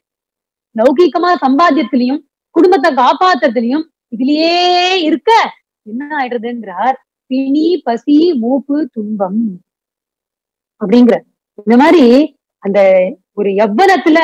லௌகீகமா சம்பாத்தியத்திலையும் குடும்பத்தை காப்பாத்துறதுலயும் இதுலயே இருக்க என்ன ஆயிடுறதுங்கிறார் பிணி பசி மூப்பு துன்பம் அப்படிங்கிற இந்த மாதிரி அந்த ஒரு எவ்வனத்துல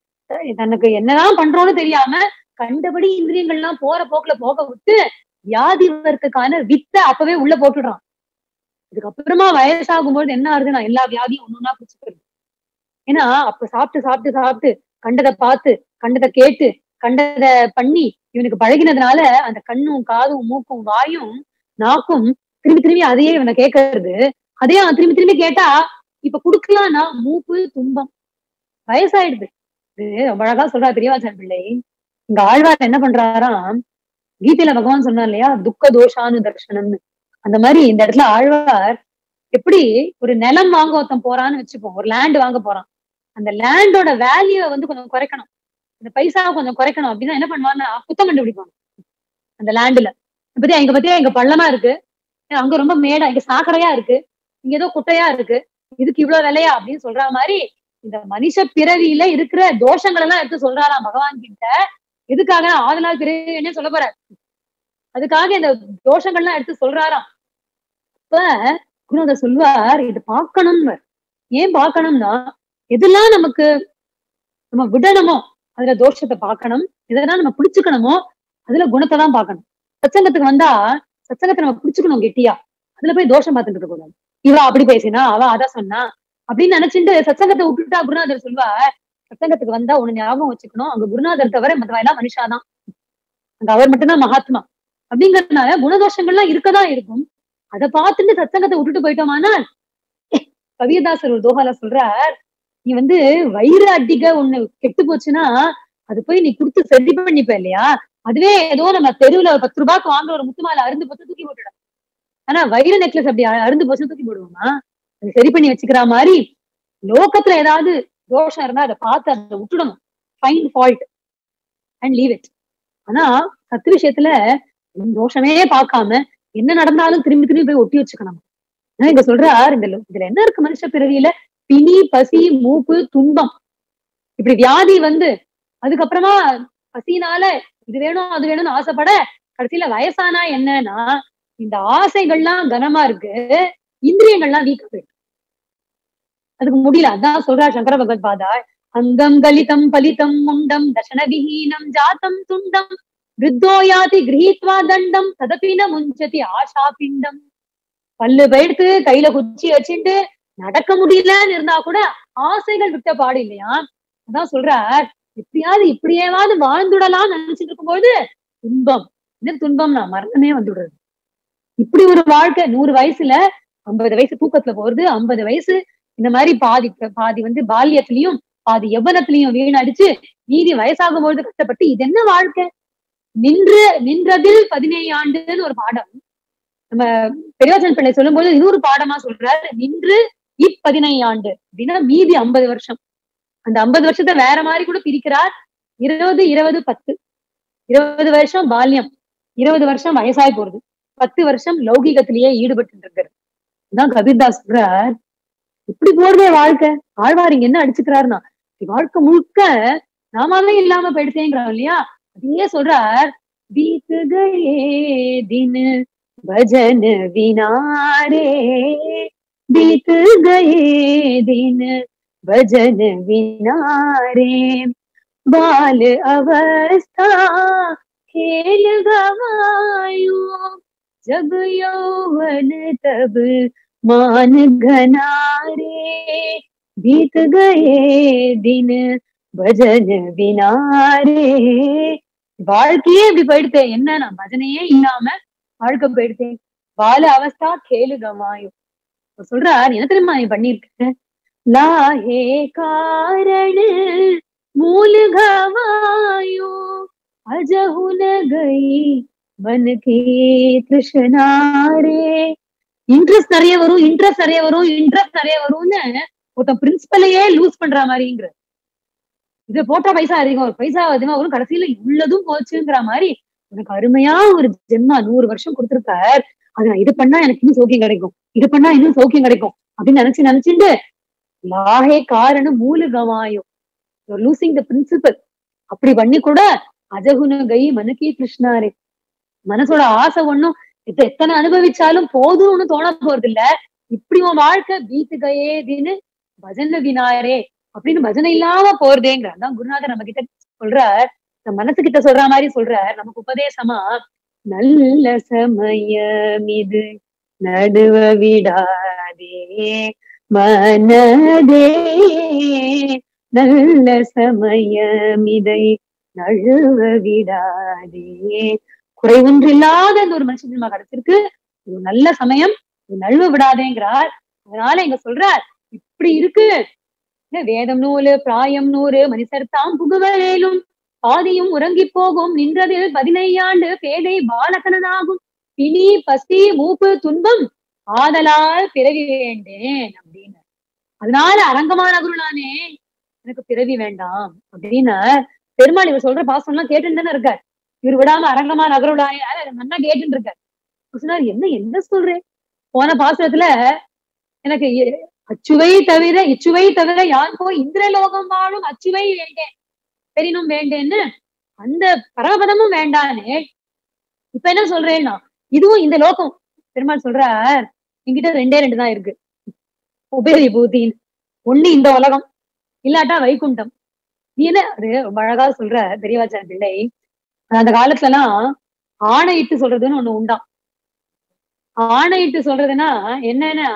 தனக்கு என்னதான் பண்றோம்னு தெரியாம கண்டபடி இந்திரியங்கள்லாம் போற போக்குல போக விட்டு வியாதி வரத்துக்கான வித்த அப்பவே உள்ள போட்டுடுறான் இதுக்கப்புறமா வயசாகும்போது என்ன ஆகுதுன்னா எல்லா வியாதியும் ஒண்ணுன்னா பிடிச்சிக்கிறது ஏன்னா அப்ப சாப்பிட்டு சாப்பிட்டு சாப்பிட்டு கண்டதை பார்த்து கண்டதை கேட்டு கண்டதை பண்ணி இவனுக்கு பழகினதுனால அந்த கண்ணும் காதும் மூக்கும் வாயும் நாக்கும் திரும்பி திரும்பி அதையே இவனை கேட்கறது அதே அவன் திரும்பி திரும்பி கேட்டா இப்ப குடுக்கலாம்னா மூப்பு துன்பம் வயசாயிடுது இது ரொம்ப அழகா சொல்றா பெரியவாச்சான் பிள்ளை இங்க ஆழ்வார் என்ன பண்றாராம் கீதையில பகவான் சொன்னார் இல்லையா துக்க தோஷானு தர்ஷனம்னு அந்த மாதிரி இந்த இடத்துல ஆழ்வார் எப்படி ஒரு நிலம் வாங்க ஒருத்தன் போறான்னு வச்சுப்போம் ஒரு லேண்ட் வாங்க போறான் அந்த லேண்டோட வேல்யூவை வந்து கொஞ்சம் குறைக்கணும் இந்த பைசாவை கொஞ்சம் குறைக்கணும் அப்படின்னா என்ன பண்ணுவான்னா குத்தம் கண்டுபிடிப்பாங்க அந்த லேண்ட்ல பத்தியா எங்க பத்தியா எங்க பள்ளமா இருக்கு அங்க ரொம்ப மேடா இங்க சாக்கடையா இருக்கு இங்க ஏதோ குட்டையா இருக்கு இதுக்கு இவ்வளவு விலையா அப்படின்னு சொல்ற மாதிரி இந்த மனுஷ பிறவியில இருக்கிற தோஷங்கள் எல்லாம் எடுத்து சொல்றாராம் பகவான் கிட்ட எதுக்காக ஆதலால் பிறவி என்ன சொல்ல போற அதுக்காக இந்த தோஷங்கள்லாம் எடுத்து சொல்றாராம் அப்ப குருநாதர் சொல்வார் இது பார்க்கணும்னு ஏன் பார்க்கணும்னா எதெல்லாம் நமக்கு நம்ம விடணுமோ அதுல தோஷத்தை பார்க்கணும் எதெல்லாம் நம்ம பிடிச்சுக்கணுமோ அதுல குணத்தை தான் பார்க்கணும் சச்சங்கத்துக்கு வந்தா சச்சங்கத்தை நம்ம பிடிச்சுக்கணும் கெட்டியா அதுல போய் தோஷம் பார்த்துட்டு இருக்க கூடாது இவ அப்படி பேசினா அவ அதான் சொன்னா அப்படின்னு நினைச்சுட்டு சச்சங்கத்தை விட்டுட்டா குருநாதர் சொல்வார் சச்சங்கத்துக்கு வந்தா ஒண்ணு ஞாபகம் வச்சுக்கணும் அங்க குருநாதர் தவிர மத்தவ எல்லாம் மனுஷாதான் அங்க அவர் மட்டும்தான் மகாத்மா அப்படிங்கறதுனால குணதோஷங்கள்லாம் இருக்கதான் இருக்கும் அதை பார்த்துட்டு சச்சங்கத்தை விட்டுட்டு போயிட்டோமானால் கவியதாசர் ஒரு தோகால சொல்றார் நீ வந்து வயிறு அடிக்க ஒண்ணு கெட்டு போச்சுன்னா அது போய் நீ கொடுத்து சரி பண்ணிப்ப இல்லையா அதுவே ஏதோ நம்ம தெருவுல ஒரு பத்து ரூபாய்க்கு வாங்குற ஒரு முத்துமாலை அருந்து போச்சு தூக்கி போட்டுடும் ஆனா வைர நெக்லஸ் அப்படி அருந்து போச்சு தூக்கி போடுவோமா அது சரி பண்ணி வச்சுக்கிற மாதிரி லோகத்துல ஏதாவது தோஷம் இருந்தா அதை பார்த்து அதை விட்டுடணும் find fault and leave it ஆனா சத்து விஷயத்துல தோஷமே பார்க்காம என்ன நடந்தாலும் திரும்பி திரும்பி போய் ஒட்டி வச்சுக்கணும் ஆனா இங்க சொல்றார் இந்த இதுல என்ன இருக்கு மனுஷ பிறவியில பிணி பசி மூப்பு துன்பம் இப்படி வியாதி வந்து அதுக்கப்புறமா பசினால இது வேணும் அது வேணும்னு ஆசைப்பட கடைசியில வயசானா என்னன்னா இந்த ஆசைகள்லாம் கனமா இருக்கு இந்திரியங்கள்லாம் வீக்கா போயிடும் அதுக்கு முடியல அதான் சொல்றார் சங்கர பகவத் பாதா அங்கம் கலிதம் பலிதம் முண்டம் தர்ஷன விஹீனம் ஜாத்தம் துண்டம் விருத்தோ யாதி கிரகீத்வா தண்டம் ததப்பின முஞ்சதி ஆஷா பிண்டம் பல்லு போயிடுத்து கையில குச்சி வச்சுட்டு நடக்க முடியலன்னு இருந்தா கூட ஆசைகள் விட்ட பாடு இல்லையா அதான் சொல்றார் எப்படியாவது இப்படியேவாவது வாழ்ந்துடலாம் நினைச்சிட்டு இருக்கும்போது துன்பம் என்ன துன்பம்னா மரணமே வந்துடுறது இப்படி ஒரு வாழ்க்கை நூறு வயசுல ஐம்பது வயசு தூக்கத்துல போறது ஐம்பது வயசு இந்த மாதிரி பாதி பாதி வந்து பால்யத்திலையும் பாதி எவ்வனத்திலையும் வீணடிச்சு மீதி வயசாகும் பொழுது கஷ்டப்பட்டு இது என்ன வாழ்க்கை நின்று நின்றதில் பதினேழு ஆண்டுன்னு ஒரு பாடம் நம்ம பெரியவச்சன் பிள்ளை சொல்லும்போது இன்னொரு பாடமா சொல்றாரு நின்று இப்பதினைந்து ஆண்டு அப்படின்னா மீதி ஐம்பது வருஷம் அந்த ஐம்பது வருஷத்தை வேற மாதிரி கூட பிரிக்கிறார் இருபது இருபது பத்து இருபது வருஷம் பால்யம் இருபது வருஷம் வயசாய் போறது பத்து வருஷம் லௌகீகத்திலேயே ஈடுபட்டு இருக்காரு அதான் கபீர்தாஸ் சொல்றார் இப்படி போறதே வாழ்க்கை ஆழ்வார் இங்க என்ன அடிச்சுக்கிறாருன்னா வாழ்க்கை முழுக்க நாமாவே இல்லாம போயிடுச்சேங்கிறோம் இல்லையா அதையே சொல்றார் बीत गए दिन भजन विनारे बीत गए दिन भजन विनारे बाल अवस्था खेल गवायो जब यौवन तब मान घनारे बीत गए दिन भजन विनारे வாழ்க்கையே இப்படி போயிடுத்தே என்ன நான் பஜனையே இல்லாம வாழ்க்கை போயிடுத்தேன் பால அவஸ்தா கேளு கமாயும் சொல்றார் என்ன தெரியுமா நீ பண்ணிருக்க லாஹே காரண மூல கவாயோ அஜஹுன கை மனுக்கே கிருஷ்ணாரே இன்ட்ரெஸ்ட் நிறைய வரும் இன்ட்ரெஸ்ட் நிறைய வரும் இன்ட்ரெஸ்ட் நிறைய வரும்னு ஒருத்தன் பிரின்சிபலையே லூஸ் பண்ற மாதிரிங்கிற இது போட்டா பைசா அதிகம் ஒரு பைசா அதிகமா வரும் கடைசியில உள்ளதும் போச்சுங்கிற மாதிரி உனக்கு அருமையா ஒரு ஜென்மா நூறு வருஷம் கொடுத்திருக்கார் அது நான் இது பண்ணா எனக்கு இன்னும் சௌக்கியம் கிடைக்கும் இது பண்ணா இன்னும் சௌக்கியம் கிடைக்கும் அப்படின்னு நினைச்சு நினைச்சுட்டு லாகே காரணம் மூல கவாயும் லூசிங் த பிரின்சிபல் அப்படி பண்ணி கூட அஜகுன கை மனுக்கே கிருஷ்ணாரே மனசோட ஆசை ஒண்ணும் இப்ப எத்தனை அனுபவிச்சாலும் போதும்னு தோண போறது இல்ல இப்படி உன் வாழ்க்கை பீத்து கயேதின்னு பஜன வினாரே அப்படின்னு பஜனை இல்லாம போறதேங்கிற அதான் குருநாதர் நம்ம கிட்ட சொல்றார் நம்ம மனசு கிட்ட சொல்ற மாதிரி சொல்றார் நமக்கு உபதேசமா நல்ல சமயம் இது நடுவ விடாதே மனதே நல்ல சமயம் இதை நழுவ விடாதே குறைவொன்றில்லாத இந்த ஒரு மனுஷன் நம்ம கிடைச்சிருக்கு இது நல்ல சமயம் இது நழுவ விடாதேங்கிறார் அதனால இங்க சொல்றார் இப்படி இருக்கு வேதம் நூலு பிராயம் நூறு மனுஷர் தாம் புகுவரேலும் பாதியும் உறங்கி போகும் நின்றதில் பதினையாண்டு பேதை பாலகனதாகும் பிணி பசி மூப்பு துன்பம் ஆதலால் பிறவி வேண்டேன் அப்படின்னு அதனால அரங்கமான குருளானே எனக்கு பிறவி வேண்டாம் அப்படின்னு பெருமாள் இவர் சொல்ற பாசம் எல்லாம் கேட்டுன்னு தானே இருக்கார் இவர் விடாம அரங்கமா நகருளானே நல்லா கேட்டுட்டு இருக்கார் சொன்னார் என்ன என்ன சொல்றேன் போன பாசத்துல எனக்கு அச்சுவை தவிர இச்சுவை தவிர யான் போய் இந்திரலோகம் வாழும் அச்சுவை வேண்டேன் பெரினும் வேண்டேன்னு அந்த பரமபதமும் வேண்டானே இப்ப என்ன சொல்றேன்னா இதுவும் இந்த லோகம் பெருமாள் சொல்றார் என்கிட்ட ரெண்டே ரெண்டு தான் இருக்கு உபேரி பூத்தின்னு ஒண்ணு இந்த உலகம் இல்லாட்டா வைகுண்டம் நீ என்ன அது ரொம்ப அழகா சொல்ற பெரியவாச்சார பிள்ளை அந்த காலத்துல எல்லாம் ஆணையிட்டு சொல்றதுன்னு ஒண்ணு உண்டாம் ஆணையிட்டு சொல்றதுன்னா என்னன்னா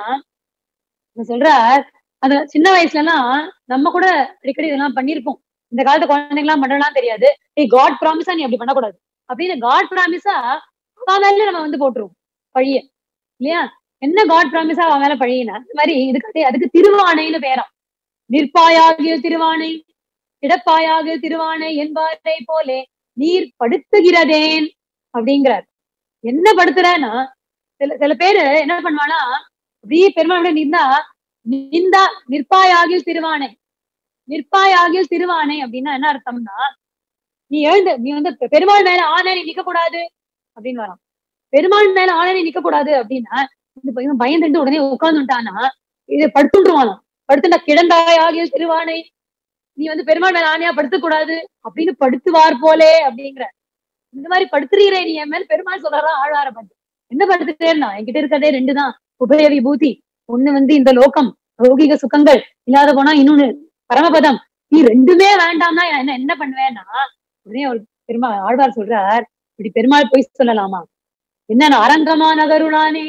சொல்றார் அந்த சின்ன வயசுல எல்லாம் நம்ம கூட அடிக்கடி இதெல்லாம் பண்ணிருப்போம் இந்த காலத்து குழந்தைங்க எல்லாம் பண்ணலாம் தெரியாது ஏய் காட் ப்ராமிஸா நீ அப்படி பண்ணக்கூடாது அப்படின்னு காட் ப்ராமிஸா அவன் மேல நம்ம வந்து போட்டுருவோம் பழிய இல்லையா என்ன காட் ப்ராமிஸா அவன் மேல பழியினா இந்த மாதிரி இதுக்கு அதுக்கு திருவானைன்னு பேராம் நிற்பாயாகிய திருவானை இடப்பாயாக திருவானை என்பாரை போலே நீர் படுத்துகிறதேன் அப்படிங்கிறார் என்ன படுத்துறன்னா சில சில பேரு என்ன பண்ணுவானா அப்படியே பெருமாள் நின்றா நிந்தா நிற்பாயாகில் திருவானை நிற்பாயாகில் திருவானை அப்படின்னா என்ன அர்த்தம்னா நீ எழுந்து நீ வந்து பெருமாள் மேல ஆணை நீ நிக்க கூடாது அப்படின்னு வரான் பெருமாள் மேல ஆணை நீ நிக்க கூடாது அப்படின்னா இந்த பையன் பயந்துட்டு உடனே உட்கார்ந்துட்டானா இது படுத்துட்டுருவானா படுத்துட்டா கிடந்தாயாகில் திருவானை நீ வந்து பெருமாள் மேல ஆணையா படுத்தக் கூடாது அப்படின்னு படுத்துவார் போலே அப்படிங்கிற இந்த மாதிரி படுத்துறீரே நீ என் மேல பெருமாள் சொல்றதா ஆழ்வார பார்த்து என்ன படுத்துட்டேன்னா என்கிட்ட இருக்கதே ரெண்டு தான் உபய விபூதி ஒண்ணு வந்து இந்த லோகம் லௌகிக சுகங்கள் இல்லாத போனா இன்னொன்னு பரமபதம் நீ ரெண்டுமே வேண்டாம்னா என்ன என்ன பண்ணுவேன்னா உடனே ஒரு பெருமாள் ஆழ்வார் சொல்றார் இப்படி பெருமாள் போய் சொல்லலாமா என்ன அரங்கமா நகருளானே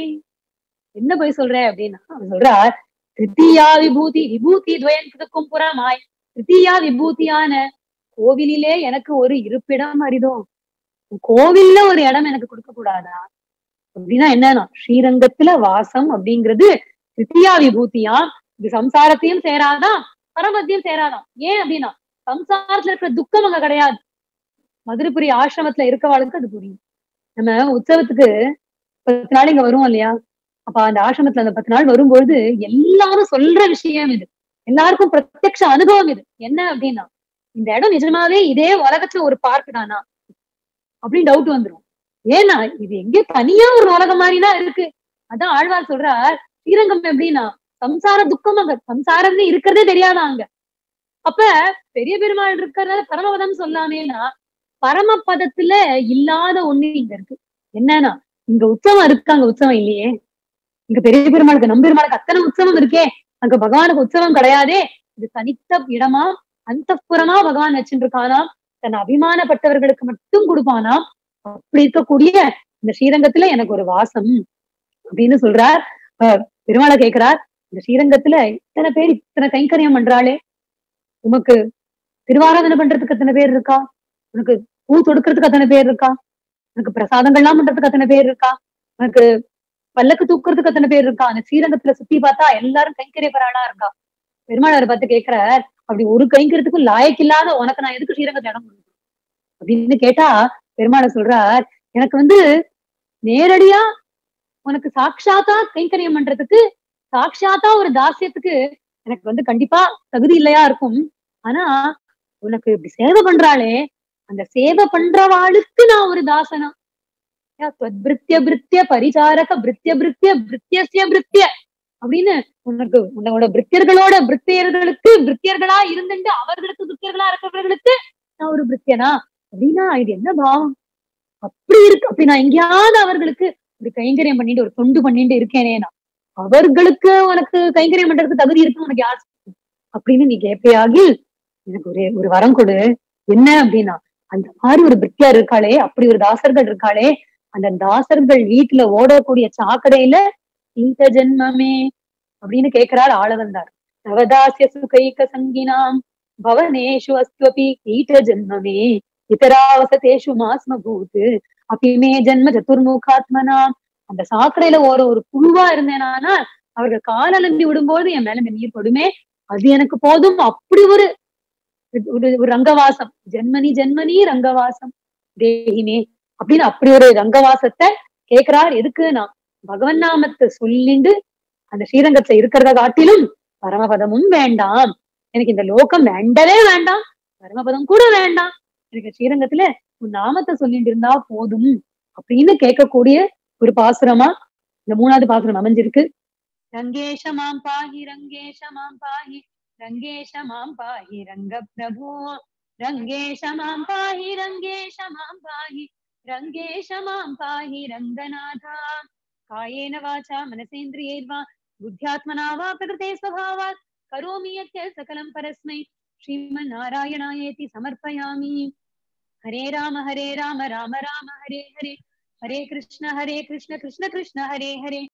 என்ன போய் சொல்ற அப்படின்னா அவன் சொல்றார் திருத்தியா விபூதி விபூதி துவயத்துக்கும் புறமாய் திருத்தியா விபூதியான கோவிலிலே எனக்கு ஒரு இருப்பிடம் அரிதோ கோவில்ல ஒரு இடம் எனக்கு கொடுக்க கூடாதா அப்படின்னா என்னன்னா ஸ்ரீரங்கத்துல வாசம் அப்படிங்கிறது திருத்தியா விபூதியா இது சம்சாரத்தையும் சேராதான் பரமத்தையும் சேராதான் ஏன் அப்படின்னா சம்சாரத்துல இருக்கிற துக்கம் அங்க கிடையாது மதுரைபுரி ஆசிரமத்துல இருக்கவாளுக்கு அது புரியும் நம்ம உற்சவத்துக்கு பத்து நாள் இங்க வருவோம் இல்லையா அப்ப அந்த ஆசிரமத்துல அந்த பத்து நாள் வரும்பொழுது எல்லாரும் சொல்ற விஷயம் இது எல்லாருக்கும் பிரத்யக்ஷ அனுபவம் இது என்ன அப்படின்னா இந்த இடம் நிஜமாவே இதே உலகத்துல ஒரு பார்க் தானா அப்படின்னு டவுட் வந்துரும் ஏன்னா இது எங்க தனியா ஒரு உலகம் மாதிரிதான் இருக்கு அதான் ஆழ்வார் சொல்றார் ஸ்ரீரங்கம் எப்படின்னா சம்சார துக்கம் அங்க சம்சாரம்னு இருக்கிறதே தெரியாதா அங்க அப்ப பெரிய பெருமாள் இருக்கிறதால பரமபதம் சொல்லாமேனா பரமபதத்துல இல்லாத ஒண்ணு இங்க இருக்கு என்னன்னா இங்க உற்சவம் இருக்கு அங்க உற்சவம் இல்லையே இங்க பெரிய பெருமாளுக்கு நம்பெருமாளுக்கு அத்தனை உற்சவம் இருக்கே அங்க பகவானுக்கு உற்சவம் கிடையாதே இது தனித்த இடமா அந்த புறமா பகவான் வச்சுட்டு இருக்கானாம் தன் அபிமானப்பட்டவர்களுக்கு மட்டும் கொடுப்பானாம் அப்படி இருக்கக்கூடிய இந்த ஸ்ரீரங்கத்துல எனக்கு ஒரு வாசம் அப்படின்னு சொல்றார் பெருமாளை கேட்கிறார் இந்த ஸ்ரீரங்கத்துல இத்தனை பேர் இத்தனை கைங்கரியம் பண்றாளே உமக்கு திருவாராதனை பண்றதுக்கு அத்தனை பேர் இருக்கா உனக்கு பூ தொடுக்கிறதுக்கு அத்தனை பேர் இருக்கா உனக்கு பிரசாதங்கள்லாம் பண்றதுக்கு அத்தனை பேர் இருக்கா உனக்கு பல்லக்கு தூக்குறதுக்கு அத்தனை பேர் இருக்கா அந்த ஸ்ரீரங்கத்துல சுத்தி பார்த்தா எல்லாரும் கைங்கரியப்பராளா இருக்கா பெருமாள் அவரை பார்த்து கேட்கிறார் அப்படி ஒரு கைங்கரியத்துக்கும் லாயக்கு இல்லாத உனக்கு நான் எதுக்கு ஸ்ரீரங்கத்தை இடம் கொடுக்கணும் அப்படின்னு கேட்டா பெருமாளை சொல்றார் எனக்கு வந்து நேரடியா உனக்கு சாட்சாத்தா கைங்கரியம் பண்றதுக்கு சாட்சாத்தா ஒரு தாசியத்துக்கு எனக்கு வந்து கண்டிப்பா தகுதி இல்லையா இருக்கும் ஆனா உனக்கு இப்படி சேவை பண்றாளே அந்த சேவை பண்றவாளுக்கு நான் ஒரு தாசனா பிருத்திய பிருத்திய பரிசாரக பிருத்திய பிருத்திய பிருத்தியசிய பிருத்திய அப்படின்னு உனக்கு உன்னோட பிருத்தியர்களோட பிருத்தியர்களுக்கு பிருத்தியர்களா இருந்துட்டு அவர்களுக்கு பிருத்தியர்களா இருக்கிறவர்களுக்கு நான் ஒரு பிருத்தியனா அப்படின்னா இது என்ன பாவம் அப்படி இருக்கு அப்படி நான் எங்கேயாவது அவர்களுக்கு ஒரு கைங்கரியம் பண்ணிட்டு ஒரு தொண்டு பண்ணிட்டு இருக்கேனே நான் அவர்களுக்கு உனக்கு கைங்கரியம் பண்றதுக்கு தகுதி இருக்கு உனக்கு யார் அப்படின்னு நீ கேட்பையாகி எனக்கு ஒரு ஒரு வரம் கொடு என்ன அப்படின்னா அந்த மாதிரி ஒரு பிரித்தியா இருக்காளே அப்படி ஒரு தாசர்கள் இருக்காளே அந்த தாசர்கள் வீட்டுல ஓடக்கூடிய சாக்கடையில இந்த ஜென்மமே அப்படின்னு கேட்கிறாள் ஆள வந்தார் நவதாசிய சுகைக சங்கினாம் பவனேஷு அஸ்துவபி ஈட்ட ஜென்மமே இதராவசதேஷு மாஸ்ம பூத்து அப்பிமே ஜென்ம சதுர்முகாத்மனா அந்த சாக்கடையில ஒரு ஒரு புழுவா இருந்தேனானா அவர்கள் காலலம்பி விடும்போது என் மேல இந்த நீர் படுமே அது எனக்கு போதும் அப்படி ஒரு ஒரு ரங்கவாசம் ஜென்மனி ஜென்மனி ரங்கவாசம் தேகினே அப்படின்னு அப்படி ஒரு ரங்கவாசத்தை கேட்கிறார் எதுக்கு நான் பகவன் நாமத்தை சொல்லிண்டு அந்த ஸ்ரீரங்கத்துல இருக்கிறத காட்டிலும் பரமபதமும் வேண்டாம் எனக்கு இந்த லோகம் வேண்டவே வேண்டாம் பரமபதம் கூட வேண்டாம் எனக்கு ஸ்ரீரங்கத்துல உன் நாமத்தை சொல்லிட்டு இருந்தா போதும் அப்படின்னு கேட்கக்கூடிய ஒரு பாசுரமா இந்த மூணாவது பாசுரம் அமைஞ்சிருக்கு ரங்கேஷ மாம் பாஹி ரங்கேஷ மாம் பாஹி ரங்கேஷ மாம் பாஹி ரங்க பிரபு ரங்கேஷ மாம் பாஹி ரங்கேஷ மாம் பாஹி ரங்கேஷ மாம் பாஹி ரங்கநாதா காயேன வாச்சா மனசேந்திரியேர்வா புத்தியாத்மனா வா பிரகிருதே ஸ்வபாவாத் கரோமி யத்ய சகலம் பரஸ்மை ஸ்ரீமன் நாராயணாயேதி சமர்ப்பயாமி ஹரே ராம ஹரே ராம ராம ராம ஹரே ஹரே ஹரே கிருஷ்ண ஹரே கிருஷ்ண கிருஷ்ண கிருஷ்ண ஹரே ஹரே